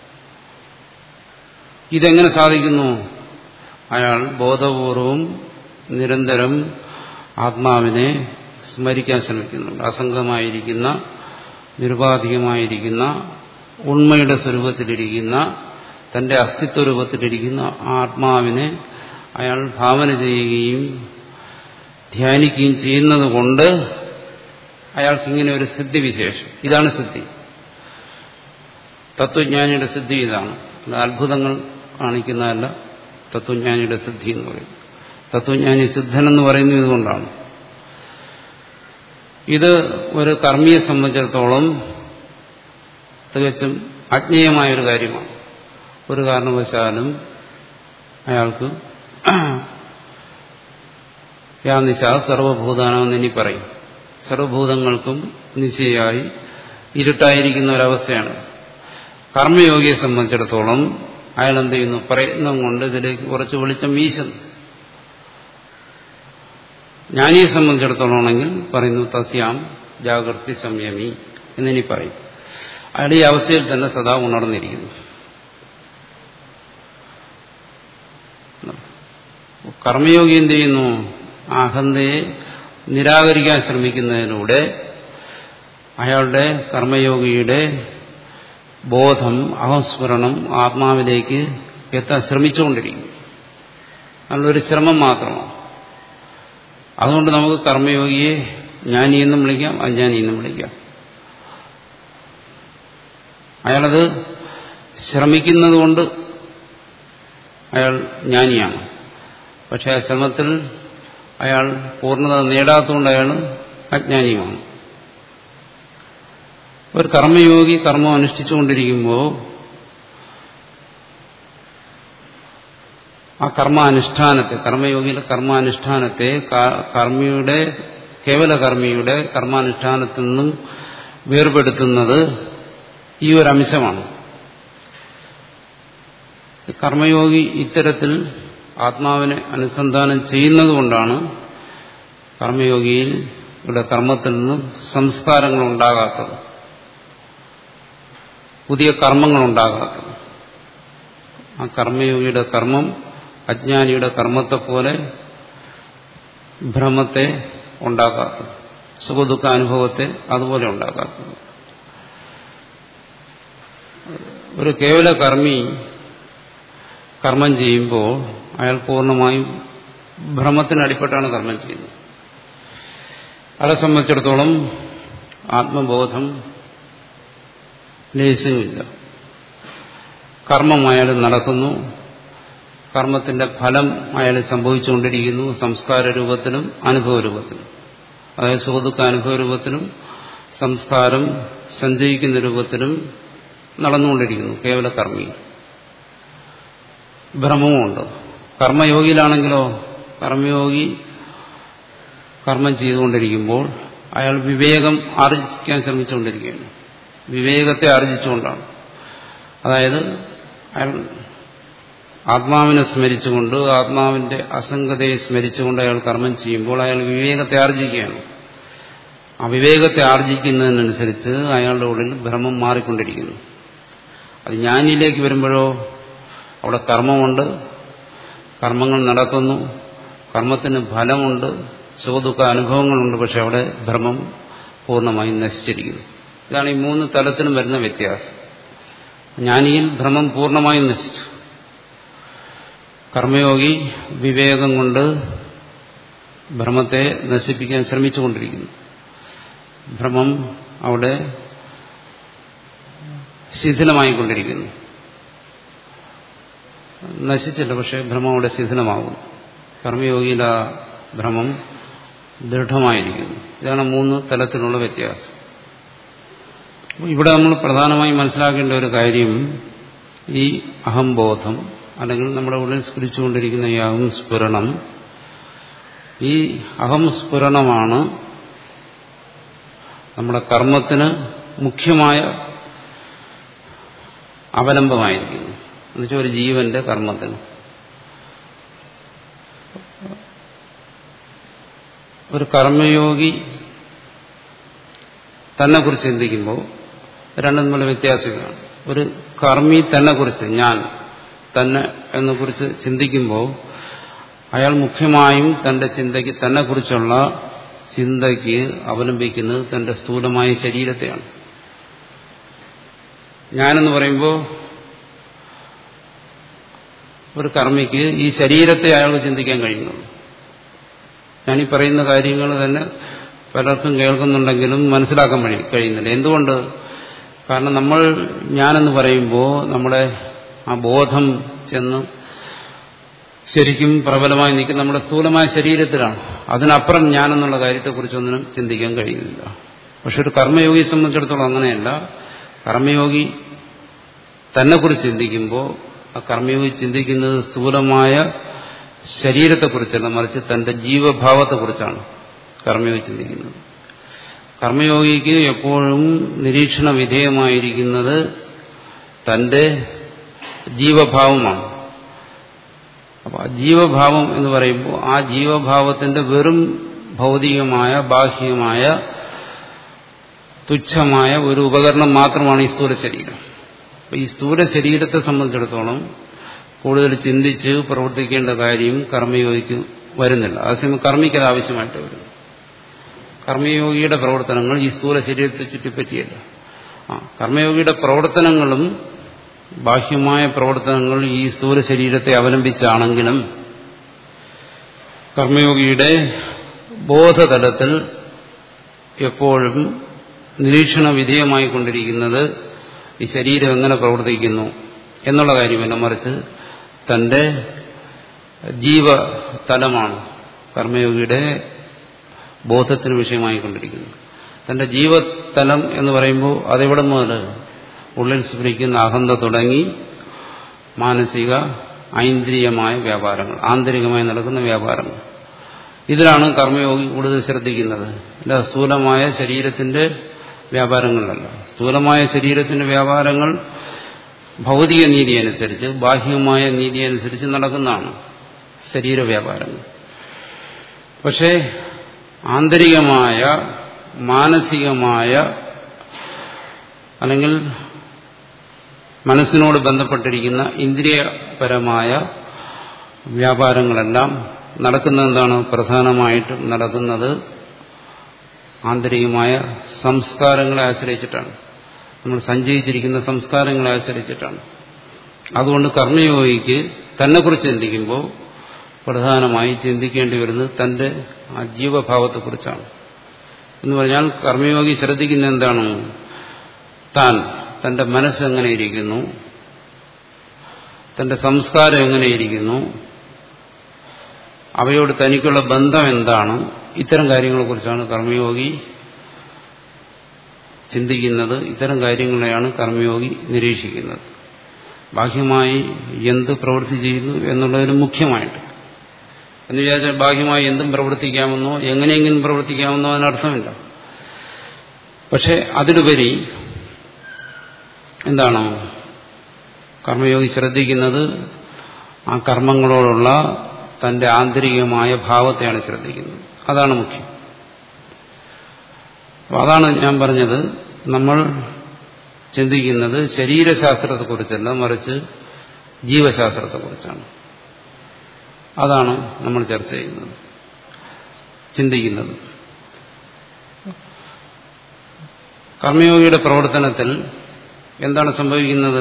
ഇതെങ്ങനെ സാധിക്കുന്നു അയാൾ ബോധപൂർവം നിരന്തരം ആത്മാവിനെ സ്മരിക്കാൻ ശ്രമിക്കുന്നുണ്ട് അസംഗമായിരിക്കുന്ന നിരുപാധികമായിരിക്കുന്ന ഉണ്മയുടെ സ്വരൂപത്തിലിരിക്കുന്ന തന്റെ അസ്തിത്വ രൂപത്തിലിരിക്കുന്ന ആത്മാവിനെ അയാൾ ഭാവന ചെയ്യുകയും ധ്യാനിക്കുകയും ചെയ്യുന്നത് കൊണ്ട് അയാൾക്കിങ്ങനെ ഒരു സിദ്ധിവിശേഷം ഇതാണ് സിദ്ധി തത്വജ്ഞാനിയുടെ സിദ്ധി ഇതാണ് അത്ഭുതങ്ങൾ കാണിക്കുന്നതല്ല തത്വജ്ഞാനിയുടെ സിദ്ധി എന്ന് പറയും തത്വജ്ഞാനി സിദ്ധനെന്ന് പറയുന്നത് ഇതുകൊണ്ടാണ് ഇത് ഒരു കർമ്മിയെ സംബന്ധിച്ചിടത്തോളം തികച്ചും അജ്ഞേയമായ ഒരു കാര്യമാണ് ഒരു കാരണവശാലും അയാൾക്ക് യാ നിശ സർവഭൂതാനാണെന്ന് ഇനി പറയും സർവഭൂതങ്ങൾക്കും നിശയായി ഇരുട്ടായിരിക്കുന്ന ഒരവസ്ഥയാണ് കർമ്മയോഗിയെ സംബന്ധിച്ചിടത്തോളം അയാൾ എന്ത് ചെയ്യുന്നു പ്രയത്നം കൊണ്ട് ഇതിലേക്ക് കുറച്ച് വെളിച്ചം വീശുന്നു ജ്ഞാനിയെ സംബന്ധിച്ചിടത്തോളം ആണെങ്കിൽ പറയുന്നു തസ്യാം ജാഗ്രതി സംയമി എന്നിനി പറയും അയാൾ ഈ അവസ്ഥയിൽ തന്നെ സദാ ഉണർന്നിരിക്കുന്നു കർമ്മയോഗി എന്ത് ചെയ്യുന്നു ആ അഹന്തയെ നിരാകരിക്കാൻ ശ്രമിക്കുന്നതിലൂടെ അയാളുടെ കർമ്മയോഗിയുടെ ബോധം അഹംസ്മരണം ആത്മാവിലേക്ക് എത്താൻ ശ്രമിച്ചുകൊണ്ടിരിക്കും അതിനുള്ളൊരു ശ്രമം മാത്രമാണ് അതുകൊണ്ട് നമുക്ക് കർമ്മയോഗിയെ ജ്ഞാനി എന്നും വിളിക്കാം അജ്ഞാനി എന്നും വിളിക്കാം അയാളത് ശ്രമിക്കുന്നത് കൊണ്ട് അയാൾ ജ്ഞാനിയാണ് പക്ഷെ ആ ശ്രമത്തിൽ അയാൾ പൂർണ്ണത നേടാത്തതുകൊണ്ട് അയാൾ അജ്ഞാനിയുമാണ് ഒരു കർമ്മയോഗി കർമ്മം അനുഷ്ഠിച്ചുകൊണ്ടിരിക്കുമ്പോൾ ആ കർമാനുഷ്ഠാനത്തെ കർമ്മയോഗിയിലെ കർമാനുഷ്ഠാനത്തെ കർമ്മിയുടെ കേവല കർമ്മിയുടെ കർമാനുഷ്ഠാനത്തിൽ നിന്നും വേർപെടുത്തുന്നത് ഈ ഒരു അംശമാണ് കർമ്മയോഗി ഇത്തരത്തിൽ ആത്മാവിനെ അനുസന്ധാനം ചെയ്യുന്നതുകൊണ്ടാണ് കർമ്മയോഗിയിൽ ഇവിടെ കർമ്മത്തിൽ നിന്നും സംസ്കാരങ്ങൾ ഉണ്ടാകാത്തത് പുതിയ കർമ്മങ്ങൾ ഉണ്ടാകാത്തത് ആ കർമ്മയോഗിയുടെ കർമ്മം അജ്ഞാനിയുടെ കർമ്മത്തെ പോലെ ഭ്രമത്തെ ഉണ്ടാക്കാത്തത് സുഖദുഃഖ അനുഭവത്തെ അതുപോലെ ഉണ്ടാക്കാത്തത് ഒരു കേവല കർമ്മി കർമ്മം ചെയ്യുമ്പോൾ അയാൾ പൂർണ്ണമായും ഭ്രമത്തിനടിപ്പെട്ടാണ് കർമ്മം ചെയ്യുന്നത് അയാളെ സംബന്ധിച്ചിടത്തോളം ആത്മബോധം ലേശവുമില്ല കർമ്മം അയാൾ നടക്കുന്നു കർമ്മത്തിന്റെ ഫലം അയാൾ സംഭവിച്ചുകൊണ്ടിരിക്കുന്നു സംസ്കാര രൂപത്തിലും അനുഭവ രൂപത്തിലും അതായത് സുഹൃത്തുക്ക അനുഭവ രൂപത്തിലും സംസ്കാരം സഞ്ചയിക്കുന്ന രൂപത്തിലും നടന്നുകൊണ്ടിരിക്കുന്നു കേവല കർമ്മി ഭ്രമവുമുണ്ട് കർമ്മയോഗിയിലാണെങ്കിലോ കർമ്മയോഗി കർമ്മം ചെയ്തുകൊണ്ടിരിക്കുമ്പോൾ അയാൾ വിവേകം ആർജിക്കാൻ ശ്രമിച്ചുകൊണ്ടിരിക്കുകയാണ് വിവേകത്തെ ആർജിച്ചുകൊണ്ടാണ് അതായത് അയാൾ ആത്മാവിനെ സ്മരിച്ചുകൊണ്ട് ആത്മാവിന്റെ അസംഗതയെ സ്മരിച്ചുകൊണ്ട് അയാൾ കർമ്മം ചെയ്യുമ്പോൾ അയാൾ വിവേകത്തെ ആർജിക്കുകയാണ് ആ വിവേകത്തെ ആർജിക്കുന്നതിനനുസരിച്ച് അയാളുടെ ഉള്ളിൽ ഭ്രമം മാറിക്കൊണ്ടിരിക്കുന്നു അത് ജ്ഞാനിയിലേക്ക് വരുമ്പോഴോ അവിടെ കർമ്മമുണ്ട് കർമ്മങ്ങൾ നടക്കുന്നു കർമ്മത്തിന് ഫലമുണ്ട് സുഖദുഃഖ അനുഭവങ്ങളുണ്ട് പക്ഷെ അവിടെ ഭ്രമം പൂർണ്ണമായും നശിച്ചിരിക്കുന്നു ഇതാണ് ഈ മൂന്ന് തലത്തിലും വരുന്ന വ്യത്യാസം ജ്ഞാനിയിൽ ഭ്രമം പൂർണ്ണമായും നശിച്ചു കർമ്മയോഗി വിവേകം കൊണ്ട് ഭ്രമത്തെ നശിപ്പിക്കാൻ ശ്രമിച്ചുകൊണ്ടിരിക്കുന്നു ഭ്രമം അവിടെ ശിഥിലമായിക്കൊണ്ടിരിക്കുന്നു നശിച്ചില്ല പക്ഷെ ഭ്രമം അവിടെ ശിഥിലമാകുന്നു കർമ്മയോഗിയുടെ ആ ഭ്രമം ദൃഢമായിരിക്കുന്നു ഇതാണ് മൂന്ന് തലത്തിലുള്ള വ്യത്യാസം ഇവിടെ നമ്മൾ പ്രധാനമായും മനസ്സിലാക്കേണ്ട ഒരു കാര്യം ഈ അഹംബോധം അല്ലെങ്കിൽ നമ്മുടെ ഉള്ളിൽ സ്ഫുരിച്ചുകൊണ്ടിരിക്കുന്ന ഈ അഹം സ്ഫുരണം ഈ അഹം സ്ഫുരണമാണ് നമ്മുടെ കർമ്മത്തിന് മുഖ്യമായ അവലംബമായിരിക്കുന്നു എന്നുവെച്ചാൽ ഒരു ജീവന്റെ കർമ്മത്തിന് ഒരു കർമ്മയോഗി തന്നെ കുറിച്ച് ചിന്തിക്കുമ്പോൾ രണ്ടും തമ്മിലുള്ള വ്യത്യാസങ്ങളാണ് ഒരു കർമ്മി തന്നെ കുറിച്ച് ഞാൻ തന്നെ എന്നെ കുറിച്ച് ചിന്തിക്കുമ്പോൾ അയാൾ മുഖ്യമായും തന്റെ ചിന്തയ്ക്ക് തന്നെ കുറിച്ചുള്ള ചിന്തയ്ക്ക് അവലംബിക്കുന്നത് തന്റെ സ്ഥൂലമായ ശരീരത്തെയാണ് ഞാനെന്ന് പറയുമ്പോൾ ഒരു കർമ്മിക്ക് ഈ ശരീരത്തെ അയാൾ ചിന്തിക്കാൻ കഴിയുന്നുള്ളൂ ഞാനീ പറയുന്ന കാര്യങ്ങൾ തന്നെ പലർക്കും കേൾക്കുന്നുണ്ടെങ്കിലും മനസ്സിലാക്കാൻ വഴി കഴിയുന്നില്ല എന്തുകൊണ്ട് കാരണം നമ്മൾ ഞാനെന്ന് പറയുമ്പോൾ നമ്മുടെ ആ ബോധം ചെന്ന് ശരിക്കും പ്രബലമായി നിൽക്കുന്ന നമ്മുടെ സ്ഥൂലമായ ശരീരത്തിലാണ് അതിനപ്പുറം ഞാനെന്നുള്ള കാര്യത്തെക്കുറിച്ചൊന്നിനും ചിന്തിക്കാൻ കഴിയുന്നില്ല പക്ഷെ ഒരു കർമ്മയോഗിയെ സംബന്ധിച്ചിടത്തോളം അങ്ങനെയല്ല കർമ്മയോഗി തന്നെക്കുറിച്ച് ചിന്തിക്കുമ്പോൾ ആ കർമ്മയോഗി ചിന്തിക്കുന്നത് സ്ഥൂലമായ ശരീരത്തെക്കുറിച്ചല്ല മറിച്ച് തന്റെ ജീവഭാവത്തെക്കുറിച്ചാണ് കർമ്മയോഗി ചിന്തിക്കുന്നത് കർമ്മയോഗിക്ക് എപ്പോഴും നിരീക്ഷണ വിധേയമായിരിക്കുന്നത് തന്റെ ജീവഭാവമാണ് അപ്പോൾ ആ ജീവഭാവം എന്ന് പറയുമ്പോൾ ആ ജീവഭാവത്തിന്റെ വെറും ഭൗതികമായ ബാഹ്യമായ തുച്ഛമായ ഒരു ഉപകരണം മാത്രമാണ് ഈ സ്ഥൂല ശരീരം അപ്പോൾ ഈ സ്ഥൂല ശരീരത്തെ സംബന്ധിച്ചിടത്തോളം കൂടുതൽ ചിന്തിച്ച് പ്രവർത്തിക്കേണ്ട കാര്യം കർമ്മയോഗിക്ക് വരുന്നില്ല അതേസമയം കർമ്മിക്ക് അത് ആവശ്യമായിട്ട് വരും കർമ്മയോഗിയുടെ പ്രവർത്തനങ്ങൾ ഈ സ്ഥൂല ശരീരത്തെ ചുറ്റിപ്പറ്റിയല്ല ആ കർമ്മയോഗിയുടെ പ്രവർത്തനങ്ങളും ബാഹ്യമായ പ്രവർത്തനങ്ങൾ ഈ സ്ഥൂല ശരീരത്തെ അവലംബിച്ചാണെങ്കിലും കർമ്മയോഗിയുടെ ബോധതലത്തിൽ എപ്പോഴും നിരീക്ഷണ വിധേയമായി കൊണ്ടിരിക്കുന്നത് ഈ ശരീരം എങ്ങനെ പ്രവർത്തിക്കുന്നു എന്നുള്ള കാര്യമല്ല മറിച്ച് തന്റെ ജീവതലമാണ് കർമ്മയോഗിയുടെ ബോധത്തിന് വിഷയമായി കൊണ്ടിരിക്കുന്നത് തന്റെ ജീവതലം എന്ന് പറയുമ്പോൾ അതെവിടെ മുതൽ ഉള്ളിൽ സ്ഫുരിക്കുന്ന അഹന്ത തുടങ്ങി മാനസിക ഐന്ദ്രിയമായ വ്യാപാരങ്ങൾ ആന്തരികമായി നടക്കുന്ന വ്യാപാരങ്ങൾ ഇതിലാണ് കർമ്മയോഗി കൂടുതൽ ശ്രദ്ധിക്കുന്നത് അല്ല സ്ഥൂലമായ ശരീരത്തിന്റെ വ്യാപാരങ്ങളിലല്ല സ്ഥൂലമായ ശരീരത്തിന്റെ വ്യാപാരങ്ങൾ ഭൗതിക നീതി അനുസരിച്ച് ബാഹ്യമായ നീതി അനുസരിച്ച് നടക്കുന്നതാണ് ശരീരവ്യാപാരങ്ങൾ പക്ഷേ ആന്തരികമായ മാനസികമായ അല്ലെങ്കിൽ മനസ്സിനോട് ബന്ധപ്പെട്ടിരിക്കുന്ന ഇന്ദ്രിയപരമായ വ്യാപാരങ്ങളെല്ലാം നടക്കുന്നത് എന്താണ് പ്രധാനമായിട്ടും നടക്കുന്നത് ആന്തരികമായ സംസ്കാരങ്ങളെ ആശ്രയിച്ചിട്ടാണ് നമ്മൾ സഞ്ചയിച്ചിരിക്കുന്ന സംസ്കാരങ്ങളെ ആശ്രയിച്ചിട്ടാണ് അതുകൊണ്ട് കർമ്മയോഗിക്ക് തന്നെക്കുറിച്ച് ചിന്തിക്കുമ്പോൾ പ്രധാനമായി ചിന്തിക്കേണ്ടി വരുന്നത് തന്റെ ആ ജീവഭാവത്തെക്കുറിച്ചാണ് എന്ന് പറഞ്ഞാൽ കർമ്മയോഗി ശ്രദ്ധിക്കുന്ന എന്താണ് താൻ തന്റെ മനസ്സെങ്ങനെ ഇരിക്കുന്നു തന്റെ സംസ്കാരം എങ്ങനെയിരിക്കുന്നു അവയോട് തനിക്കുള്ള ബന്ധം എന്താണ് ഇത്തരം കാര്യങ്ങളെക്കുറിച്ചാണ് കർമ്മയോഗി ചിന്തിക്കുന്നത് ഇത്തരം കാര്യങ്ങളെയാണ് കർമ്മയോഗി നിരീക്ഷിക്കുന്നത് ബാഹ്യമായി എന്ത് പ്രവൃത്തി ചെയ്യുന്നു എന്നുള്ളതിന് മുഖ്യമായിട്ട് എന്ന് വിചാരിച്ചാൽ ബാഹ്യമായി എന്തും പ്രവർത്തിക്കാമെന്നോ എങ്ങനെയെങ്കിലും പ്രവർത്തിക്കാമെന്നോ അതിനർത്ഥമില്ല പക്ഷെ അതിലുപരി എന്താണ് കർമ്മയോഗി ശ്രദ്ധിക്കുന്നത് ആ കർമ്മങ്ങളോടുള്ള തന്റെ ആന്തരികമായ ഭാവത്തെയാണ് ശ്രദ്ധിക്കുന്നത് അതാണ് മുഖ്യം അപ്പോൾ അതാണ് ഞാൻ പറഞ്ഞത് നമ്മൾ ചിന്തിക്കുന്നത് ശരീരശാസ്ത്രത്തെക്കുറിച്ചല്ല മറിച്ച് ജീവശാസ്ത്രത്തെക്കുറിച്ചാണ് അതാണ് നമ്മൾ ചർച്ച ചെയ്യുന്നത് ചിന്തിക്കുന്നത് കർമ്മയോഗിയുടെ പ്രവർത്തനത്തിൽ എന്താണ് സംഭവിക്കുന്നത്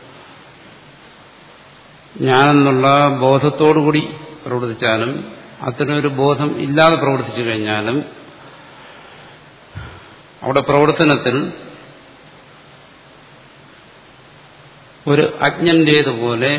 ഞാനെന്നുള്ള ബോധത്തോടുകൂടി പ്രവർത്തിച്ചാലും അത്തരമൊരു ബോധം ഇല്ലാതെ പ്രവർത്തിച്ചു കഴിഞ്ഞാലും അവിടെ പ്രവർത്തനത്തിൽ ഒരു അജ്ഞന്റേതുപോലെ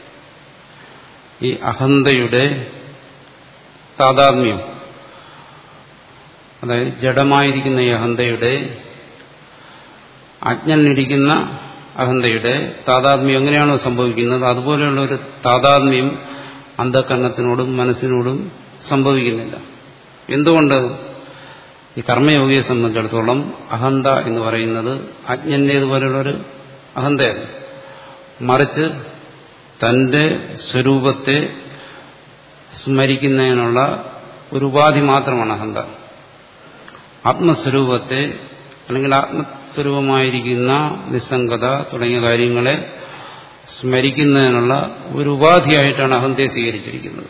ഈ അഹന്തയുടെ താതാത്മ്യം അതായത് ജഡമായിരിക്കുന്ന ഈ അഹന്തയുടെ അജ്ഞനിരിക്കുന്ന അഹന്തയുടെ താതാത്മ്യം എങ്ങനെയാണോ സംഭവിക്കുന്നത് അതുപോലെയുള്ള ഒരു താതാത്മ്യം അന്ധകരണത്തിനോടും മനസ്സിനോടും സംഭവിക്കുന്നില്ല എന്തുകൊണ്ട് ഈ കർമ്മയോഗിയെ സംബന്ധിച്ചിടത്തോളം അഹന്ത എന്ന് പറയുന്നത് അജ്ഞന്റേതുപോലെയുള്ളൊരു അഹന്തയല്ല മറിച്ച് തന്റെ സ്വരൂപത്തെ സ്മരിക്കുന്നതിനുള്ള ഒരു ഉപാധി മാത്രമാണ് അഹന്ത ആത്മസ്വരൂപത്തെ അല്ലെങ്കിൽ ആത്മസ്വരൂപമായിരിക്കുന്ന നിസ്സംഗത തുടങ്ങിയ കാര്യങ്ങളെ സ്മരിക്കുന്നതിനുള്ള ഒരു ഉപാധിയായിട്ടാണ് അഹന്തയെ സ്വീകരിച്ചിരിക്കുന്നത്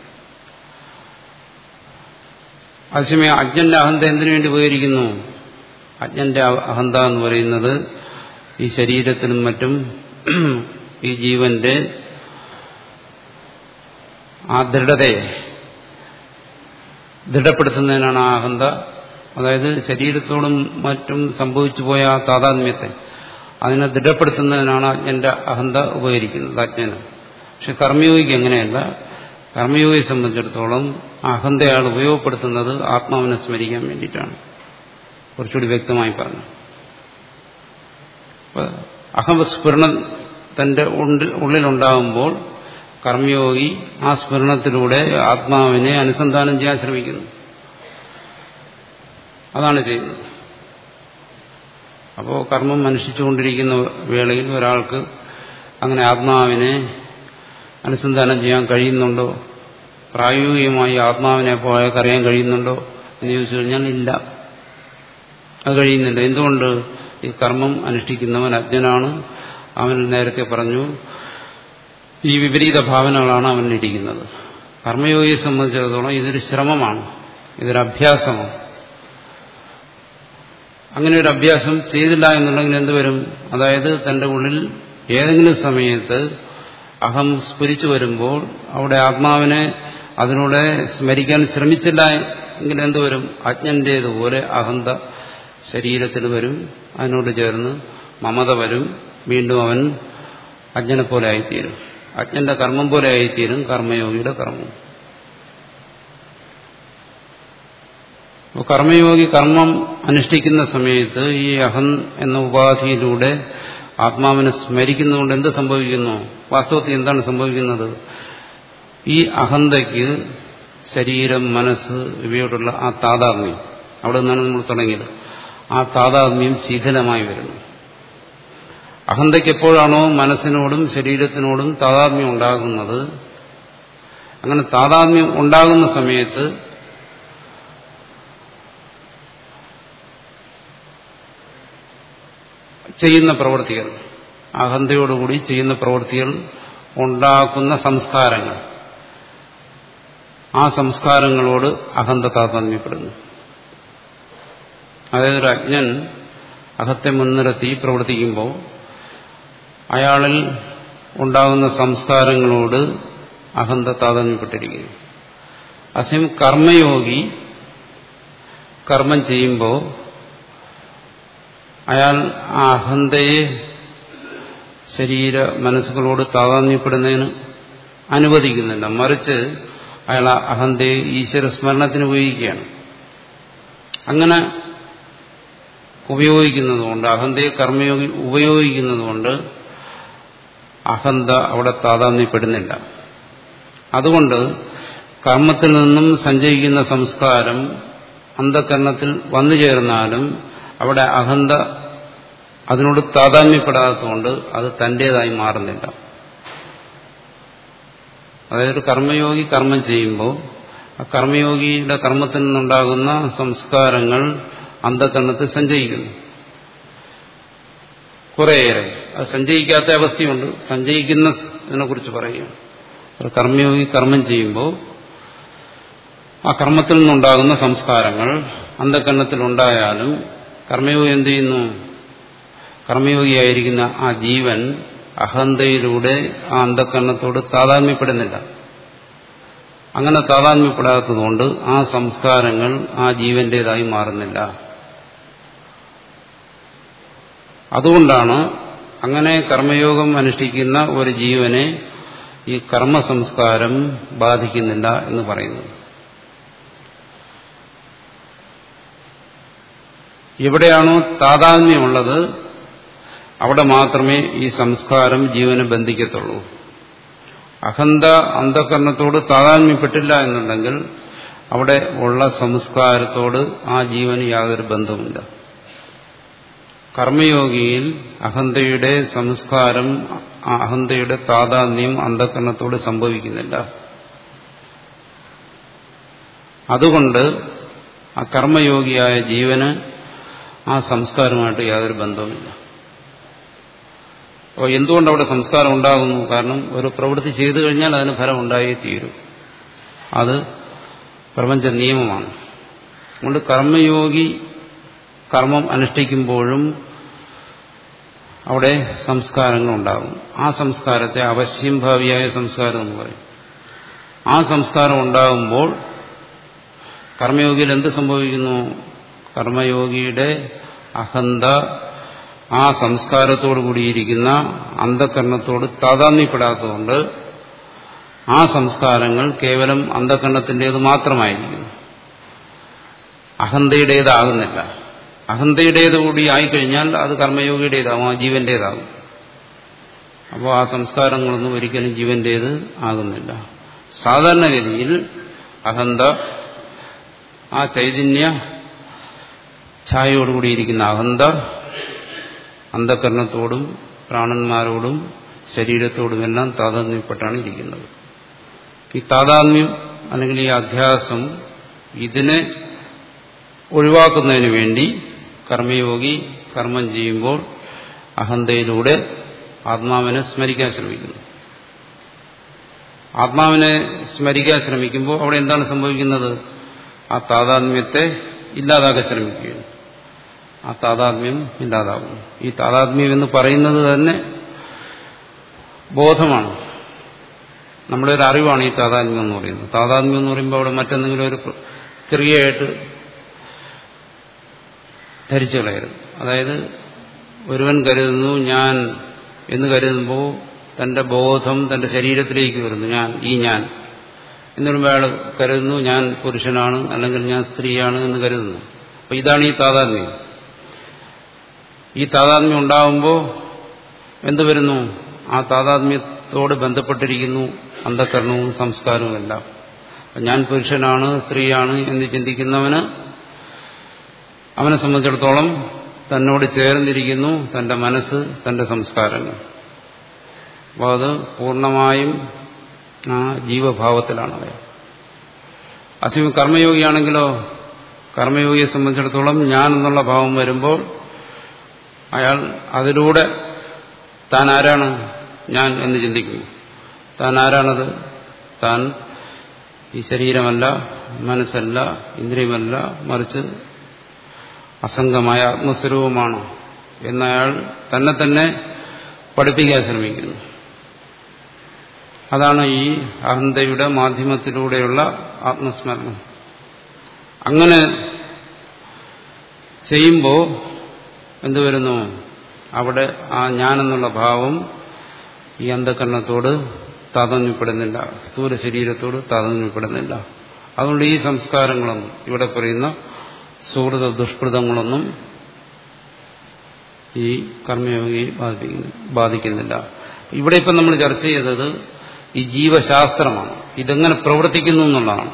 അതേസമയം അജ്ഞന്റെ അഹന്ത എന്തിനു വേണ്ടി ഉപകരിക്കുന്നു അജ്ഞന്റെ അഹന്ത എന്ന് പറയുന്നത് ഈ ശരീരത്തിനും മറ്റും ഈ ജീവന്റെ ആ ദൃഢതയെ ദൃഢപ്പെടുത്തുന്നതിനാണ് ആ അഹന്ത അതായത് ശരീരത്തോടും മറ്റും സംഭവിച്ചു പോയ ആ താതാത്മ്യത്തെ അതിനെ ദൃഢപ്പെടുത്തുന്നതിനാണ് അജ്ഞന്റെ അഹന്ത ഉപകരിക്കുന്നത് അജ്ഞന് പക്ഷെ കർമ്മയോഗിക്ക് എങ്ങനെയല്ല കർമ്മയോഗിയെ സംബന്ധിച്ചിടത്തോളം അഹന്ത അയാൾ ഉപയോഗപ്പെടുത്തുന്നത് ആത്മാവിനെ സ്മരിക്കാൻ വേണ്ടിയിട്ടാണ് കുറച്ചുകൂടി വ്യക്തമായി പറഞ്ഞു അഹംസ്ഫുരണം തന്റെ ഉള്ളിലുണ്ടാകുമ്പോൾ കർമ്മയോഗി ആ സ്മരണത്തിലൂടെ ആത്മാവിനെ അനുസന്ധാനം ചെയ്യാൻ ശ്രമിക്കുന്നു അതാണ് ചെയ്യുന്നത് അപ്പോൾ കർമ്മം അനുഷ്ഠിച്ചുകൊണ്ടിരിക്കുന്ന വേളയിൽ ഒരാൾക്ക് അങ്ങനെ ആത്മാവിനെ അനുസന്ധാനം ചെയ്യാൻ കഴിയുന്നുണ്ടോ പ്രായോഗികമായി ആത്മാവിനെ അപ്പോൾ അയാൾക്ക് അറിയാൻ കഴിയുന്നുണ്ടോ എന്ന് ചോദിച്ചു കഴിഞ്ഞാൽ ഇല്ല അത് കഴിയുന്നില്ല എന്തുകൊണ്ട് ഈ കർമ്മം അനുഷ്ഠിക്കുന്നവൻ അജ്ഞനാണ് അവൻ നേരത്തെ പറഞ്ഞു ഈ വിപരീത ഭാവനകളാണ് അവനിരിക്കുന്നത് കർമ്മയോഗിയെ സംബന്ധിച്ചിടത്തോളം ഇതൊരു ശ്രമമാണ് ഇതൊരു അഭ്യാസമാണ് അങ്ങനെ ഒരു അഭ്യാസം ചെയ്തില്ല എന്നുണ്ടെങ്കിൽ എന്തുവരും അതായത് തന്റെ ഉള്ളിൽ ഏതെങ്കിലും സമയത്ത് അഹം സ്ഫുരിച്ചു വരുമ്പോൾ അവിടെ ആത്മാവിനെ അതിലൂടെ സ്മരിക്കാൻ ശ്രമിച്ചില്ല എങ്കിൽ എന്തുവരും അജ്ഞന്റേതുപോലെ അഹന്ത ശരീരത്തിൽ വരും അതിനോട് ചേർന്ന് മമത വരും വീണ്ടും അവൻ അജ്ഞനെ പോലെ ആയിത്തീരും അജ്ഞന്റെ കർമ്മം പോലെ ആയിത്തീരും കർമ്മയോഗിയുടെ കർമ്മം കർമ്മയോഗി കർമ്മം അനുഷ്ഠിക്കുന്ന സമയത്ത് ഈ അഹം എന്ന ഉപാധിയിലൂടെ ആത്മാവിനെ സ്മരിക്കുന്നതുകൊണ്ട് എന്ത് സംഭവിക്കുന്നു വാസ്തവത്തിൽ എന്താണ് സംഭവിക്കുന്നത് ഈ അഹന്തയ്ക്ക് ശരീരം മനസ്സ് ഇവയോടുള്ള ആ താതാത്മ്യം അവിടെ നിന്നാണ് നമ്മൾ തുടങ്ങിയത് ആ താതാത്മ്യം ശീതലമായി വരുന്നു അഹന്തയ്ക്ക് എപ്പോഴാണോ മനസ്സിനോടും ശരീരത്തിനോടും താതാത്മ്യം ഉണ്ടാകുന്നത് അങ്ങനെ താതാത്മ്യം ഉണ്ടാകുന്ന സമയത്ത് ചെയ്യുന്ന പ്രവൃത്തികൾ അഹന്തയോടുകൂടി ചെയ്യുന്ന പ്രവൃത്തികൾ ഉണ്ടാക്കുന്ന സംസ്കാരങ്ങൾ ആ സംസ്കാരങ്ങളോട് അഹന്ത താതാത്മ്യപ്പെടുന്നു അതായത് ഒരു അജ്ഞൻ അഹത്തെ മുൻനിർത്തി പ്രവർത്തിക്കുമ്പോൾ അയാളിൽ ഉണ്ടാകുന്ന സംസ്കാരങ്ങളോട് അഹന്ത താതാത്മ്യപ്പെട്ടിരിക്കുന്നു അസയം കർമ്മയോഗി കർമ്മം ചെയ്യുമ്പോൾ അയാൾ ആ അഹന്തയെ ശരീര മനസ്സുകളോട് താതാത്മ്യപ്പെടുന്നതിന് അനുവദിക്കുന്നില്ല മറിച്ച് അയാൾ ആ അഹന്തയെ ഈശ്വര സ്മരണത്തിന് ഉപയോഗിക്കുകയാണ് അങ്ങനെ ഉപയോഗിക്കുന്നതുകൊണ്ട് അഹന്തയെ കർമ്മയോഗി ഉപയോഗിക്കുന്നതുകൊണ്ട് അഹന്ത അവിടെ താതാത്മ്യപ്പെടുന്നില്ല അതുകൊണ്ട് കർമ്മത്തിൽ നിന്നും സഞ്ചയിക്കുന്ന സംസ്കാരം അന്ധകരണത്തിൽ വന്നു ചേർന്നാലും അവിടെ അഹന്ത അതിനോട് താതാത്മ്യപ്പെടാത്തതുകൊണ്ട് അത് തന്റേതായി മാറുന്നില്ല അതായത് കർമ്മയോഗി കർമ്മം ചെയ്യുമ്പോൾ ആ കർമ്മയോഗിയുടെ കർമ്മത്തിൽ നിന്നുണ്ടാകുന്ന സംസ്കാരങ്ങൾ അന്ധകരണത്തിൽ സഞ്ചയിക്കുന്നു കുറേയേറെ അത് സഞ്ചയിക്കാത്ത അവസ്ഥയുണ്ട് സഞ്ചയിക്കുന്നതിനെ കുറിച്ച് പറയുക കർമ്മയോഗി കർമ്മം ചെയ്യുമ്പോൾ ആ കർമ്മത്തിൽ നിന്നുണ്ടാകുന്ന സംസ്കാരങ്ങൾ അന്ധകരണത്തിൽ ഉണ്ടായാലും കർമ്മയോഗി എന്ത് ചെയ്യുന്നു കർമ്മയോഗിയായിരിക്കുന്ന ആ ജീവൻ അഹന്തയിലൂടെ ആ അന്ധകരണത്തോട് താതാത്മ്യപ്പെടുന്നില്ല അങ്ങനെ താതാത്മ്യപ്പെടാത്തതുകൊണ്ട് ആ സംസ്കാരങ്ങൾ ആ ജീവന്റേതായി മാറുന്നില്ല അതുകൊണ്ടാണ് അങ്ങനെ കർമ്മയോഗം അനുഷ്ഠിക്കുന്ന ഒരു ജീവനെ ഈ കർമ്മ സംസ്കാരം ബാധിക്കുന്നില്ല എന്ന് പറയുന്നത് എവിടെയാണോ താതാത്മ്യമുള്ളത് അവിടെ മാത്രമേ ഈ സംസ്കാരം ജീവനെ ബന്ധിക്കത്തുള്ളൂ അഹന്ത അന്ധകരണത്തോട് താതാത്മ്യപ്പെട്ടില്ല എന്നുണ്ടെങ്കിൽ അവിടെ ഉള്ള സംസ്കാരത്തോട് ആ ജീവന് യാതൊരു ബന്ധവുമില്ല കർമ്മയോഗിയിൽ അഹന്തയുടെ സംസ്കാരം അഹന്തയുടെ താതാത്മ്യം അന്ധകരണത്തോട് സംഭവിക്കുന്നില്ല അതുകൊണ്ട് ആ കർമ്മയോഗിയായ ജീവന് ആ സംസ്കാരമായിട്ട് യാതൊരു ബന്ധവുമില്ല അപ്പോൾ എന്തുകൊണ്ട് അവിടെ സംസ്കാരം ഉണ്ടാകുന്നു കാരണം ഒരു പ്രവൃത്തി ചെയ്തു കഴിഞ്ഞാൽ അതിന് ഫലം ഉണ്ടായേ തീരും അത് പ്രപഞ്ച നിയമമാണ് അതുകൊണ്ട് കർമ്മയോഗി കർമ്മം അനുഷ്ഠിക്കുമ്പോഴും അവിടെ സംസ്കാരങ്ങൾ ഉണ്ടാകും ആ സംസ്കാരത്തെ അവശ്യം ഭാവിയായ സംസ്കാരം എന്ന് പറയും ആ സംസ്കാരം ഉണ്ടാകുമ്പോൾ കർമ്മയോഗിയിൽ എന്ത് സംഭവിക്കുന്നു കർമ്മയോഗിയുടെ അഹന്ത ആ സംസ്കാരത്തോടു കൂടിയിരിക്കുന്ന അന്ധകരണത്തോട് താതാത്മ്യപ്പെടാത്തതുകൊണ്ട് ആ സംസ്കാരങ്ങൾ കേവലം അന്ധകരണത്തിൻ്റേത് മാത്രമായിരിക്കുന്നു അഹന്തയുടേതാകുന്നില്ല അഹന്തയുടേത് കൂടി ആയിക്കഴിഞ്ഞാൽ അത് കർമ്മയോഗിയുടേതാവും ആ ജീവന്റേതാകും അപ്പോൾ ആ സംസ്കാരങ്ങളൊന്നും ഒരിക്കലും ജീവന്റേത് ആകുന്നില്ല സാധാരണഗതിയിൽ അഹന്ത ആ ചൈതന്യ ഛായയോടുകൂടിയിരിക്കുന്ന അഹന്ത അന്ധകരണത്തോടും പ്രാണന്മാരോടും ശരീരത്തോടുമെല്ലാം താതാത്മ്യപ്പെട്ടാണ് ഇരിക്കുന്നത് ഈ താതാത്മ്യം അല്ലെങ്കിൽ ഈ അധ്യാസം ഇതിനെ ഒഴിവാക്കുന്നതിന് വേണ്ടി കർമ്മയോഗി കർമ്മം ചെയ്യുമ്പോൾ അഹന്തയിലൂടെ ആത്മാവിനെ സ്മരിക്കാൻ ശ്രമിക്കുന്നു ആത്മാവിനെ സ്മരിക്കാൻ ശ്രമിക്കുമ്പോൾ അവിടെ എന്താണ് സംഭവിക്കുന്നത് ആ താതാത്മ്യത്തെ ഇല്ലാതാക്കാൻ ശ്രമിക്കുകയാണ് ആ താതാത്മ്യം ഇല്ലാതാകും ഈ താതാത്മ്യം എന്ന് പറയുന്നത് തന്നെ ബോധമാണ് നമ്മുടെ ഒരു അറിവാണ് ഈ താതാത്മ്യം എന്ന് പറയുന്നത് താതാത്മ്യം എന്ന് പറയുമ്പോൾ അവിടെ മറ്റെന്തെങ്കിലും ഒരു ക്രിയയായിട്ട് ധരിച്ചു കളയരുത് അതായത് ഒരുവൻ കരുതുന്നു ഞാൻ എന്ന് കരുതുമ്പോൾ തന്റെ ബോധം തന്റെ ശരീരത്തിലേക്ക് വരുന്നു ഞാൻ ഈ ഞാൻ എന്ന് പറയുമ്പോൾ അയാൾ കരുതുന്നു ഞാൻ പുരുഷനാണ് അല്ലെങ്കിൽ ഞാൻ സ്ത്രീയാണ് എന്ന് കരുതുന്നു അപ്പൊ ഇതാണ് ഈ താതാത്മ്യം ഈ താതാത്മ്യം ഉണ്ടാകുമ്പോൾ എന്ത് വരുന്നു ആ താതാത്മ്യത്തോട് ബന്ധപ്പെട്ടിരിക്കുന്നു അന്ധകരണവും സംസ്കാരവും എല്ലാം ഞാൻ പുരുഷനാണ് സ്ത്രീയാണ് എന്ന് ചിന്തിക്കുന്നവന് അവനെ സംബന്ധിച്ചിടത്തോളം തന്നോട് ചേർന്നിരിക്കുന്നു തന്റെ മനസ്സ് തന്റെ സംസ്കാരങ്ങൾ അപ്പോൾ അത് പൂർണ്ണമായും ആ ജീവഭാവത്തിലാണ് അയാൾ അസിമ കർമ്മയോഗിയാണെങ്കിലോ കർമ്മയോഗിയെ സംബന്ധിച്ചിടത്തോളം ഞാൻ എന്നുള്ള ഭാവം വരുമ്പോൾ അയാൾ അതിലൂടെ താൻ ആരാണ് ഞാൻ എന്ന് ചിന്തിക്കുന്നു താൻ ആരാണത് താൻ ഈ ശരീരമല്ല മനസ്സല്ല ഇന്ദ്രിയമല്ല മറിച്ച് അസംഗമായ ആത്മസ്വരൂപമാണ് എന്നയാൾ തന്നെ തന്നെ പഠിപ്പിക്കാൻ ശ്രമിക്കുന്നു അതാണ് ഈ അഹന്തയുടെ മാധ്യമത്തിലൂടെയുള്ള ആത്മസ്മരണം അങ്ങനെ ചെയ്യുമ്പോൾ എന്തുവരുന്നു അവിടെ ആ ഞാനെന്നുള്ള ഭാവം ഈ അന്ധകരണത്തോട് താതന്യപ്പെടുന്നില്ല സ്ഥൂല ശരീരത്തോട് താതന്യപ്പെടുന്നില്ല അതുകൊണ്ട് ഈ സംസ്കാരങ്ങളൊന്നും ഇവിടെ പറയുന്ന സുഹൃത ദുഷ്കൃതങ്ങളൊന്നും ഈ കർമ്മയോഗിയെ ബാധിക്കുന്നില്ല ഇവിടെ ഇപ്പം നമ്മൾ ചർച്ച ചെയ്തത് ഈ ജീവശാസ്ത്രമാണ് ഇതെങ്ങനെ പ്രവർത്തിക്കുന്നു എന്നുള്ളതാണ്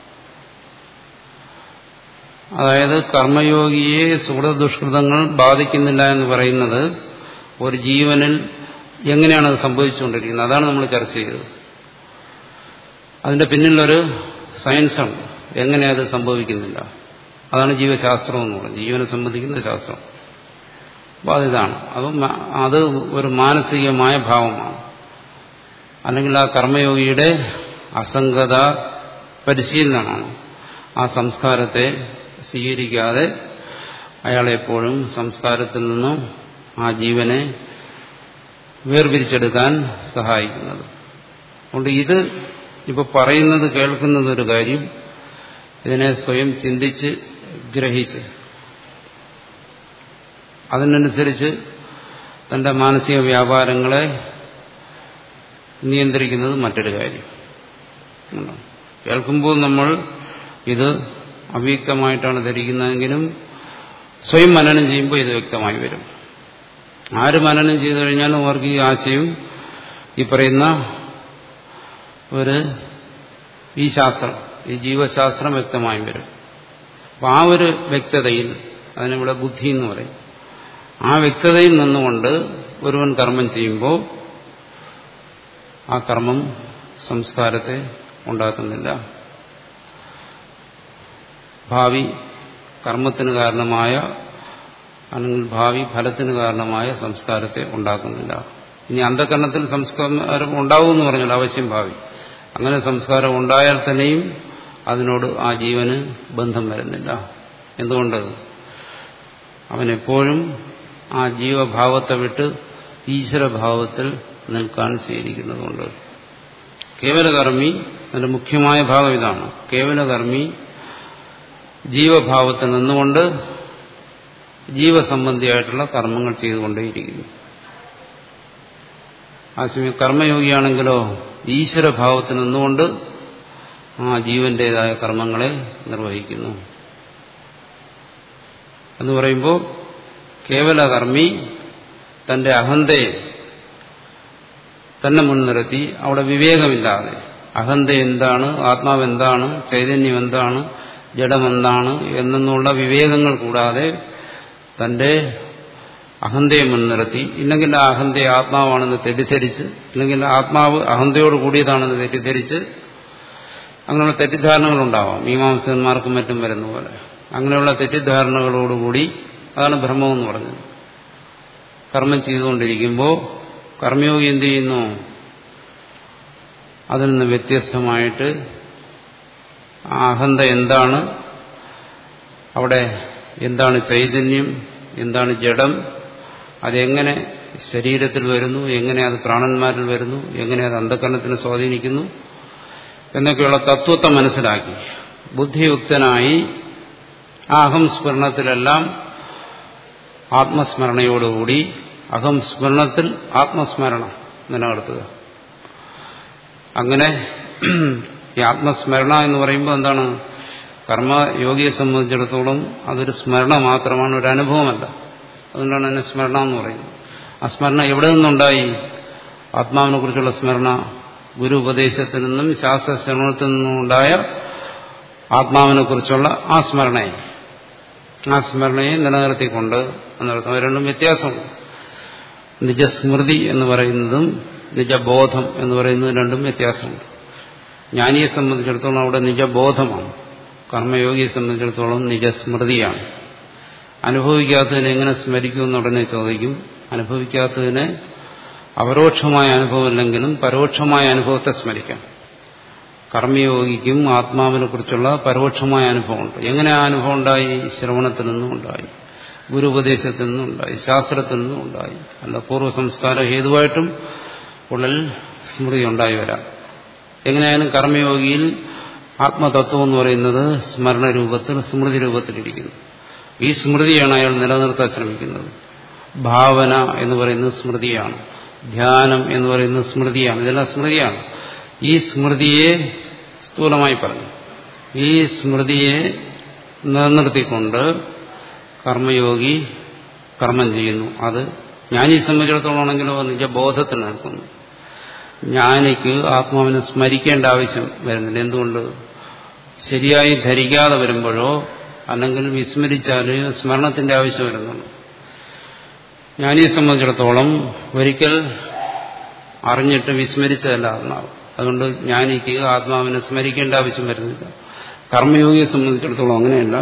അതായത് കർമ്മയോഗിയെ സുഹൃദുഷ്കൃതങ്ങൾ ബാധിക്കുന്നില്ല എന്ന് പറയുന്നത് ഒരു ജീവനിൽ എങ്ങനെയാണ് അത് സംഭവിച്ചുകൊണ്ടിരിക്കുന്നത് അതാണ് നമ്മൾ ചർച്ച ചെയ്തത് അതിന്റെ പിന്നിലൊരു സയൻസാണ് എങ്ങനെ അത് സംഭവിക്കുന്നില്ല അതാണ് ജീവശാസ്ത്രം എന്ന് പറയുന്നത് ജീവനെ സംബന്ധിക്കുന്ന ശാസ്ത്രം അപ്പോൾ അതിതാണ് അത് അത് ഒരു മാനസികമായ ഭാവമാണ് അല്ലെങ്കിൽ ആ കർമ്മയോഗിയുടെ അസംഗത പരിശീലനമാണ് ആ സംസ്കാരത്തെ സ്വീകരിക്കാതെ അയാളെപ്പോഴും സംസ്കാരത്തിൽ നിന്നും ആ ജീവനെ വേർപിരിച്ചെടുക്കാൻ സഹായിക്കുന്നത് അതുകൊണ്ട് ഇത് ഇപ്പോൾ പറയുന്നത് കേൾക്കുന്നത് ഒരു കാര്യം ഇതിനെ സ്വയം ചിന്തിച്ച് ഗ്രഹിച്ച് അതിനനുസരിച്ച് തന്റെ മാനസിക വ്യാപാരങ്ങളെ നിയന്ത്രിക്കുന്നത് മറ്റൊരു കാര്യം കേൾക്കുമ്പോൾ നമ്മൾ ഇത് അവ്യക്തമായിട്ടാണ് ധരിക്കുന്നതെങ്കിലും സ്വയം മനനം ചെയ്യുമ്പോൾ ഇത് വ്യക്തമായി വരും ആര് മനനം ചെയ്തു കഴിഞ്ഞാലും അവർക്ക് ഈ ആശയം ഈ പറയുന്ന ഒരു ഈ ശാസ്ത്രം ഈ ജീവശാസ്ത്രം വ്യക്തമായി വരും അപ്പം ആ ഒരു വ്യക്തതയിൽ അതിനിവിടെ ബുദ്ധി എന്ന് പറയും ആ വ്യക്തതയിൽ നിന്നുകൊണ്ട് ഒരുവൻ കർമ്മം ചെയ്യുമ്പോൾ ആ കർമ്മം സംസ്കാരത്തെ ഉണ്ടാക്കുന്നില്ല ഭാവി കർമ്മത്തിന് കാരണമായ അല്ലെങ്കിൽ ഭാവി ഫലത്തിന് കാരണമായ സംസ്കാരത്തെ ഉണ്ടാക്കുന്നില്ല ഇനി അന്ധകരണത്തിൽ സംസ്കാരം ഉണ്ടാവുമെന്ന് പറഞ്ഞാൽ അവശ്യം ഭാവി അങ്ങനെ സംസ്കാരം ഉണ്ടായാൽ തന്നെയും അതിനോട് ആ ജീവന് ബന്ധം വരുന്നില്ല എന്തുകൊണ്ട് അവനെപ്പോഴും ആ ജീവഭാവത്തെ വിട്ട് ഈശ്വരഭാവത്തിൽ നിൽക്കാൻ സ്വീകരിക്കുന്നതുകൊണ്ട് കേവലകർമ്മി അതിന്റെ മുഖ്യമായ ഭാഗം ഇതാണ് കേവലകർമ്മി ജീവഭാവത്തിൽ നിന്നുകൊണ്ട് ജീവസംബന്ധിയായിട്ടുള്ള കർമ്മങ്ങൾ ചെയ്തുകൊണ്ടേയിരിക്കുന്നു ആ സമയം കർമ്മയോഗിയാണെങ്കിലോ ഈശ്വരഭാവത്തിൽ നിന്നുകൊണ്ട് ആ ജീവന്റേതായ കർമ്മങ്ങളെ നിർവഹിക്കുന്നു എന്ന് പറയുമ്പോൾ കേവലകർമ്മി തന്റെ അഹന്തയെ തന്നെ മുൻനിർത്തി അവിടെ വിവേകമില്ലാതെ അഹന്ത എന്താണ് ആത്മാവ് എന്താണ് ചൈതന്യം എന്താണ് ജഡമെന്താണ് എന്നുള്ള വിവേകങ്ങൾ കൂടാതെ തന്റെ അഹന്തയെ മുൻനിർത്തി ഇല്ലെങ്കിൽ ആ അഹന്തയെ ആത്മാവാണെന്ന് തെറ്റിദ്ധരിച്ച് ഇല്ലെങ്കിൽ ആത്മാവ് അഹന്തയോട് കൂടിയതാണെന്ന് തെറ്റിദ്ധരിച്ച് അങ്ങനെയുള്ള തെറ്റിദ്ധാരണകളുണ്ടാവാം മീമാംസന്മാർക്കും മറ്റും വരുന്ന പോലെ അങ്ങനെയുള്ള തെറ്റിദ്ധാരണകളോടുകൂടി അതാണ് ബ്രഹ്മമെന്ന് പറഞ്ഞത് കർമ്മം ചെയ്തുകൊണ്ടിരിക്കുമ്പോൾ കർമ്മയോഗി എന്ത് ചെയ്യുന്നു അതിൽ നിന്ന് വ്യത്യസ്തമായിട്ട് ആ അഹന്ത എന്താണ് അവിടെ എന്താണ് ചൈതന്യം എന്താണ് ജഡം അതെങ്ങനെ ശരീരത്തിൽ വരുന്നു എങ്ങനെ അത് പ്രാണന്മാരിൽ വരുന്നു എങ്ങനെ അത് അന്ധകരണത്തിനെ സ്വാധീനിക്കുന്നു എന്നൊക്കെയുള്ള തത്വത്തെ മനസ്സിലാക്കി ബുദ്ധിയുക്തനായി ആ അഹം സ്മരണത്തിലെല്ലാം ആത്മസ്മരണയോടുകൂടി അഹം സ്മരണത്തിൽ ആത്മസ്മരണ നിലനിർത്തുക അങ്ങനെ ഈ ആത്മസ്മരണ എന്ന് പറയുമ്പോൾ എന്താണ് കർമ്മയോഗിയെ സംബന്ധിച്ചിടത്തോളം അതൊരു സ്മരണ മാത്രമാണ് ഒരു അനുഭവമല്ല അതുകൊണ്ടാണ് അതിനെ സ്മരണ എന്ന് പറയുന്നത് ആ സ്മരണ എവിടെ നിന്നുണ്ടായി ആത്മാവിനെ കുറിച്ചുള്ള സ്മരണ ഗുരു ഉപദേശത്തിൽ നിന്നും ശാസ്ത്ര ശ്രവണത്തിൽ നിന്നും ഉണ്ടായ ആത്മാവിനെ കുറിച്ചുള്ള ആ സ്മരണയെ ആ സ്മരണയെ നിലനിർത്തിക്കൊണ്ട് എന്നർത്ഥം രണ്ടും വ്യത്യാസമുണ്ട് നിജസ്മൃതി എന്ന് പറയുന്നതും നിജബോധം എന്ന് പറയുന്നതും രണ്ടും വ്യത്യാസമുണ്ട് ജ്ഞാനിയെ സംബന്ധിച്ചിടത്തോളം അവിടെ നിജബോധമാണ് കർമ്മയോഗിയെ സംബന്ധിച്ചിടത്തോളം നിജസ്മൃതിയാണ് അനുഭവിക്കാത്തതിനെ എങ്ങനെ സ്മരിക്കുമെന്ന് ഉടനെ ചോദിക്കും അനുഭവിക്കാത്തതിനെ അപരോക്ഷമായ അനുഭവമില്ലെങ്കിലും പരോക്ഷമായ അനുഭവത്തെ സ്മരിക്കാം കർമ്മയോഗിക്കും ആത്മാവിനെ കുറിച്ചുള്ള പരോക്ഷമായ അനുഭവമുണ്ട് എങ്ങനെ ആ അനുഭവം ഉണ്ടായി ശ്രവണത്തിൽ നിന്നും ഉണ്ടായി ഗുരു ഉപദേശത്തിൽ നിന്നും ഉണ്ടായി ശാസ്ത്രത്തിൽ നിന്നും ഉണ്ടായി അല്ല പൂർവ്വ സംസ്കാര ഹേതുവായിട്ടും ഉള്ളിൽ സ്മൃതി ഉണ്ടായി വരാം എങ്ങനെയായാലും കർമ്മയോഗിയിൽ ആത്മതത്വം എന്ന് പറയുന്നത് സ്മരണ രൂപത്തിൽ സ്മൃതി രൂപത്തിലിരിക്കുന്നു ഈ സ്മൃതിയാണ് അയാൾ നിലനിർത്താൻ ശ്രമിക്കുന്നത് ഭാവന എന്ന് പറയുന്നത് സ്മൃതിയാണ് ധ്യാനം എന്ന് പറയുന്നത് സ്മൃതിയാണ് ഇതെല്ലാം സ്മൃതിയാണ് ഈ സ്മൃതിയെ സ്ഥൂലമായി പറഞ്ഞു ഈ സ്മൃതിയെ നിലനിർത്തിക്കൊണ്ട് കർമ്മയോഗി കർമ്മം ചെയ്യുന്നു അത് ജ്ഞാനിയെ സംബന്ധിച്ചിടത്തോളം ആണെങ്കിലോ നിജബോധത്തിൽ നിൽക്കുന്നു ജ്ഞാനിക്ക് ആത്മാവിനെ സ്മരിക്കേണ്ട ആവശ്യം വരുന്നില്ല എന്തുകൊണ്ട് ശരിയായി ധരിക്കാതെ വരുമ്പോഴോ അല്ലെങ്കിൽ വിസ്മരിച്ചാൽ സ്മരണത്തിന്റെ ആവശ്യം വരുന്നുള്ളൂ ജ്ഞാനിയെ സംബന്ധിച്ചിടത്തോളം ഒരിക്കൽ അറിഞ്ഞിട്ട് വിസ്മരിച്ചതല്ല ആത്മാവ് അതുകൊണ്ട് ജ്ഞാനിക്ക് ആത്മാവിനെ സ്മരിക്കേണ്ട ആവശ്യം വരുന്നില്ല കർമ്മയോഗിയെ സംബന്ധിച്ചിടത്തോളം അങ്ങനെയല്ല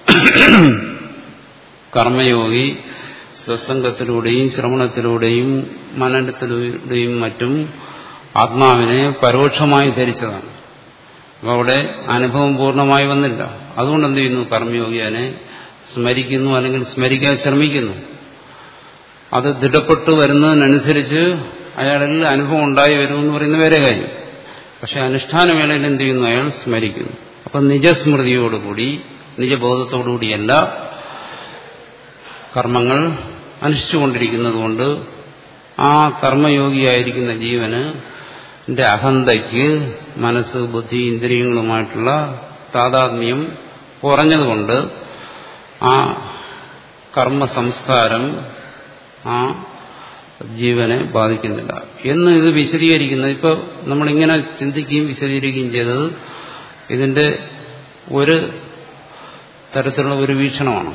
കർമ്മയോഗി സത്സംഗത്തിലൂടെയും ശ്രവണത്തിലൂടെയും മനനത്തിലൂടെയും മറ്റും ആത്മാവിനെ പരോക്ഷമായി ധരിച്ചതാണ് അപ്പോൾ അവിടെ അനുഭവം പൂർണ്ണമായി വന്നില്ല അതുകൊണ്ട് എന്ത് ചെയ്യുന്നു കർമ്മയോഗി അതിനെ സ്മരിക്കുന്നു അല്ലെങ്കിൽ സ്മരിക്കാൻ ശ്രമിക്കുന്നു അത് ദൃഢപ്പെട്ടു വരുന്നതിനനുസരിച്ച് അയാളിൽ അനുഭവം ഉണ്ടായി വരുമെന്ന് പറയുന്ന വേറെ കാര്യം പക്ഷെ അനുഷ്ഠാന വേളയിൽ എന്ത് ചെയ്യുന്നു അയാൾ സ്മരിക്കുന്നു അപ്പം നിജസ്മൃതിയോടുകൂടി നിജബോധത്തോടുകൂടിയല്ല കർമ്മങ്ങൾ അനുഷ്ഠിച്ചുകൊണ്ടിരിക്കുന്നതുകൊണ്ട് ആ കർമ്മയോഗിയായിരിക്കുന്ന ജീവന് ന്റെ അഹന്തയ്ക്ക് മനസ്സ് ബുദ്ധി ഇന്ദ്രിയങ്ങളുമായിട്ടുള്ള താതാത്മ്യം കുറഞ്ഞതുകൊണ്ട് ആ കർമ്മ സംസ്കാരം ആ ജീവനെ ബാധിക്കുന്നില്ല എന്ന് ഇത് വിശദീകരിക്കുന്നത് ഇപ്പോൾ നമ്മളിങ്ങനെ ചിന്തിക്കുകയും വിശദീകരിക്കുകയും ചെയ്തത് ഇതിന്റെ ഒരു തരത്തിലുള്ള ഒരു വീക്ഷണമാണ്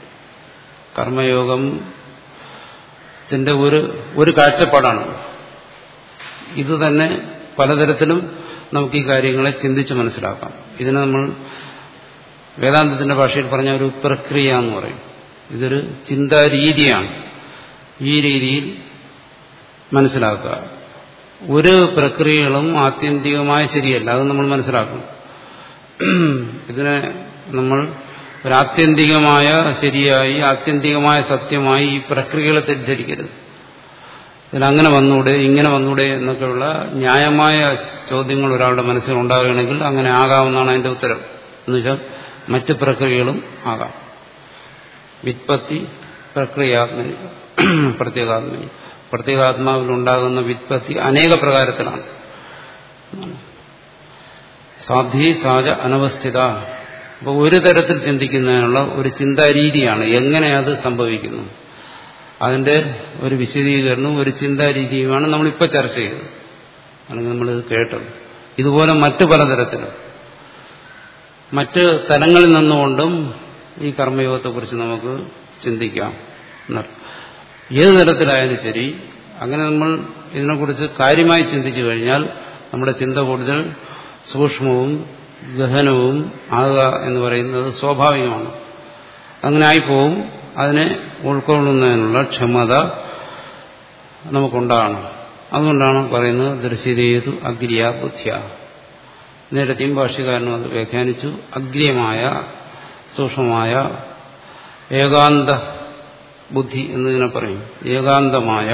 കർമ്മയോഗത്തിന്റെ ഒരു ഒരു കാഴ്ചപ്പാടാണ് ഇത് തന്നെ പലതരത്തിലും നമുക്ക് ഈ കാര്യങ്ങളെ ചിന്തിച്ച് മനസ്സിലാക്കാം ഇതിനെ നമ്മൾ വേദാന്തത്തിന്റെ ഭാഷയിൽ പറഞ്ഞ ഒരു പ്രക്രിയ എന്ന് പറയും ഇതൊരു ചിന്താരീതിയാണ് ഈ രീതിയിൽ മനസ്സിലാക്കുക ഒരു പ്രക്രിയകളും ആത്യന്തികമായി ശരിയല്ല അത് നമ്മൾ മനസ്സിലാക്കണം ഇതിനെ നമ്മൾ ഒരു ആത്യന്തികമായ ശരിയായി ആത്യന്തികമായ സത്യമായി ഈ പ്രക്രിയകളെ തെറ്റിദ്ധരിക്കരുത് ഇതിലങ്ങനെ വന്നൂടെ ഇങ്ങനെ വന്നൂടെ എന്നൊക്കെയുള്ള ന്യായമായ ചോദ്യങ്ങൾ ഒരാളുടെ മനസ്സിൽ ഉണ്ടാകുകയാണെങ്കിൽ അങ്ങനെ ആകാമെന്നാണ് അതിന്റെ ഉത്തരം എന്നുവെച്ചാൽ മറ്റ് പ്രക്രിയകളും ആകാം വിത്പത്തി പ്രക്രിയാത്മനി പ്രത്യേകാത്മനി പ്രത്യേകാത്മാവിലുണ്ടാകുന്ന വിത്പത്തി അനേക പ്രകാരത്തിലാണ് സാധി സാജ അനവസ്ഥിത അപ്പോൾ ഒരു തരത്തിൽ ചിന്തിക്കുന്നതിനുള്ള ഒരു ചിന്താരീതിയാണ് എങ്ങനെ അത് സംഭവിക്കുന്നു അതിന്റെ ഒരു വിശദീകരണവും ഒരു ചിന്താരീതിയുമാണ് നമ്മളിപ്പോൾ ചർച്ച ചെയ്തത് അല്ലെങ്കിൽ നമ്മളിത് കേട്ടത് ഇതുപോലെ മറ്റു പലതരത്തിലും മറ്റ് തലങ്ങളിൽ നിന്നുകൊണ്ടും ഈ കർമ്മയോഗത്തെക്കുറിച്ച് നമുക്ക് ചിന്തിക്കാം ഏത് തരത്തിലായാലും ശരി അങ്ങനെ നമ്മൾ ഇതിനെക്കുറിച്ച് കാര്യമായി ചിന്തിച്ചു കഴിഞ്ഞാൽ നമ്മുടെ ചിന്ത കൂടുതൽ സൂക്ഷ്മവും ഗഹനവും ആകുക എന്ന് പറയുന്നത് സ്വാഭാവികമാണ് അങ്ങനെ ആയിപ്പോവും അതിനെ ഉൾക്കൊള്ളുന്നതിനുള്ള ക്ഷമത നമുക്കുണ്ടാകണം അതുകൊണ്ടാണ് പറയുന്നത് ദർശിതേതു അഗ്രിയ ബുദ്ധിയ നേരത്തെയും ഭാഷ്യകാരനും അത് വ്യാഖ്യാനിച്ചു അഗ്രിയമായ സൂക്ഷ്മമായ ഏകാന്ത ബുദ്ധി എന്നതിനെ പറയും ഏകാന്തമായ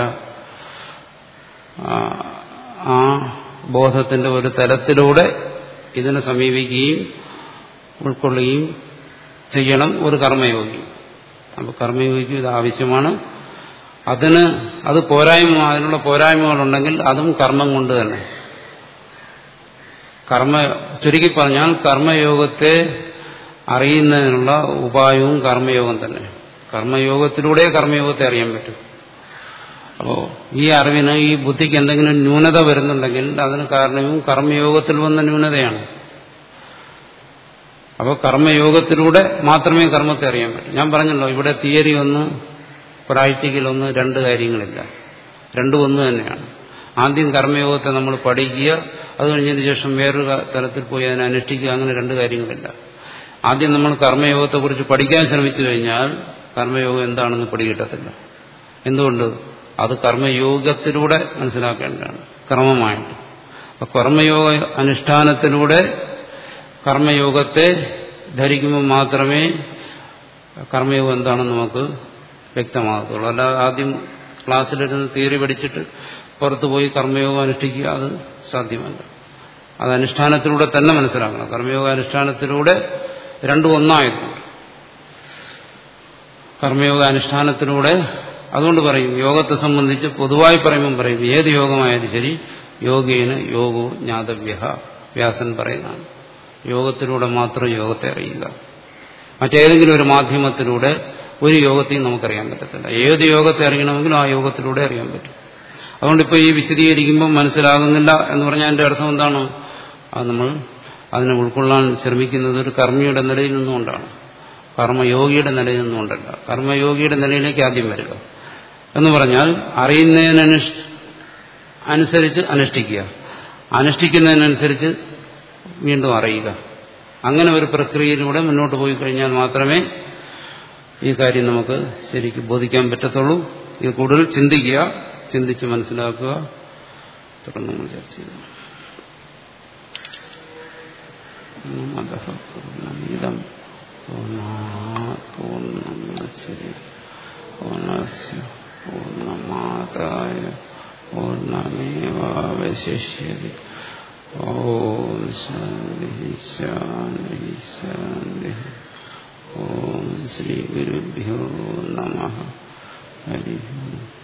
ആ ബോധത്തിന്റെ ഒരു തലത്തിലൂടെ ഇതിനെ സമീപിക്കുകയും ഉൾക്കൊള്ളുകയും ചെയ്യണം ഒരു കർമ്മയോഗി അപ്പോൾ കർമ്മയോഗിക്ക് ഇത് ആവശ്യമാണ് അതിന് അത് പോരായ്മ അതിനുള്ള പോരായ്മകളുണ്ടെങ്കിൽ അതും കർമ്മം കൊണ്ട് തന്നെ കർമ്മ ചുരുക്കി പറഞ്ഞാൽ കർമ്മയോഗത്തെ അറിയുന്നതിനുള്ള ഉപായവും കർമ്മയോഗം തന്നെ കർമ്മയോഗത്തിലൂടെ കർമ്മയോഗത്തെ അറിയാൻ പറ്റും അപ്പോൾ ഈ അറിവിന് ഈ ബുദ്ധിക്ക് എന്തെങ്കിലും ന്യൂനത വരുന്നുണ്ടെങ്കിൽ അതിന് കാരണവും കർമ്മയോഗത്തിൽ വന്ന ന്യൂനതയാണ് അപ്പോൾ കർമ്മയോഗത്തിലൂടെ മാത്രമേ കർമ്മത്തെ അറിയാൻ പറ്റൂ ഞാൻ പറഞ്ഞല്ലോ ഇവിടെ തിയറി ഒന്ന് പ്രാക്ടിക്കൽ ഒന്ന് രണ്ട് കാര്യങ്ങളില്ല രണ്ടും ഒന്ന് തന്നെയാണ് ആദ്യം കർമ്മയോഗത്തെ നമ്മൾ പഠിക്കുക അത് കഴിഞ്ഞതിന് ശേഷം വേറൊരു തലത്തിൽ പോയി അതിനെ അനുഷ്ഠിക്കുക അങ്ങനെ രണ്ട് കാര്യങ്ങളില്ല ആദ്യം നമ്മൾ കർമ്മയോഗത്തെക്കുറിച്ച് പഠിക്കാൻ ശ്രമിച്ചു കഴിഞ്ഞാൽ കർമ്മയോഗം എന്താണെന്ന് പിടികിട്ടത്തില്ല എന്തുകൊണ്ട് അത് കർമ്മയോഗത്തിലൂടെ മനസ്സിലാക്കേണ്ടതാണ് ക്രമമായിട്ട് അപ്പൊ കർമ്മയോഗ അനുഷ്ഠാനത്തിലൂടെ കർമ്മയോഗത്തെ ധരിക്കുമ്പോൾ മാത്രമേ കർമ്മയോഗം എന്താണെന്ന് നമുക്ക് വ്യക്തമാകത്തുള്ളൂ അല്ലാതെ ആദ്യം ക്ലാസ്സിലിരുന്ന് തിയറി പഠിച്ചിട്ട് പുറത്തു പോയി കർമ്മയോഗം അനുഷ്ഠിക്കുക അത് സാധ്യമല്ല അത് അനുഷ്ഠാനത്തിലൂടെ തന്നെ മനസ്സിലാക്കണം കർമ്മയോഗ അനുഷ്ഠാനത്തിലൂടെ രണ്ടും ഒന്നായതുകൊണ്ട് കർമ്മയോഗ അനുഷ്ഠാനത്തിലൂടെ അതുകൊണ്ട് പറയും യോഗത്തെ സംബന്ധിച്ച് പൊതുവായി പറയുമ്പം പറയും ഏത് യോഗമായാലും ശരി യോഗേന യോഗോ ജ്ഞാതവ്യ വ്യാസൻ പറയുന്നതാണ് യോഗത്തിലൂടെ മാത്രം യോഗത്തെ അറിയുക മറ്റേതെങ്കിലും ഒരു മാധ്യമത്തിലൂടെ ഒരു യോഗത്തെയും നമുക്കറിയാൻ പറ്റത്തില്ല ഏത് യോഗത്തെ അറിയണമെങ്കിലും ആ യോഗത്തിലൂടെ അറിയാൻ പറ്റും അതുകൊണ്ട് ഇപ്പോൾ ഈ വിശദീകരിക്കുമ്പോൾ മനസ്സിലാകുന്നില്ല എന്ന് പറഞ്ഞാൽ എൻ്റെ അർത്ഥം എന്താണ് അത് നമ്മൾ അതിനെ ഉൾക്കൊള്ളാൻ ശ്രമിക്കുന്നത് ഒരു കർമ്മിയുടെ നിലയിൽ നിന്നുകൊണ്ടാണ് കർമ്മയോഗിയുടെ നിലയിൽ നിന്നുകൊണ്ടല്ല കർമ്മയോഗിയുടെ നിലയിലേക്ക് ആദ്യം വരിക എന്ന് പറഞ്ഞാൽ അറിയുന്നതിനനു അനുസരിച്ച് അനുഷ്ഠിക്കുക അനുഷ്ഠിക്കുന്നതിനനുസരിച്ച് വീണ്ടും അറിയുക അങ്ങനെ ഒരു പ്രക്രിയയിലൂടെ മുന്നോട്ട് പോയി കഴിഞ്ഞാൽ മാത്രമേ ഈ കാര്യം നമുക്ക് ശരിക്കും ബോധിക്കാൻ പറ്റത്തുള്ളൂ ഇത് കൂടുതൽ ചിന്തിക്കുക ചിന്തിച്ച് മനസ്സിലാക്കുക തുടർന്ന് നമ്മൾ ചർച്ച ചെയ്യുന്നു പൂർണ്ണമിതം പൂർണ്ണമുദച്ഛതി പൂർണ്ണസ്യ പൂർണ്ണമാതായ പൂർണ്ണമേവാവശിഷ്യതി ഓം ശാന്തി ശാന്തി ശാന്തി ഓം ശ്രീ ഗുരുഭ്യോ നമ ഹരി